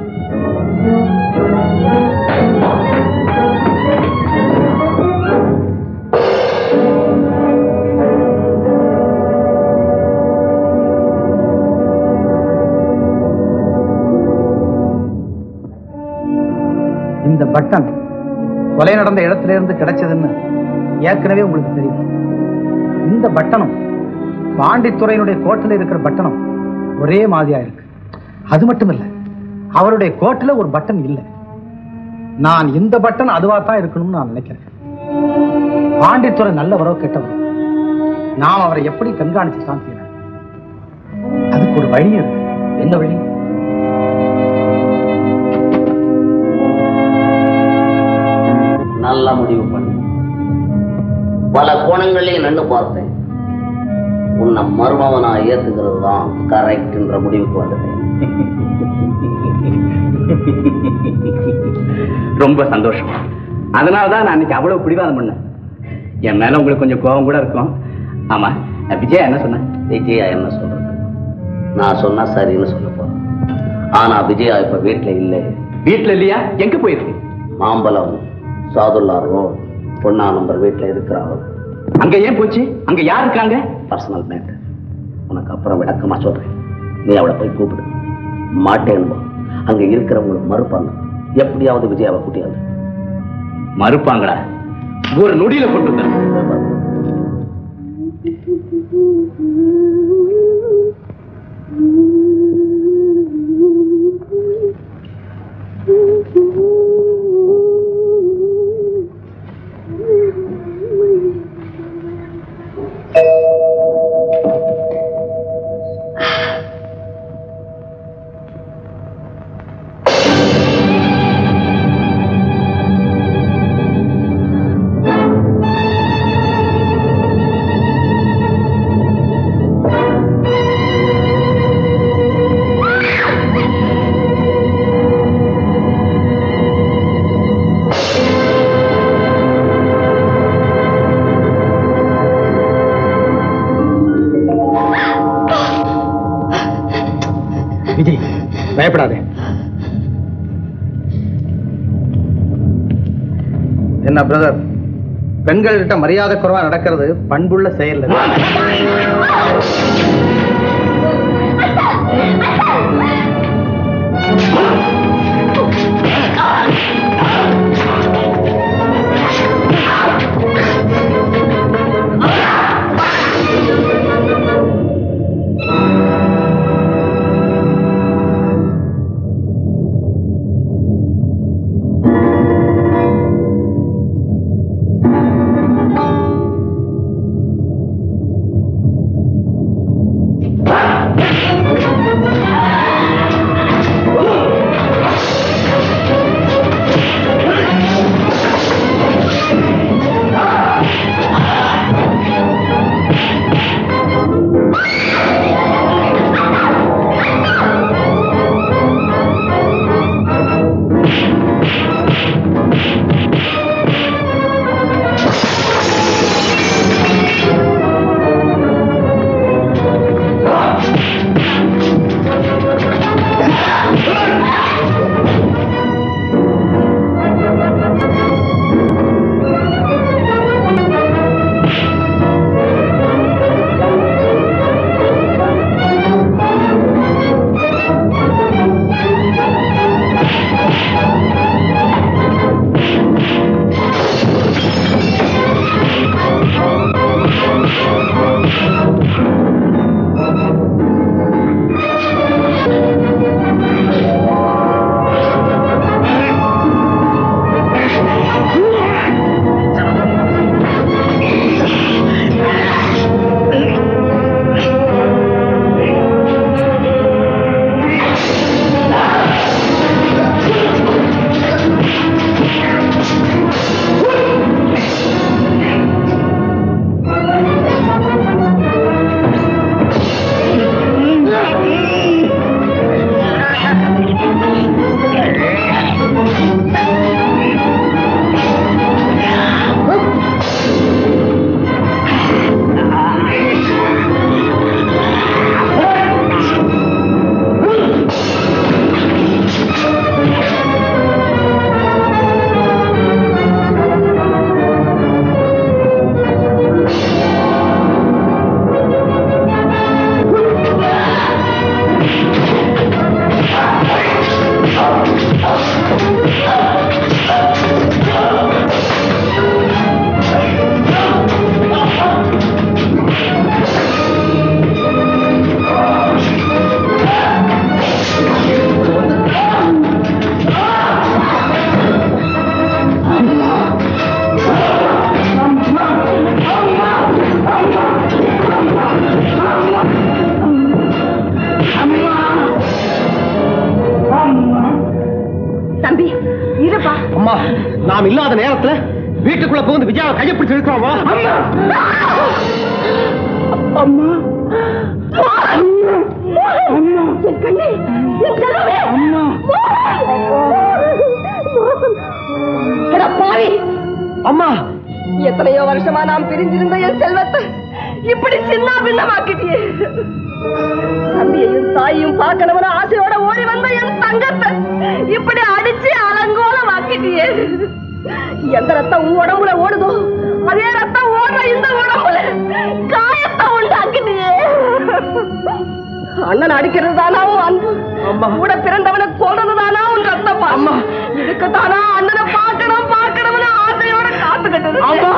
இந்த பட்டன் கொலை நடந்த இடத்துல இருந்து கிடைச்சதுன்னு ஏற்கனவே உங்களுக்கு தெரியும் இந்த பட்டனும் பாண்டித்துறையினுடைய கோட்டில் இருக்கிற பட்டனும் ஒரே மாதிரியா இருக்கு அது மட்டும் இல்ல அவருடைய கோட்டில் ஒரு பட்டன் இல்லை நான் இந்த பட்டன் அதுவா தான் இருக்கணும்னு நான் நினைக்கிறேன் பாண்டித்துறை நல்லவரோ கெட்டவரோ நாம் அவரை எப்படி கண்காணிச்சு தான் தீரணும் அதுக்கு ஒரு வழி இருக்கு என்ன வழி நல்ல முடிவு பண்ணு பல கோணங்களையும் நின்று பார்த்தேன் உன்னை மருமவனா ஏத்துக்கிறது தான் கரெக்ட்ன்ற முடிவுக்கு வந்துட்டேன் ரொம்ப சந்தோஷம் அதனால தான் நான் அன்னைக்கு அவ்வளவு பிடிவாதம் பண்ணேன் என் மேல உங்களுக்கு கொஞ்சம் கோபம் கூட இருக்கும் ஆமா விஜயா என்ன சொன்ன விஜயா என்ன சொல்றது நான் சொன்னா சரின்னு சொல்ல போறேன் ஆனா விஜயா இப்ப வீட்டுல இல்லை வீட்டுல இல்லையா எங்க போயிருக்கு மாம்பழம் சாதுல்லா ரோட் பொன்னா நம்பர் வீட்டுல இருக்கிறாங்க அங்க ஏன் போச்சு அங்க யார் இருக்காங்க பர்சனல் மேட்டர் உனக்கு அப்புறம் விளக்கமா சொல்றேன் நீ அவளை போய் கூப்பிடு மாட்டேன்னு அங்க இருக்கிறவங்களுக்கு மறுப்பாங்க எப்படியாவது விஜயாவை கூட்டியாவது மறுப்பாங்களா ஒரு நொடியில கொண்டு வந்தேன் விஜய் பயப்படாதே என்ன பிரதர் பெண்கள்கிட்ட மரியாதை குறைவா நடக்கிறது பண்புள்ள செயல் இல்ல. நாம் இல்லாத நேரத்துல வீட்டுக்குள்ள புகுந்து விஜயாவை கையை பிடிச்சு இருக்கிறோம் அம்மா என் கண்ணே என் செல்வமே அம்மா பாவி அம்மா எத்தனையோ வருஷமா நாம் பிரிஞ்சிருந்த என் செல்வத்தை இப்படி சின்ன பின்னமாக்கிட்டியே தம்பியையும் தாயையும் பார்க்கணும்னு ஆசையோட ஓடி வந்த என் தங்கத்தை இப்படி அடிச்சு அலங்கோலமாக்கிட்டியே எந்த ரத்தம் உன் உடம்புல ஓடுதோ அதே ரத்தம் ஓடுற இந்த உடம்புல காயத்தை உண்டாக்கிட்டியே அண்ணன் அடிக்கிறது தானா உன் அன்பு கூட பிறந்தவனை கொல்றது தானா உன் ரத்தம் அம்மா இதுக்கு தானா அண்ணனை பார்க்கணும் பார்க்கணும்னு ஆசையோட காத்துக்கிட்டு அம்மா.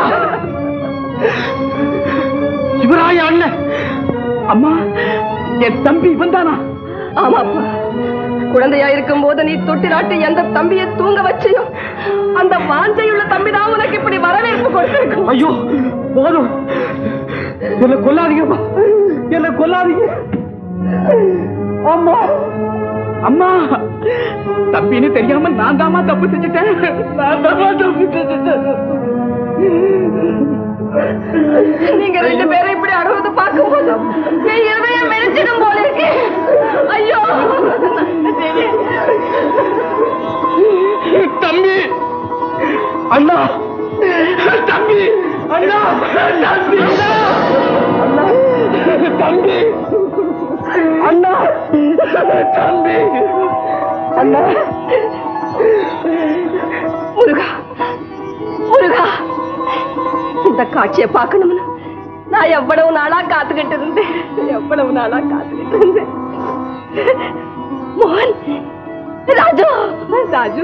சிவராய அண்ணன் அம்மா என் தம்பி இவன் தானா ஆமாப்பா குழந்தையா இருக்கும் போது நீ தொட்டி நாட்டு எந்த தம்பியை தூங்க வச்சியோ அந்த வாஞ்சையுள்ள தம்பி தான் உனக்கு இப்படி வரவேற்பு கொடுத்திருக்கும் ஐயோ போதும் என்ன கொல்லாதீங்கம்மா என்ன கொல்லாதீங்க அம்மா அம்மா தம்பின்னு தெரியாம நான் தாமா தப்பு செஞ்சுட்டேன் நான் தாமா தப்பு செஞ்சுட்டேன் நீங்க ரெண்டு பேரும் இப்படி அழுவது பார்க்கும்போது என் இருதயம் மெரிச்சிடும் போல இருக்கு ஐயோ தம்பி அண்ணா தம்பி அண்ணா தம்பி அண்ணா தம்பி அண்ணா தம்பி அண்ணா முருகா முருகா இந்த காட்சியை பார்க்கணும்னு நான் எவ்வளவு நாளா காத்துக்கிட்டு இருந்தேன் எவ்வளவு நாளா காத்துக்கிட்டு இருந்தேன் மோகன் ராஜு ராஜு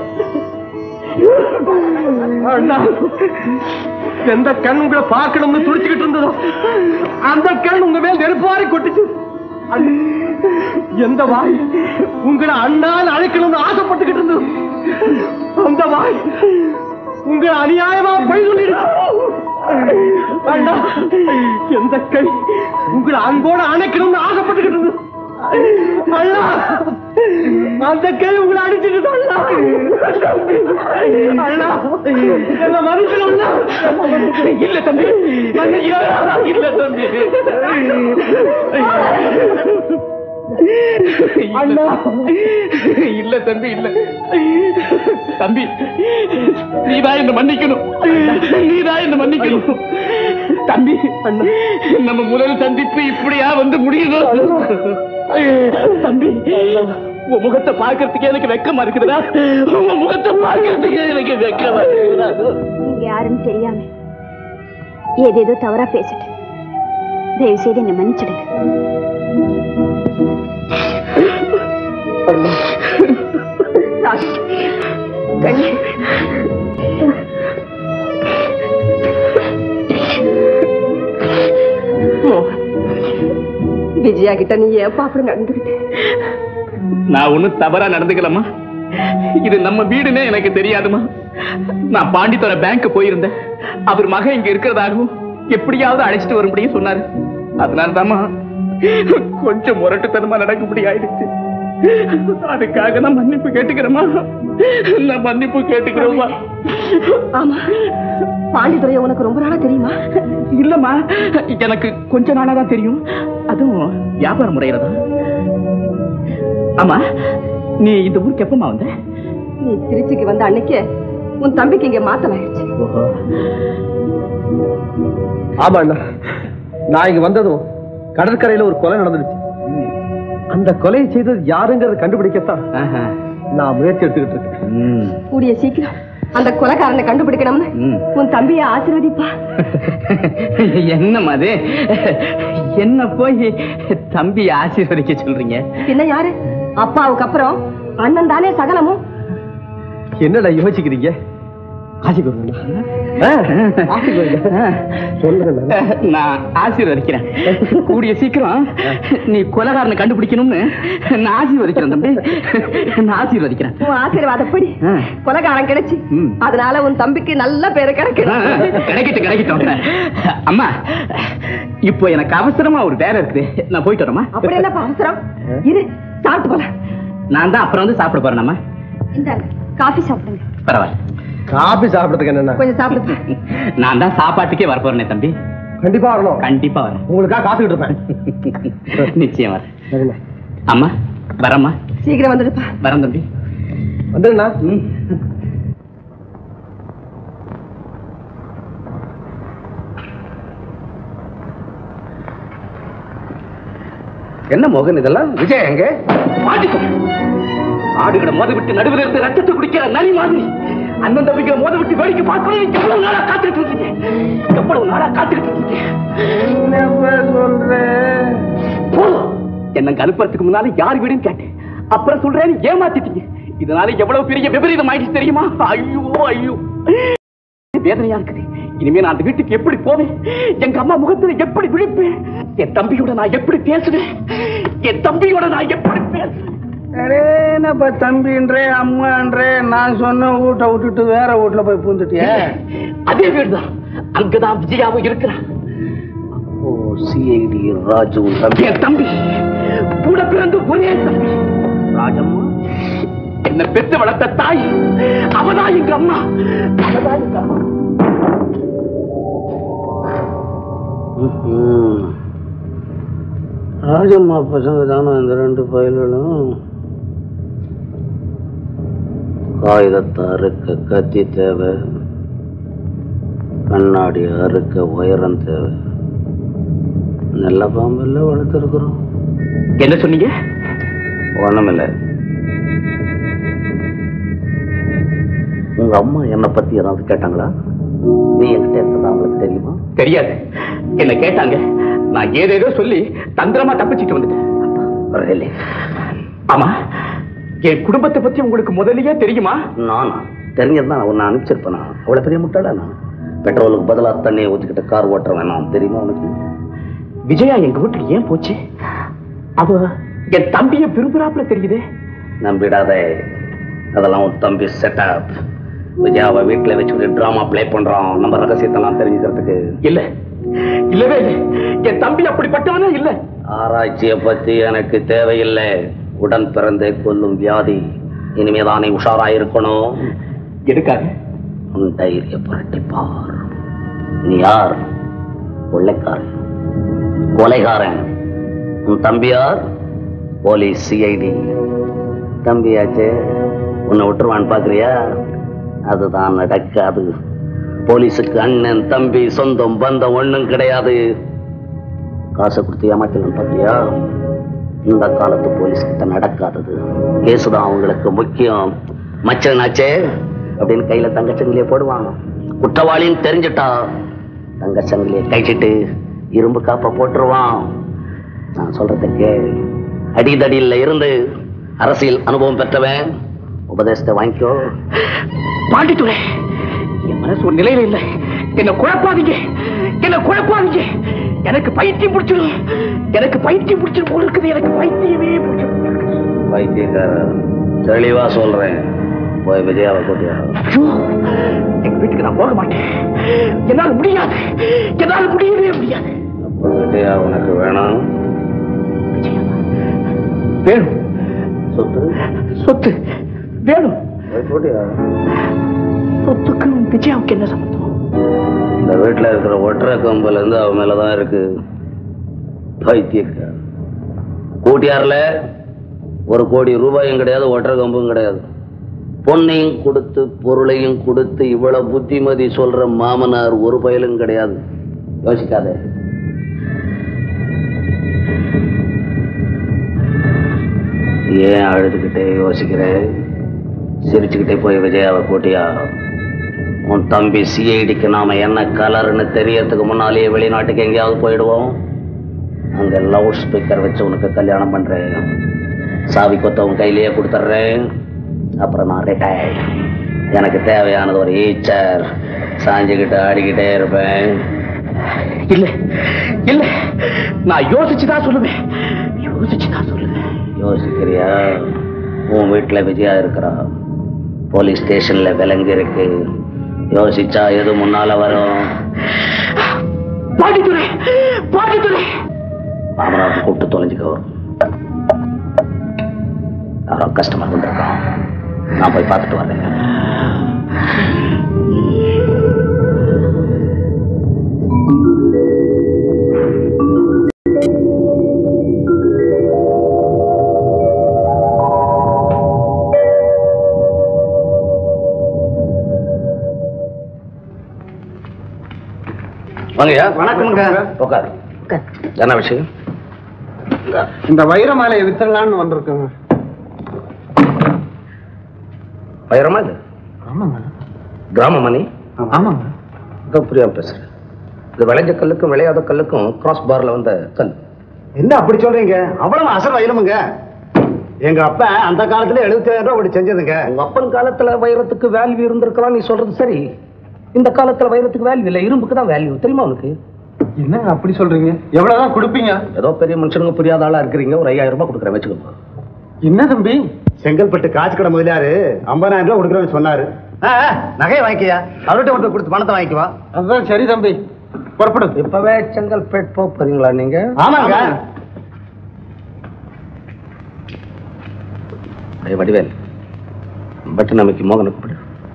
அண்ணா எந்த கண் உங்களை பார்க்கணும்னு துடிச்சுக்கிட்டு இருந்ததோ அந்த கண் உங்க மேல் நெருப்பாரி கொட்டுச்சு அண்ணா, எந்த வாய் உங்களை அண்ணால் அழைக்கணும்னு ஆசைப்பட்டுக்கிட்டு இருந்தது அந்த வாய் உங்களை அநியாயமா பொய் சொல்லிடுச்சு அண்ணா எந்த கை உங்களை அன்போட அணைக்கணும்னு ஆசைப்பட்டுக்கிட்டு இருந்தது அண்ணா அந்த கை உங்களை அடிச்சுட்டு அண்ணா அண்ணா என்ன மன்னிச்சிடும் இல்ல தம்பி இல்ல தம்பி அண்ணா இல்ல தம்பி இல்ல தம்பி நீதான் என்ன மன்னிக்கணும் நீதான் என்ன மன்னிக்கணும் தம்பி நம்ம முதல் சந்திப்பு இப்படியா வந்து முடியுது தம்பி உன் முகத்தை பார்க்கறதுக்கு எனக்கு வெக்கமா இருக்குதா உன் முகத்தை பார்க்கறதுக்கு எனக்கு வெக்கமா இருக்குதா நீங்க யாருன்னு தெரியாம ஏதேதோ தவறா பேசிட்டேன் தயவு செய்து என்னை மன்னிச்சிடுங்க ராஜு கண்ணே மோகன் விஜயா கிட்ட நீ ஏப்பா அப்படி நடந்துகிட்ட நான் ஒண்ணும் தவறா நடந்துக்கலம்மா இது நம்ம வீடுன்னே எனக்கு தெரியாதுமா நான் பாண்டித்துறை பேங்க் போயிருந்தேன் அவர் மகன் இங்க இருக்கிறதாகவும் எப்படியாவது அழைச்சிட்டு வரும்படியும் சொன்னாரு அதனால தாம்மா கொஞ்சம் முரட்டுத்தனமா நடக்கும்படி ஆயிடுச்சு அதுக்காக நான் மன்னிப்பு கேட்டுக்கிறேம்மா நான் மன்னிப்பு கேட்டுக்கிறேம்மா ஆமா பாண்டித்துறைய உனக்கு ரொம்ப நாளா தெரியுமா இல்லம்மா எனக்கு கொஞ்ச நாளா தான் தெரியும் அதுவும் வியாபார முறையில தான் ஆமா நீ இந்த ஊருக்கு எப்பமா வந்த நீ திருச்சிக்கு வந்த அன்னைக்கு உன் தம்பிக்கு இங்க மாத்தம் ஆயிடுச்சு ஆமா அண்ணா நான் இங்க வந்ததும் கடற்கரையில ஒரு கொலை நடந்துருச்சு அந்த கொலையை செய்தது யாருங்கிறத கண்டுபிடிக்கத்தான் நான் முயற்சி எடுத்துக்கிட்டு இருக்கேன் கூடிய சீக்கிரம் அந்த கொலைக்காரனை கண்டுபிடிக்கணும்னு உன் தம்பியை ஆசீர்வதிப்பா என்னம்மா அது என்ன போய் தம்பி ஆசீர்வதிக்க சொல்றீங்க பின்ன யாரு அப்பாவுக்கு அப்புறம் அண்ணன் தானே சகலமும் என்னடா யோசிக்கிறீங்க ஆசிக்கிறேன் சொல்லுங்க நான் ஆசீர்வதிக்கிறேன் கூடிய சீக்கிரம் நீ கொலகாரனை கண்டுபிடிக்கணும்னு நான் ஆசீர்வதிக்கிறேன் தம்பி நான் ஆசீர்வதிக்கிறேன் உன் ஆசீர்வாதப்படி ஆ. கொலைகாரன் கிடைச்சு ம். அதனால உன் தம்பிக்கு நல்ல பேரு ஆ, கிடைக்கணும் கிடைக்கட்டும் கிடைக்கட்டும் அம்மா இப்போ எனக்கு அவசரமா ஒரு வேலை இருக்குது நான் போயிட்டு வரேம்மா அப்படி என்னப்பா அவசரம் இரு சாப்பிட்டு போலாம் நான் தான் அப்புறம் வந்து சாப்பிட போறேன் அம்மா இந்தாங்க காஃபி சாப்பிடுங்க பரவாயில்ல காபி சாப்பிடுறதுக்கு என்னென்ன கொஞ்சம் சாப்பிடுங்க நான் தான் சாப்பாட்டுக்கே வரப்போறேனே தம்பி கண்டிப்பா வரணும் கண்டிப்பா வரேன் உங்களுக்காக காத்துக்கிட்டு இருப்பேன் நிச்சயம் வரேன் சரிண்ணே அம்மா வரம்மா சீக்கிரம் வந்துடுப்பா வரேன் தம்பி வந்துடுண்ணா என்ன மோகன் இதெல்லாம் விஜய் எங்க மாட்டிக்கோ ஆடுகளை மோத விட்டு நடுவில் இருந்து ரத்தத்தை குடிக்கிற நரி மாதிரி அண்ணன் தம்பிக்கிற மோத விட்டு வேடிக்கை பார்க்கணும் எவ்வளவு நாளா காத்துக்கிட்டு இருக்கீங்க எவ்வளவு நாளா காத்துக்கிட்டு இருக்கீங்க சொல்றேன் போதும் என்ன அனுப்புறதுக்கு முன்னால யார் வீடுன்னு கேட்டேன் அப்புறம் சொல்றேன்னு ஏமாத்திட்டீங்க இதனால எவ்வளவு பெரிய விபரீதம் ஆயிடுச்சு தெரியுமா ஐயோ ஐயோ வேதனையா இருக்குது இனிமே நான் அந்த வீட்டுக்கு எப்படி போவேன் எங்க அம்மா முகத்துல எப்படி விழிப்பேன் என் தம்பியோட நான் எப்படி பேசுவேன் என் தம்பியோட நான் எப்படி பேசுவேன் அரே என்னப்பா தம்பின்றே அம்மான்றே நான் சொன்ன வீட்டை விட்டுட்டு வேற வீட்டுல போய் பூந்துட்டியே அதே வீடுதான் அங்கதான் விஜயாவும் இருக்கிறான் ஓ சிஐடி ராஜு தம்பி என் தம்பி கூட பிறந்து ஒரே தம்பி ராஜம்மா என்ன பெற்று வளர்த்த தாய் அவதான் எங்க அம்மா அவதான் எங்க அம்மா ம்ஹும். ராஜம்மா பசங்க தானே இந்த ரெண்டு பயல்களும் காகிதத்தை அறுக்க கத்தி தேவை கண்ணாடி அறுக்க உயரம் தேவை நல்ல பாம்பெல்ல வளர்த்துருக்குறோம் என்ன சொன்னீங்க ஒண்ணுமில்லை உங்க அம்மா என்னை பத்தி ஏதாவது கேட்டாங்களா நீ என்கிட்ட இருக்கிறதா அவங்களுக்கு தெரியுமா தெரியாது என்ன கேட்டாங்க நான் ஏதேதோ சொல்லி தந்திரமா தப்பிச்சிட்டு வந்துட்டேன் Really? ஆமா என் குடும்பத்தை பத்தி உங்களுக்கு முதல்லயே தெரியுமா நானா தெரிஞ்சிருந்தா நான் உன்னை அனுப்பிச்சிருப்பேனா அவ்வளவு பெரிய முட்டாளா நான் பெட்ரோலுக்கு பதிலா தண்ணியை ஊத்திக்கிட்டு கார் ஓட்டுறேன் நான் தெரியுமா உனக்கு விஜயா எங்க வீட்டுக்கு ஏன் போச்சு அவ என் தம்பிய விரும்புறாப்புல தெரியுதே நம்பிடாதே அதெல்லாம் உன் தம்பி செட்டப் விஜயாவை வீட்டுல வச்சுக்கிட்டு டிராமா ப்ளே பண்றான் நம்ம ரகசியத்தெல்லாம் தெரிஞ்சுக்கிறதுக்கு இல்ல இல்லவே இல்லை என் தம்பி அப்படிப்பட்டவனே இல்ல ஆராய்ச்சியை பத்தி எனக்கு தேவையில்லை உடன் பிறந்தே கொல்லும் வியாதி இனிமேதான் நீ உஷாரா இருக்கணும் எதுக்காக உன் தைரிய புரட்டி பார் நீ யார் கொள்ளைக்காரன் கொலைகாரன் உன் தம்பியார் போலீஸ் சிஐடி தம்பியாச்சே உன்னை விட்டுருவான்னு பாக்குறியா அதுதான் நடக்காது போலீஸுக்கு அண்ணன் தம்பி சொந்தம் பந்தம் ஒண்ணும் கிடையாது காசை கொடுத்து ஏமாத்தலாம் பாத்தியா இந்த காலத்து போலீஸ் கிட்ட நடக்காதது கேஸ் தான் அவங்களுக்கு முக்கியம் மச்சனாச்சே அப்படின்னு கையில தங்கச்சங்கிலிய போடுவாங்க குற்றவாளின்னு தெரிஞ்சிட்டா தங்கச்சங்கிலிய கைச்சிட்டு இரும்பு காப்ப போட்டுருவான் நான் சொல்றத கேள் அடிதடியில் இருந்து அரசியல் அனுபவம் பெற்றவன் உபதேசத்தை வாங்கிக்கோ பாண்டித்துறை என் மனசு ஒரு நிலையில இல்ல என்ன குழப்பாதீங்க என்ன குழப்பாதீங்க எனக்கு பைத்தியம் பிடிச்சிடும் எனக்கு பைத்தியம் பிடிச்சிடும் போல இருக்குது எனக்கு பைத்தியமே பிடிச்சிடும் வைத்தியக்காரர் தெளிவா சொல்றேன் போய் விஜயாவை கூட்டியா ஐயோ, எங்க வீட்டுக்கு நான் போக மாட்டேன் என்னால முடியாது என்னால முடியவே முடியாது அப்ப விஜயா உனக்கு வேணும் வேணும் சொத்து சொத்து வேணும் போய் கூட்டியா சொத்துக்கு விஜயாவுக்கு என்ன சம்பந்தம் இந்த வீட்டுல இருக்கிற ஒற்றை கம்புல இருந்து அவன் மேலதான் இருக்கு பைத்தியக்கார கூட்டியார்ல ஒரு கோடி ரூபாயும் கிடையாது ஒற்றை கம்பும் கிடையாது பொண்ணையும் கொடுத்து பொருளையும் கொடுத்து இவ்வளவு புத்திமதி சொல்ற மாமனார் ஒரு பயலும் கிடையாது யோசிக்காத ஏன் அழுதுகிட்டே யோசிக்கிற சிரிச்சுக்கிட்டே போய் விஜயாவை கூட்டியா உன் தம்பி சிஐடிக்கு நாம என்ன கலர்னு தெரியறதுக்கு முன்னாலேயே வெளிநாட்டுக்கு எங்கேயாவது போயிடுவோம் அங்க லவுட் ஸ்பீக்கர் வச்சு உனக்கு கல்யாணம் பண்றேன் சாவி கொத்த உன் கையிலேயே கொடுத்துட்றேன் அப்புறம் நான் ரிட்டையர்ட் எனக்கு தேவையானது ஒரு ஈச்சர் சாஞ்சுக்கிட்டு ஆடிக்கிட்டே இருப்பேன் இல்ல இல்ல நான் யோசிச்சுதான் சொல்லுவேன் யோசிச்சுதான் சொல்லுவேன் யோசிக்கிறியா உன் வீட்டுல விஜயா இருக்கிறா போலீஸ் ஸ்டேஷன்ல விலங்கு இருக்கு யோசிச்சா எது முன்னால வரும் பாண்டித்துறை பாண்டித்துறை மாமனாருக்கு கூப்பிட்டு தொலைஞ்சுக்க வரும் யாரோ கஸ்டமர் வந்திருக்கான் நான் போய் பார்த்துட்டு வரேன் வாங்கய்யா வணக்கம்ங்க. உட்காரு என்ன விஷயம் இந்த வைர மாலையை வித்தரலான்னு வந்திருக்கோங்க வைரமா இது ஆமாங்க கிராம மணி ஆமாங்க இதோ புரியாம பேசுறேன் இது விளைஞ்ச கல்லுக்கும் விளையாத கல்லுக்கும் கிராஸ் பார்ல வந்த கல் என்ன அப்படி சொல்றீங்க அவ்வளவு அசல் வைரமுங்க எங்க அப்பா அந்த காலத்துல எழுபத்தாயிரம் ரூபாய் அப்படி செஞ்சதுங்க உங்க அப்பன் காலத்துல வைரத்துக்கு வேல்யூ இருந்திருக்கலாம் நீ சொல்றது சரி இந்த காலத்துல வைரத்துக்கு வேல்யூ இல்ல இரும்புக்கு தான் வேல்யூ தெரியுமா உனக்கு என்ன அப்படி சொல்றீங்க எவ்வளவுதான் கொடுப்பீங்க ஏதோ பெரிய மனுஷனுங்க புரியாத ஆளா இருக்கிறீங்க ஒரு ஐயாயிரம் ரூபாய் கொடுக்குறேன் வச்சுக்கோங்க என்ன தம்பி செங்கல்பட்டு காசு கடை முதலியாரு ஐம்பதாயிரம் ரூபாய் கொடுக்குறேன்னு சொன்னாரு நகையை வாங்கிக்கியா அவர்கிட்ட கொண்டு கொடுத்து பணத்தை வாங்கிக்குவா அதுதான் சரி தம்பி புறப்படு இப்பவே செங்கல்பேட் போக போறீங்களா நீங்க ஆமாங்க ஏய் வடிவேல் பட்டு நமக்கு மோகனை கூப்பிடு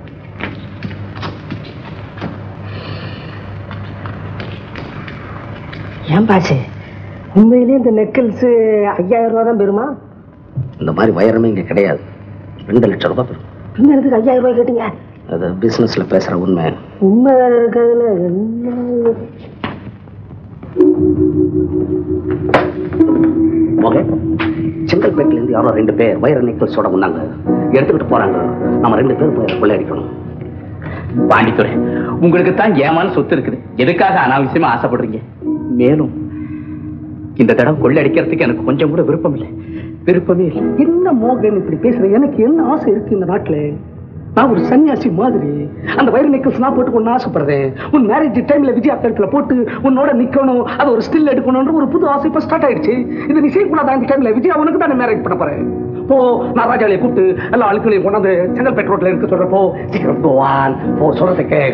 ஏன் பாச்சு உண்மையிலேயே இந்த நெக்கிள்ஸ் ஐயாயிரம் ரூபா தான் பெறுமா இந்த மாதிரி வைரமே இங்க கிடையாது ரெண்டு லட்சம் ரூபாய் பெறும் பின்ன எதுக்கு ஐயாயிரம் ரூபாய் கேட்டீங்க அது பிசினஸ்ல பேசுற உண்மை உண்மை இருக்கிறதுல என்ன ஓகே செங்கல்பேட்டில இருந்து யாரோ ரெண்டு பேர் வைர நெக்லஸோட வந்தாங்க எடுத்துக்கிட்டு போறாங்க நம்ம ரெண்டு பேரும் போய் அதை கொள்ளையடிக்கணும் பாண்டித்துறை உங்களுக்கு தான் ஏமான சொத்து இருக்குது எதுக்காக அனாவசியமா ஆசைப்படுறீங்க மேலும் இந்த தடவை கொள்ளடிக்கிறதுக்கு எனக்கு கொஞ்சம் கூட விருப்பம் இல்லை விருப்பமே இல்லை என்ன மோகன் இப்படி பேசுற எனக்கு என்ன ஆசை இருக்கு இந்த நாட்டுல நான் ஒரு சன்னியாசி மாதிரி அந்த வைர நெக்லஸ் நான் போட்டுக்கணும்னு ஆசைப்படுறேன் உன் மேரேஜ் டைம்ல விஜயா கழுத்துல போட்டு உன்னோட நிக்கணும் அது ஒரு ஸ்டில் எடுக்கணும்ன்ற ஒரு புது ஆசை இப்ப ஸ்டார்ட் ஆயிடுச்சு இது நீ செய்யக்கூடாது அந்த டைம்ல விஜயா உனக்கு தானே மேரேஜ் பண்ண போறேன் போ நான் ராஜாலியை கூப்பிட்டு எல்லா ஆளுக்களையும் கொண்டாந்து செங்கல்பேட் ரோட்ல இருக்க சொல்றப்போ சீக்கிரம் போவான் போ சொல்றதுக்கு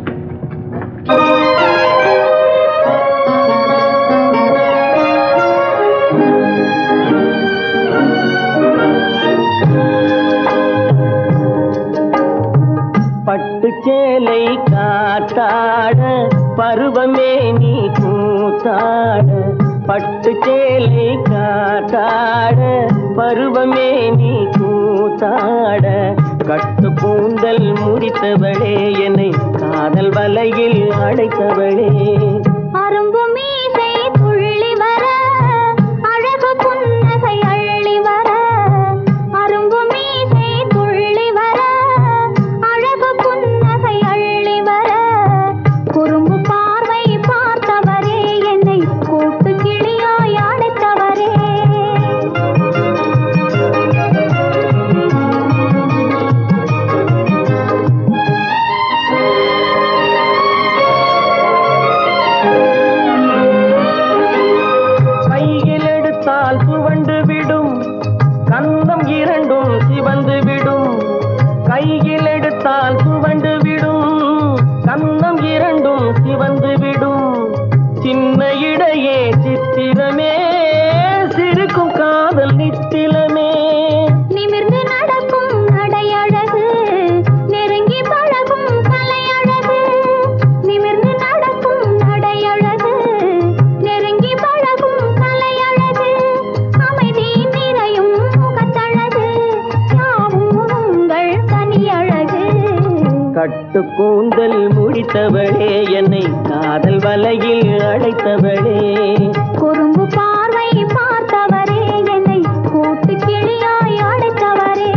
பட்டு சேலை காத்தாட பருவமே நீ கூத்தாட பட்டு சேலை காத்தாட பருவமே நீ கூத்தாட கட்டு கூந்தல் முடித்தவளே என்னை காதல் வலையில் அடைத்தவளே அரும்பு மீசை துள்ளி வர அழகு புன்னகை அள்ளி வர அரும்பு மீசை துள்ளி வர அழகு புன்னகை அள்ளி வர குறும்பு பார்வை பார்த்தவரே என்னை கூட்டு கிளியாய் அடைத்தவரே கையில் எடுத்தால் துவண்டு விடும் கந்தம் இரண்டும் சிவந்து விடும் கையில் எடுத்தால் துவண்டு விடும் கந்தம் இரண்டும் சிவந்து விடும் சின்ன இடையே சித்திரமே சிரிக்கும் காதல் நித்திலமே நிமிர்ந்து நடக்கும் நடையழகு நெருங்கி பழகும் கலையழகு நிமிர்ந்து நடக்கும் நடையழகு நெருங்கி பழகும் கலையழகு அமைதி நிறையும் முகத்தழகு யாவும் உங்கள் தனியழகு கட்டு கூந்தல் முடித்தவளே என்னை காதல் வலையில் அடைத்தவளே குறும்பு பார்வை பார்த்தவரே என்னை கூட்டு கிளியாய் அடைத்தவரே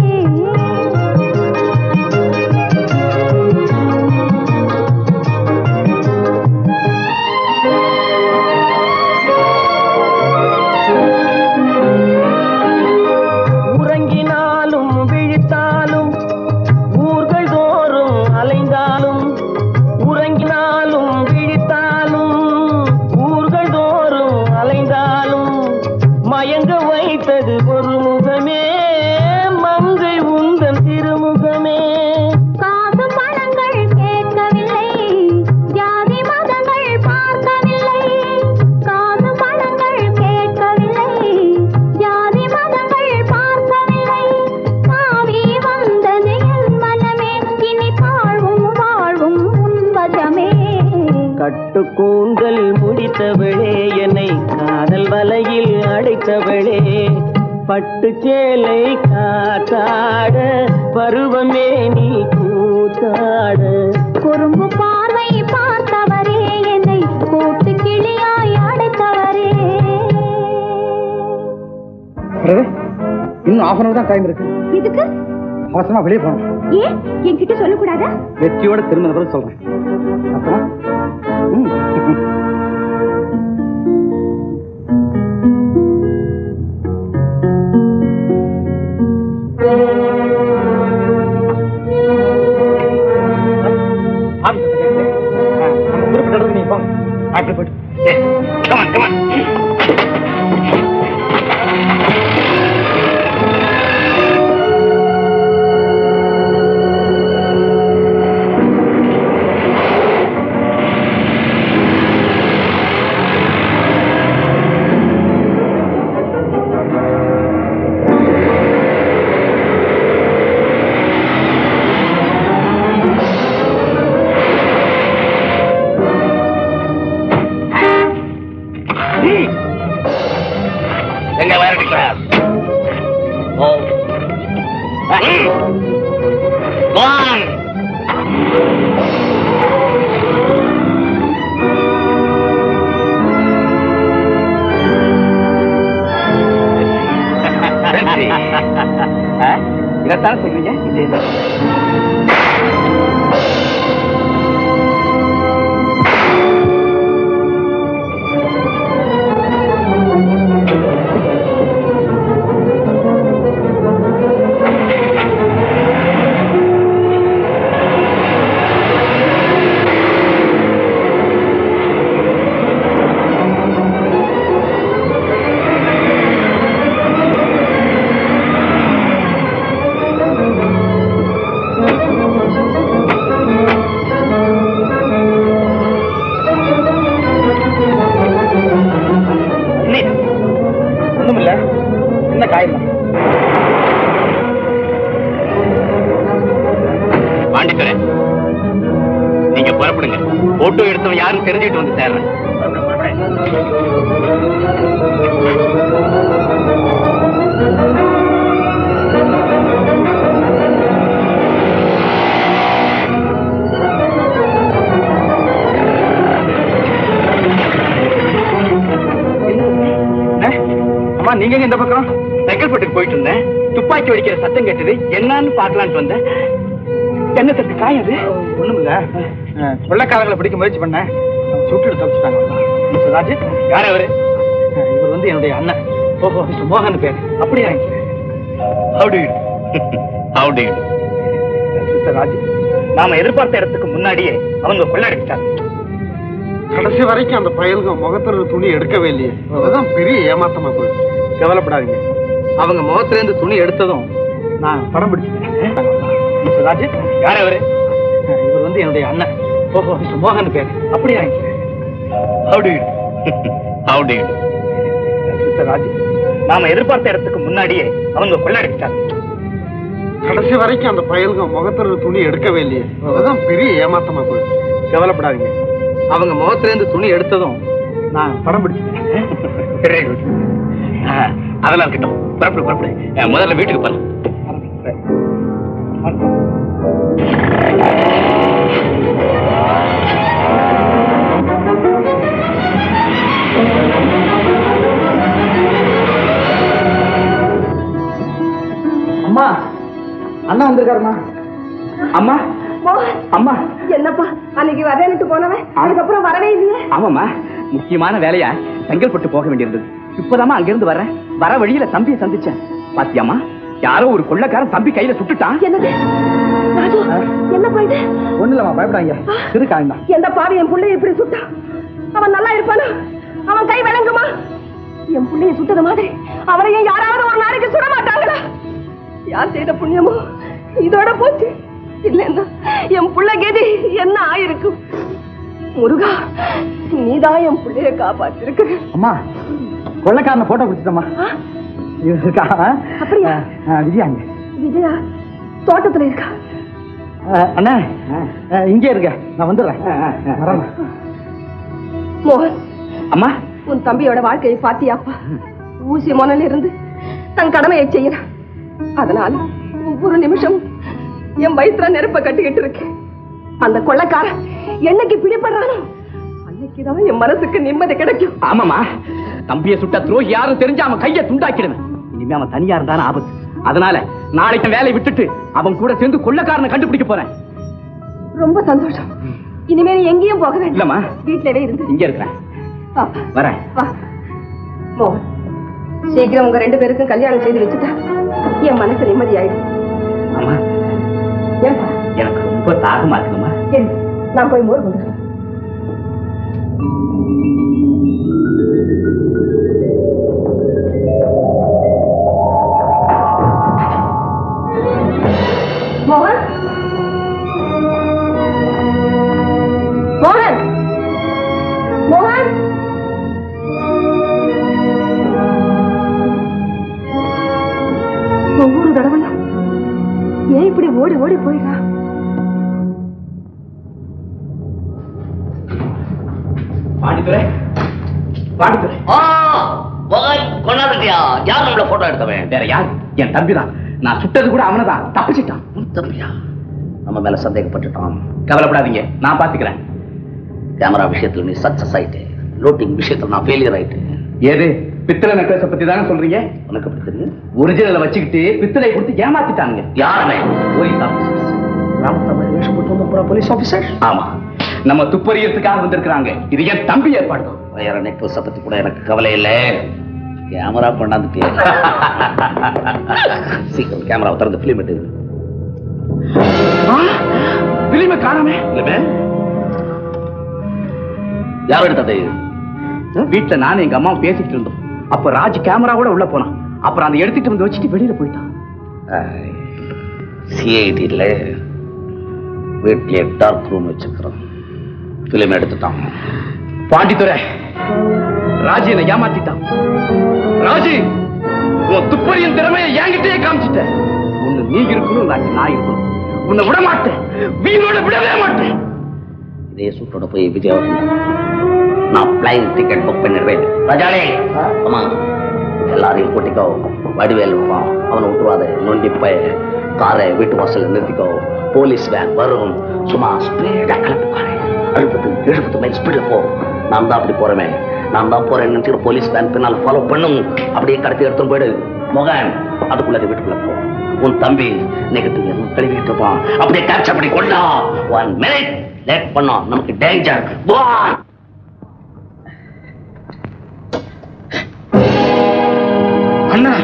உறங்கினாலும் விழித்தாலும் ஊர்கள் தோறும் அலைந்தாலும் உறங்கினாலும் விழித்தாலும் ஊர்கள் பூத்தவளே பட்டு சேலை காத்தாட பருவமே நீ கூத்தாட குறும்பு பார்வை பார்த்தவரே என்னை கூட்டு கிளியாய் அடைத்தவரே இன்னும் ஆஃப் அன் தான் டைம் இருக்கு இதுக்கு அவசரமா வெளியே போகணும் ஏன் என்கிட்ட சொல்லக்கூடாதா வெற்றியோட திரும்பின பிறகு சொல்றேன் அப்புறம் ம். குறிப்பிட்ட இடத்துக்கு நீங்க போங்க நான் இப்படி போயிட்டு எங்க வரடிக்கிற ஓ வான் இதைத்தான் சொல்றீங்க இதேதான் ஒண்ணும் இல்ல என்ன காயம் பாண்டித்துறேன் நீங்க புறப்படுங்க போட்டோ எடுத்தவன் யாரும் தெரிஞ்சுட்டு வந்து சேர்றேன் அம்மா நீங்க எங்க இந்த பக்கம் செங்கல்பட்டுக்கு போயிட்டு இருந்தேன் துப்பாக்கி வெடிக்கிற சத்தம் கேட்டது என்னன்னு பார்க்கலான்ட்டு வந்தேன் என்ன தட்டு காயம் அது ஒண்ணும் இல்ல அஹ், கொள்ளைக்காரங்களை பிடிக்க முயற்சி பண்ணேன் சுட்டுட்டு தப்பிச்சிட்டாங்க மிஸ்டர் ராஜு யார் அவரு அஹ், இவர் வந்து என்னுடைய அண்ணன் ஓஹோ மிஸ்டர் மோகன் பேர் அப்படியா how do how do mister Raju நாம எதிர்பார்த்த இடத்துக்கு முன்னாடியே அவங்க கொள்ளடிச்சிட்டாங்க கடைசி வரைக்கும் அந்த பயலுங்க முகத்துல துணி எடுக்கவே இல்லையே அதுதான் பெரிய ஏமாத்தமா போயிடுச்சு கவலைப்படாதீங்க அவங்க முகத்துல இருந்து துணி எடுத்ததும் நான் படம் பிடிச்சிட்டேன் மிஸ்டர் ராஜு யார் அவரு அஹ், இவர் வந்து என்னுடைய அண்ணன் ஓஹோ மிஸ்டர் மோகன் பேர் அப்படியா how do how do mister Raju நாம எதிர்பார்த்த இடத்துக்கு முன்னாடியே அவங்க கொள்ளடிச்சிட்டாங்க கடைசி வரைக்கும் அந்த பயலுங்க முகத்துல துணி எடுக்கவே இல்லையே அதுதான் பெரிய ஏமாத்தமா போயிடுச்சு கவலைப்படாதீங்க அவங்க முகத்துல இருந்து துணி எடுத்ததும் நான் படம் பிடிச்சிட்டேன் வெரி குட் அதெல்லாம் இருக்கட்டும் புறப்படு புறப்படு அஹ், முதல்ல வீட்டுக்கு போலாம் அம்மா அண்ணா வந்திருக்காருமா அம்மா அம்மா என்னப்பா அன்னைக்கு வரேன்னுட்டு போனவன் அதுக்கப்புறம் வரவே இல்லையே ஆமாம்மா முக்கியமான வேலையா செங்கல்பட்டு போக வேண்டியிருந்தது இப்பதாம்மா அங்கிருந்து வர்றேன் வர வழியில தம்பியை சந்திச்சேன் பாத்தியாமா யாரோ ஒரு கொள்ளக்காரன் தம்பி கையில சுட்டுட்டான் என்னது ராஜு என்னப்பா இது ஒண்ணு இல்லம்மா பயப்படாங்க சிறு காயம் தான் எந்த பாவி என் புள்ளைய இப்படி சுட்டான் அவன் நல்லா இருப்பானா அவன் கை விளங்குமா என் புள்ளைய சுட்டது மாதிரி அவனையும் யாராவது ஒரு நாளைக்கு சுட மாட்டாங்களா யார் செய்த புண்ணியமோ இதோட போச்சு இல்லைன்னா என் புள்ள கதி என்ன ஆயிருக்கும் முருகா நீதான் என் புள்ளைய காப்பாத்திருக்க அம்மா கொள்ளைக்காரனை போட்டோ பிடிச்சிட்டம்மா இருக்கா அப்படியா? விஜயாங்க விஜயா தோட்டத்துல இருக்கா அண்ணா அஹ், இங்கே இருக்க நான் வந்துடுறேன் வரேன் மோகன் அம்மா உன் தம்பியோட வாழ்க்கையை பாத்தியாப்பா ஊசி முனையில இருந்து தன் கடமையை செய்யறான் அதனால ஒவ்வொரு நிமிஷமும் என் வயிற்றுல நெருப்ப கட்டிக்கிட்டு இருக்கேன் அந்த கொள்ளைக்காரன் என்னைக்கு பிடிபடுறானோ அன்னைக்குதான் என் மனசுக்கு நிம்மதி கிடைக்கும் ஆமாமா தம்பியை சுட்ட துரோகி யாரும் தெரிஞ்சா அவன் கையை துண்டாக்கிடுவேன் இனிமே அவன் தனியா இருந்தாலும் ஆபத்து அதனால நாளைக்கு வேலையை விட்டுட்டு அவன் கூட சேர்ந்து கொள்ளக்காரனை கண்டுபிடிக்க போறேன் ரொம்ப சந்தோஷம் இனிமே நீ எங்கேயும் போக வேண்டாம் இல்லம்மா வீட்டிலவே இருந்து இங்க இருக்கிறேன் வா, வரேன் வா மோகன் சீக்கிரம் உங்க ரெண்டு பேருக்கும் கல்யாணம் செய்து வச்சுட்டா என் மனசு நிம்மதியாயிடும் ஆமா ஏன்பா எனக்கு ரொம்ப தாகமா இருக்குமா என் நான் போய் மோர் கொண்டு வரேன். மோகன் மோகன் மோகன் ஒவ்வொரு தடவையும் ஏன் இப்படி ஓடி ஓடி போயிடா பாண்டித்துறை பாண்டித்துறை கொண்டாந்துட்டியா யார் நம்மள போட்டோ எடுத்தவன் வேற யார் என் தம்பிதான் நான் சுட்டது கூட அவனதான் தப்பிச்சிட்டான் தம்பியா நம்ம மேல சந்தேகப்பட்டுட்டான் கவலைப்படாதீங்க நான் பாத்துக்கிறேன் கேமரா விஷயத்துல நீ சக்சஸ் ஆயிட்டு லோட்டிங் விஷயத்துல நான் ஃபெயிலியர் ஆயிட்டு ஏது பித்தளை நெக்லஸ பத்தி தானே சொல்றீங்க உனக்கு எப்படி தெரியும் ஒரிஜினலை வச்சுக்கிட்டு பித்தளை கொடுத்து ஏமாத்திட்டானுங்க யாருமே போலீஸ் ஆபீசர்ஸ் ராமத்தமிழ் வேஷம் போட்டு வந்து போற போலீஸ் ஆபீசர் ஆமா நம்ம துப்பறியறதுக்காக வந்திருக்கிறாங்க இது என் தம்பி ஏற்பாடு வேற நெக்லஸ பத்தி கூட எனக்கு கவலை இல்லை கேமரா கொண்டாந்துட்டியா சீக்கிரம் கேமரா திறந்து பிலிம் எடு பிலிம காணாமே இல்லமே யார் எடுத்தது வீட்டுல நானும் எங்க அம்மாவும் பேசிக்கிட்டு இருந்தோம் அப்ப ராஜ் கேமராவோட உள்ள போனான் அப்புறம் அதை எடுத்துட்டு வந்து வச்சுட்டு வெளியில போயிட்டான் சிஐடியில் வீட்டிலே டார்க் ரூம் வச்சுக்கிறோம் பிலிம் எடுத்துட்டான் பாண்டித்துறை ராஜி என்னை ஏமாத்திட்டான் ராஜி உன் துப்பறியின் திறமையை என்கிட்டயே காமிச்சிட்ட ஒண்ணு நீ இருக்கணும் இல்லாட்டி நான் இருக்கணும் உன்னை விட மாட்டேன் வீணோட விடவே மாட்டேன் இதே சூட்டோட போய் விஜய் நான் பிளைன் டிக்கெட் புக் பண்ணிடுவேன் ரஜாலே ஆமா எல்லாரையும் கூட்டிக்கோ வடிவேல் இருப்பான் அவனை விட்டுருவாத நொண்டி போய் காரை வீட்டு வாசல்ல நிறுத்திக்கோ போலீஸ் வேன் வரும் சும்மா ஸ்பீடா கிளம்பி பாரு அழுபத்து எழுபத்து மைல் ஸ்பீட்ல போ நான் தான் அப்படி போறேன் நான் தான் போறேன்னு நினைச்சிட்டு போலீஸ் வேன் பின்னால் ஃபாலோ பண்ணும் அப்படியே கடத்தி எடுத்துன்னு போயிடு மொகன் அதுக்குள்ள வீட்டுக்குள்ள போ உன் தம்பி நெகட்டிவ் எதுவும் கழுவிட்டு இருப்பான் அப்படியே கேட்ச் அப்படி கொண்டா ஒன் மினிட் லேட் பண்ணோம் நமக்கு டேஞ்சர் அண்ணா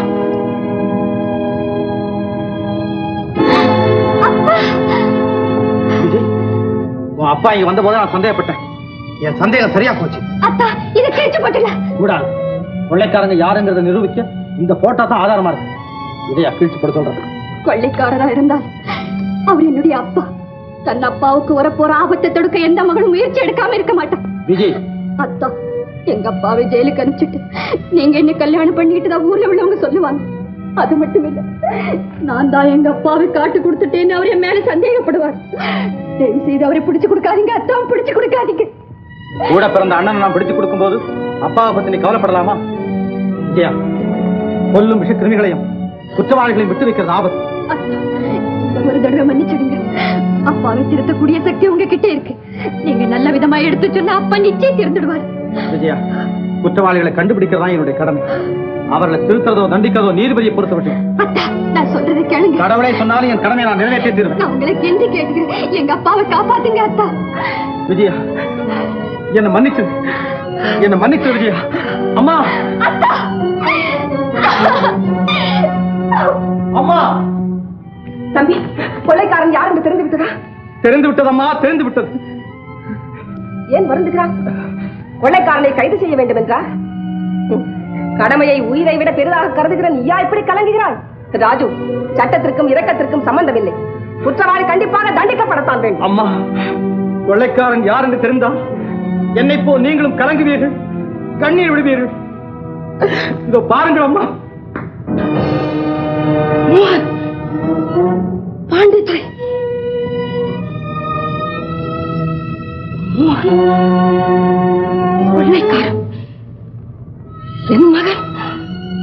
விஜய் உன் அப்பா இங்க வந்த போது நான் சந்தேகப்பட்டேன் என் சந்தேகம் சரியா போச்சு அத்தா இதை கிழிச்சு போட்டுல கூடாது கொள்ளைக்காரங்க யாருங்கிறத நிரூபிக்க இந்த போட்டோ தான் ஆதாரமா இருக்கு இதையா கிழிச்சு போட சொல்றேன் கொள்ளைக்காரரா இருந்தால் அவர் என்னுடைய அப்பா தன் அப்பாவுக்கு வரப்போற ஆபத்தை தடுக்க எந்த மகனும் முயற்சி எடுக்காம இருக்க மாட்டான் விஜய் அத்தா எங்க அப்பாவை ஜெயிலுக்கு அனுப்பிச்சிட்டு நீங்க என்ன கல்யாணம் பண்ணிட்டு தான் ஊர்ல உள்ளவங்க சொல்லுவாங்க அது மட்டும் இல்ல நான் தான் எங்க அப்பாவை காட்டு கொடுத்துட்டேன்னு அவர் என் மேல சந்தேகப்படுவார் தயவு செய்து அவரை பிடிச்சு கொடுக்காதீங்க அத்தான் பிடிச்சு கொடுக்காதீங்க கூட பிறந்த அண்ணனை நான் பிடிச்சு கொடுக்கும்போது அப்பாவை பத்தி நீ கவலைப்படலாமா விஜயா கொல்லும் விஷ கிருமிகளையும் குற்றவாளிகளையும் விட்டு வைக்கிறது ஆபத்து அத்தா, இந்த ஒரு தடவை மன்னிச்சிடுங்க அப்பாவை திருத்தக்கூடிய சக்தி உங்ககிட்ட இருக்கு நீங்க நல்ல விதமா எடுத்து சொன்னா அப்பா நிச்சயம் திருந்துடுவார் விஜயா குற்றவாளிகளை கண்டுபிடிக்கிறதா என்னுடைய கடமை அவர்களை திருத்துறதோ தண்டிக்கிறதோ நீதிபதியை பொறுத்த விஷயம் அத்தா நான் சொல்றதை கேளுங்க கடவுளை சொன்னாலும் என் கடமையை நான் நிறைவேற்றி தீருவேன் நான் உங்களை கெஞ்சி கேட்டுக்கிறேன் எங்க அப்பாவை காப்பாத்துங்க அத்தா விஜயா என்ன மன்னிச்சு என்ன மன்னிச்சு விஜயா அம்மா அம்மா தம்பி கொள்ளைக்காரன் யாருன்னு தெரிந்து விட்டதா தெரிந்து விட்டதம்மா தெரிந்து விட்டது ஏன் வருந்துகிறான் கொள்ளைக்காரனை கைது செய்ய வேண்டும் என்றா ஹம், கடமையை உயிரை விட பெரிதாக கருதுகிற நீயா இப்படி கலங்குகிறாய் ராஜு சட்டத்திற்கும் இரக்கத்திற்கும் சம்பந்தமில்லை குற்றவாளி கண்டிப்பாக தண்டிக்கப்படத்தான் வேண்டும் அம்மா கொள்ளைக்காரன் யார் என்று தெரிந்தால் என்னை போ நீங்களும் கலங்குவீர்கள் கண்ணீர் விடுவீர்கள் இதோ பாருங்கள் அம்மா பாண்டித்துறை கொள்ளைக்காரன் என் மகன்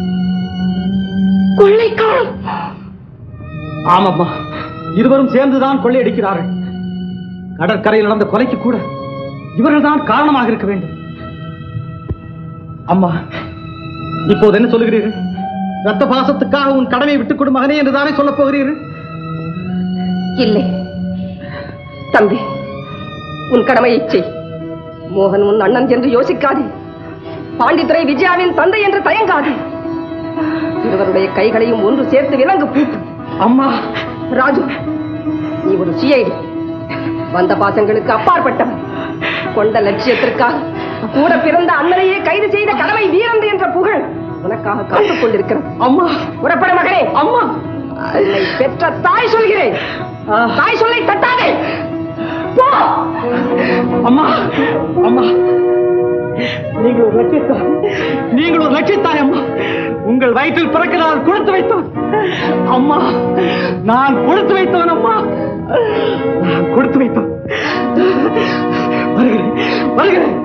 கொள்ளைக்காரன் ஆமாம்மா இருவரும் சேர்ந்துதான் கொள்ளையடிக்கிறார்கள் கடற்கரையில் நடந்த கொலைக்கு கூட இவர்கள் தான் காரணமாக இருக்க வேண்டும் அம்மா இப்போது என்ன சொல்லுகிறீர்கள் ரத்த பாசத்துக்காக உன் கடமை விட்டுக் கொடு மகனே என்று தானே சொல்லப் போகிறீர்கள் இல்லை தம்பி உன் கடமையை செய் மோகன் உன் அண்ணன் என்று யோசிக்காதே பாண்டித்துறை விஜயாவின் தந்தை என்று தயங்காதே இருவருடைய கைகளையும் ஒன்று சேர்த்து விலங்கு பூட்டு அம்மா ராஜு நீ ஒரு சிஐடி வந்த பாசங்களுக்கு அப்பாற்பட்டவன் கொண்ட லட்சியத்திற்காக கூட பிறந்த அண்ணனையே கைது செய்த கடமை வீரந்து என்ற புகழ் உனக்காக காத்துக் கொண்டிருக்கிறது அம்மா புறப்பட மகனே அம்மா என்னை பெற்ற தாய் சொல்கிறேன் தாய் சொல்லை தட்டாதே போ அம்மா அம்மா நீங்கள் ஒரு லட்சியத்தாய் நீங்கள் ஒரு லட்சியத்தாய் அம்மா உங்கள் வயிற்றில் பிறக்க நான் கொடுத்து வைத்தவன் அம்மா நான் கொடுத்து வைத்தவன் அம்மா நான் கொடுத்து வைத்தவன் வருகிறேன் வருகிறேன்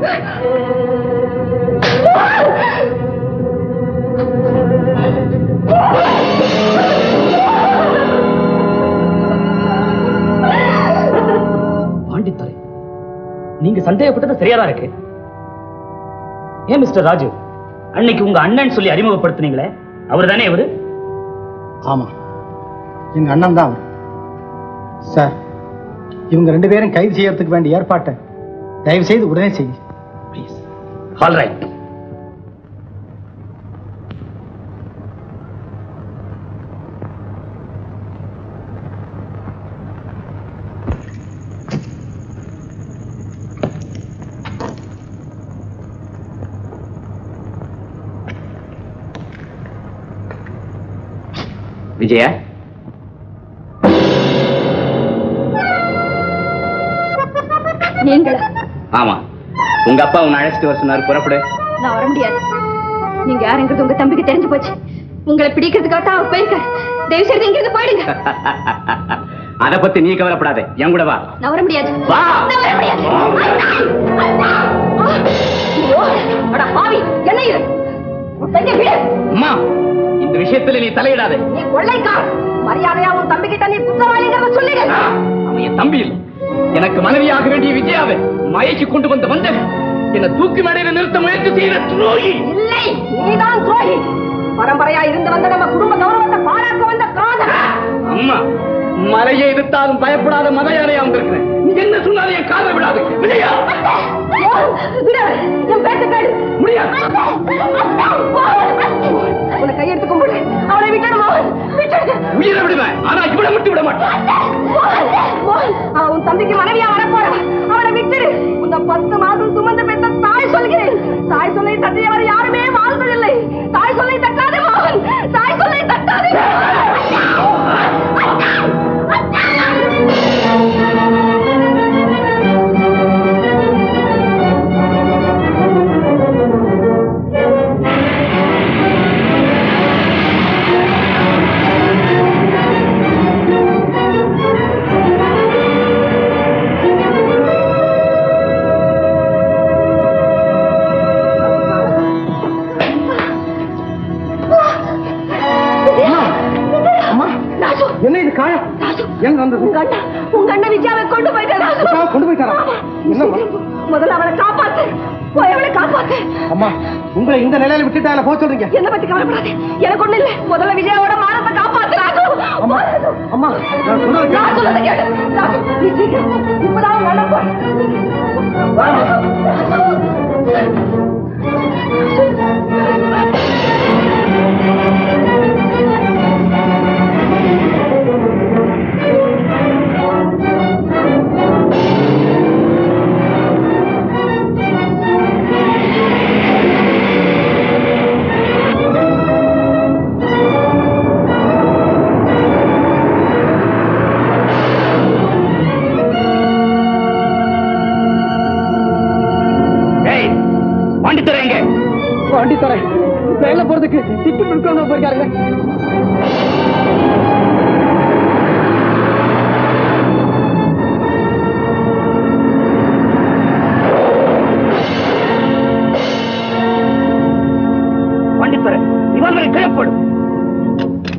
பாண்டித்துறை நீங்க சந்தேகப்பட்டது சரியாதான் இருக்கு ஏன் மிஸ்டர் ராஜு அன்னைக்கு உங்க அண்ணன் சொல்லி அறிமுகப்படுத்துனீங்களே அவர் தானே இவரு ஆமா எங்க அண்ணன் தான் அவர். சார் இவங்க ரெண்டு பேரும் கைது செய்யறதுக்கு வேண்டிய ஏற்பாட்டை தயவு செய்து உடனே செய்யுங்க ஆல் ரைட் விஜயா நீங்களா ஆமா உங்க அப்பா உன்னை அழைச்சிட்டு வர சொன்னாரு புறப்படு நான் வர முடியாது நீங்க யாருங்கிறது உங்க தம்பிக்கு தெரிஞ்சு போச்சு உங்களை பிடிக்கிறதுக்காக தான் அவர் போயிருக்காரு தயவு செய்து இங்கிருந்து போயிடுங்க அத பத்தி நீ கவலைப்படாத என் கூட வா நான் வர முடியாது வா. நான் வர முடியாது ஐயோ, அட பாவி என்ன இது உன் கையை விடு அம்மா இந்த விஷயத்துல நீ தலையிடாத நீ கொள்ளைக்காரன் மரியாதையா உன் தம்பி கிட்ட நீ குற்றவாளிங்கிறத சொல்லிடு அவன் என் தம்பி இல்லை எனக்கு மனைவியாக வேண்டிய விஜயாவை மயக்கி கொண்டு வந்த வந்தவன் என்ன தூக்கு மேடையில நிறுத்த முயற்சி செய்த துரோகி இல்லை நீதான் துரோகி பரம்பரையா இருந்து வந்த நம்ம குடும்ப கௌரவத்தை பாராட்ட வந்த காதல் அம்மா மலையை எதிர்த்தாலும் பயப்படாத மத யானையா வந்திருக்கிறேன் நீ என்ன சொன்னாலும் என் காதை விடாது விஜயா விடு என் பேச்ச கேடு முடியாது உன்னை கையெடுத்து கும்பிடு அவனை விட்டுடு மோகன் விட்டுடு உயிரை விடுவேன் ஆனா இவளை விட்டு விட மாட்டேன் மோகன், மோகன், அவன் உன் தம்பிக்கு மனைவியா வரப்போறான் அவனை விட்டுடு இந்த பத்து மாதம் சுமந்து பெற்ற தாய் சொல்கிறேன் தாய் சொல்லை தட்டியவர் யாருமே வாழ்வதில்லை தாய் சொல்லை தட்டாதே மோகன் தாய் சொல்லை தட்டாதே என்ன இது காயம் எங்க வந்தது உங்க அண்ணன் உங்க அண்ணன் விஜயாவை கொண்டு போயிட்டாரா விஜயாவை கொண்டு போயிட்டாரா? என்னம்மா? முதல்ல அவளை காப்பாத்து போய் அவளை காப்பாத்து அம்மா உங்களை இந்த நிலையில விட்டுட்டா என்ன போக சொல்றீங்க என்ன பத்தி கவலைப்படாதே எனக்கு ஒண்ணு இல்ல முதல்ல விஜயாவோட மானத்தை காப்பாத்து ராஜு அம்மா அம்மா நான் சொல்றது நான் சொல்றதை கேளு ராஜு நீ சீக்கிரம் இப்பதான் வேலை போ ஏய் பாண்டித்துறை எங்க வண்டி தரேன் வெளில போறதுக்கு டிக்கெட் எடுக்கணும் போயிருக்காருங்க பாண்டித்துறை இவர்களை கிளப்படும்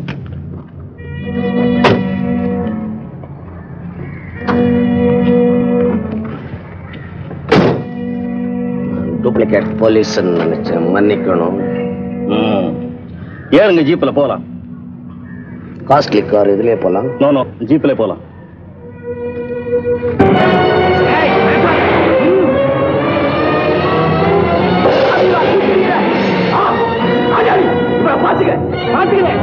டூப்ளிகேட் போலீஸ் நினைச்சேன் மன்னிக்கணும் ம். ஏறுங்க ஜீப்ல போலாம் காஸ்ட்லி கார் இதுலயே போலாம் நோ நோ ஜீப்ல போலாம் பாத்துக்க பாத்துக்கிறேன்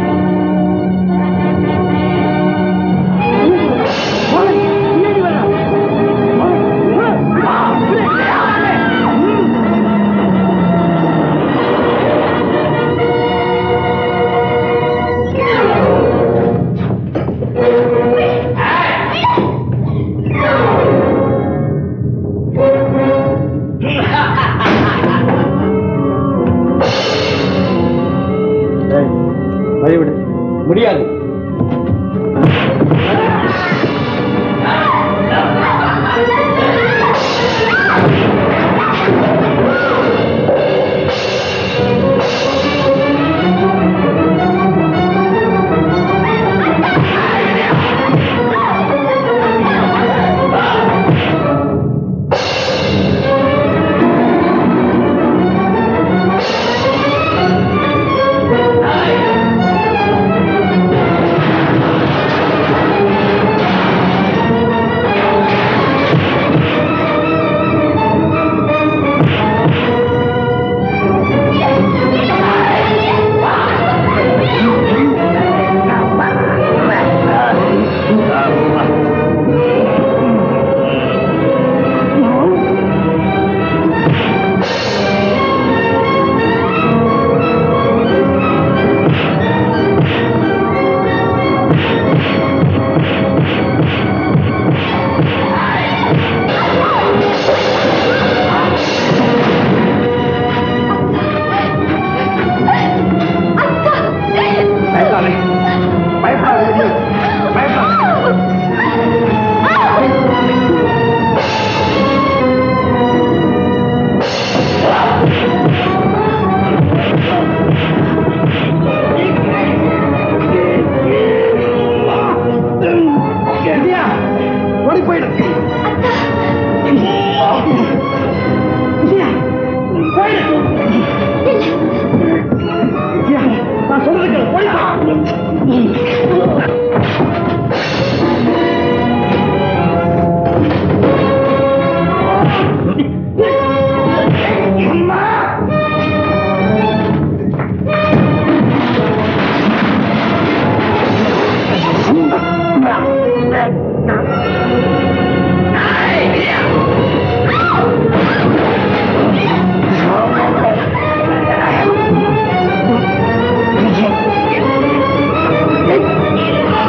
வழிவிடு முடியாது பயப்படாதே பயப்படாதே பயப்படாதே கேட்டியா ஓடி போயிடு நான் சொல்றது போயிடா Yeah.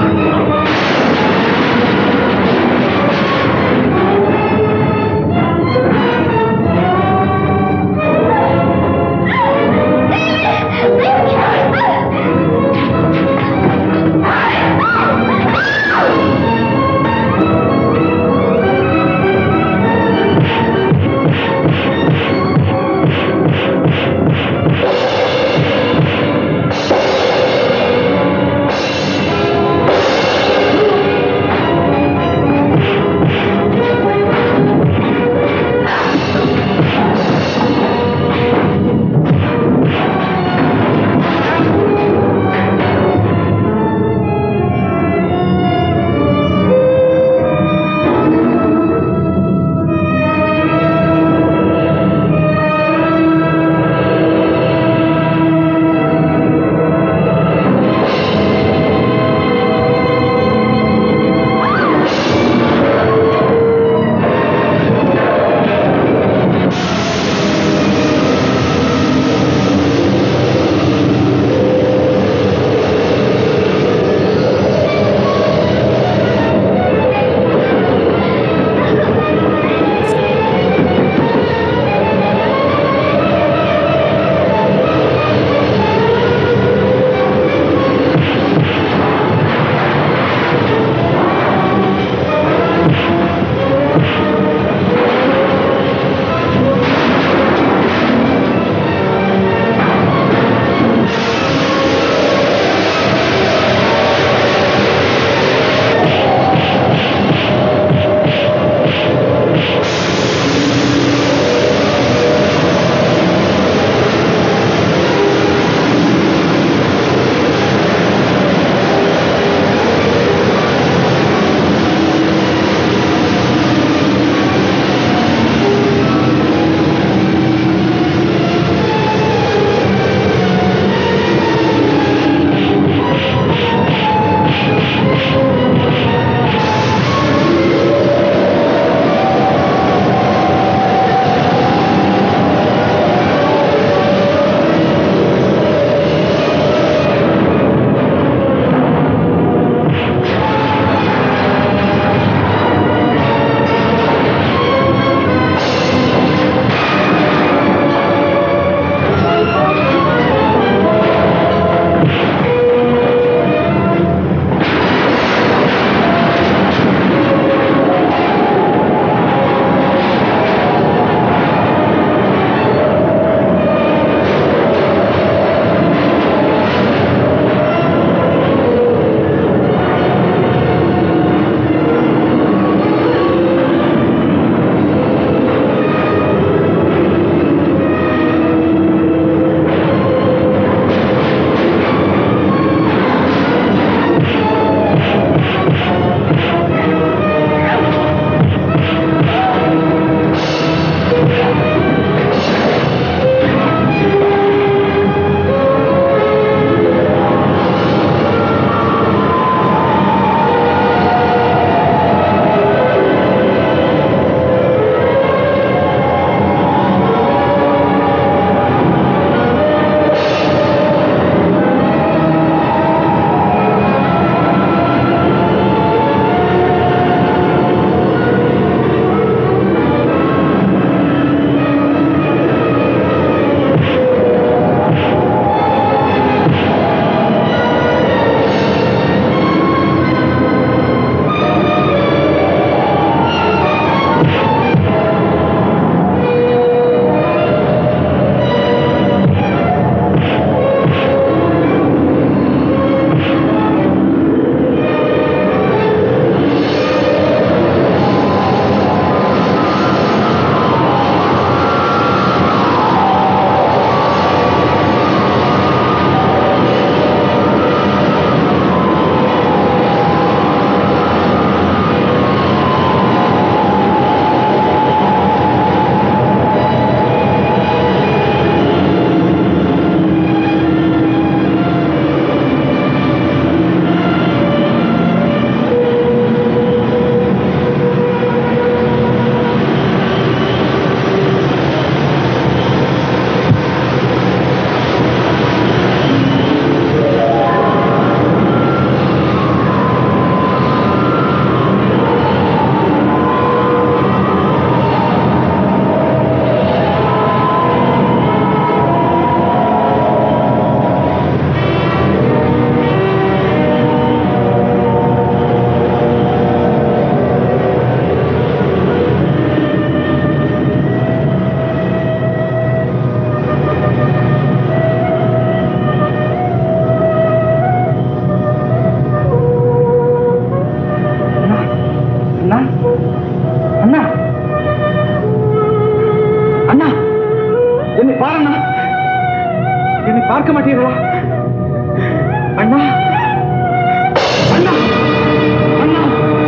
பார்க்க மாட்டீர்களா அண்ணா அண்ணா அண்ணா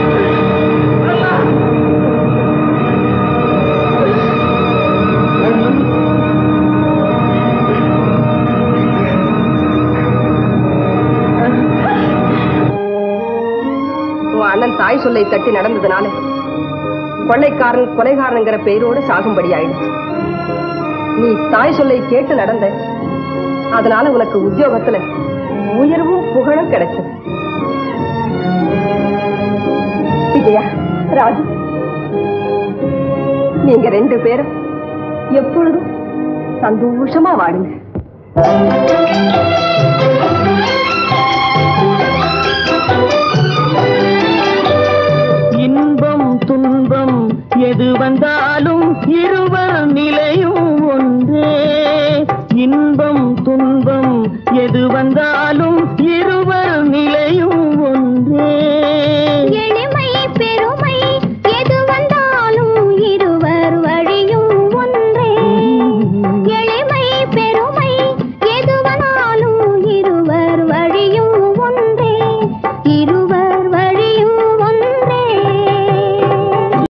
உன் அண்ணன் தாய் சொல்லை தட்டி நடந்ததுனால கொள்ளைக்காரன் கொலைகாரனுங்கிற பெயரோடு சாகும்படி ஆயிடுச்சு நீ தாய் சொல்லை கேட்டு நடந்த அதனால உனக்கு உத்தியோகத்துல உயர்வும் புகழும் கிடைச்சது விஜயா ராஜு நீங்க ரெண்டு பேரும் எப்பொழுதும் சந்தோஷமா வாடுங்க இன்பம் துன்பம் எது வந்தாலும் இருவர் நிலையும் ஒன்றே இன்பம் துன்பம் எது வந்தாலும் இருவர் நிலையும் ஒன்றே எளிமை பெருமை எது வந்தாலும் இருவர் வழியும் ஒன்றே எளிமை பெருமை எது வந்தாலும் இருவர் வழியும் ஒன்றே இரு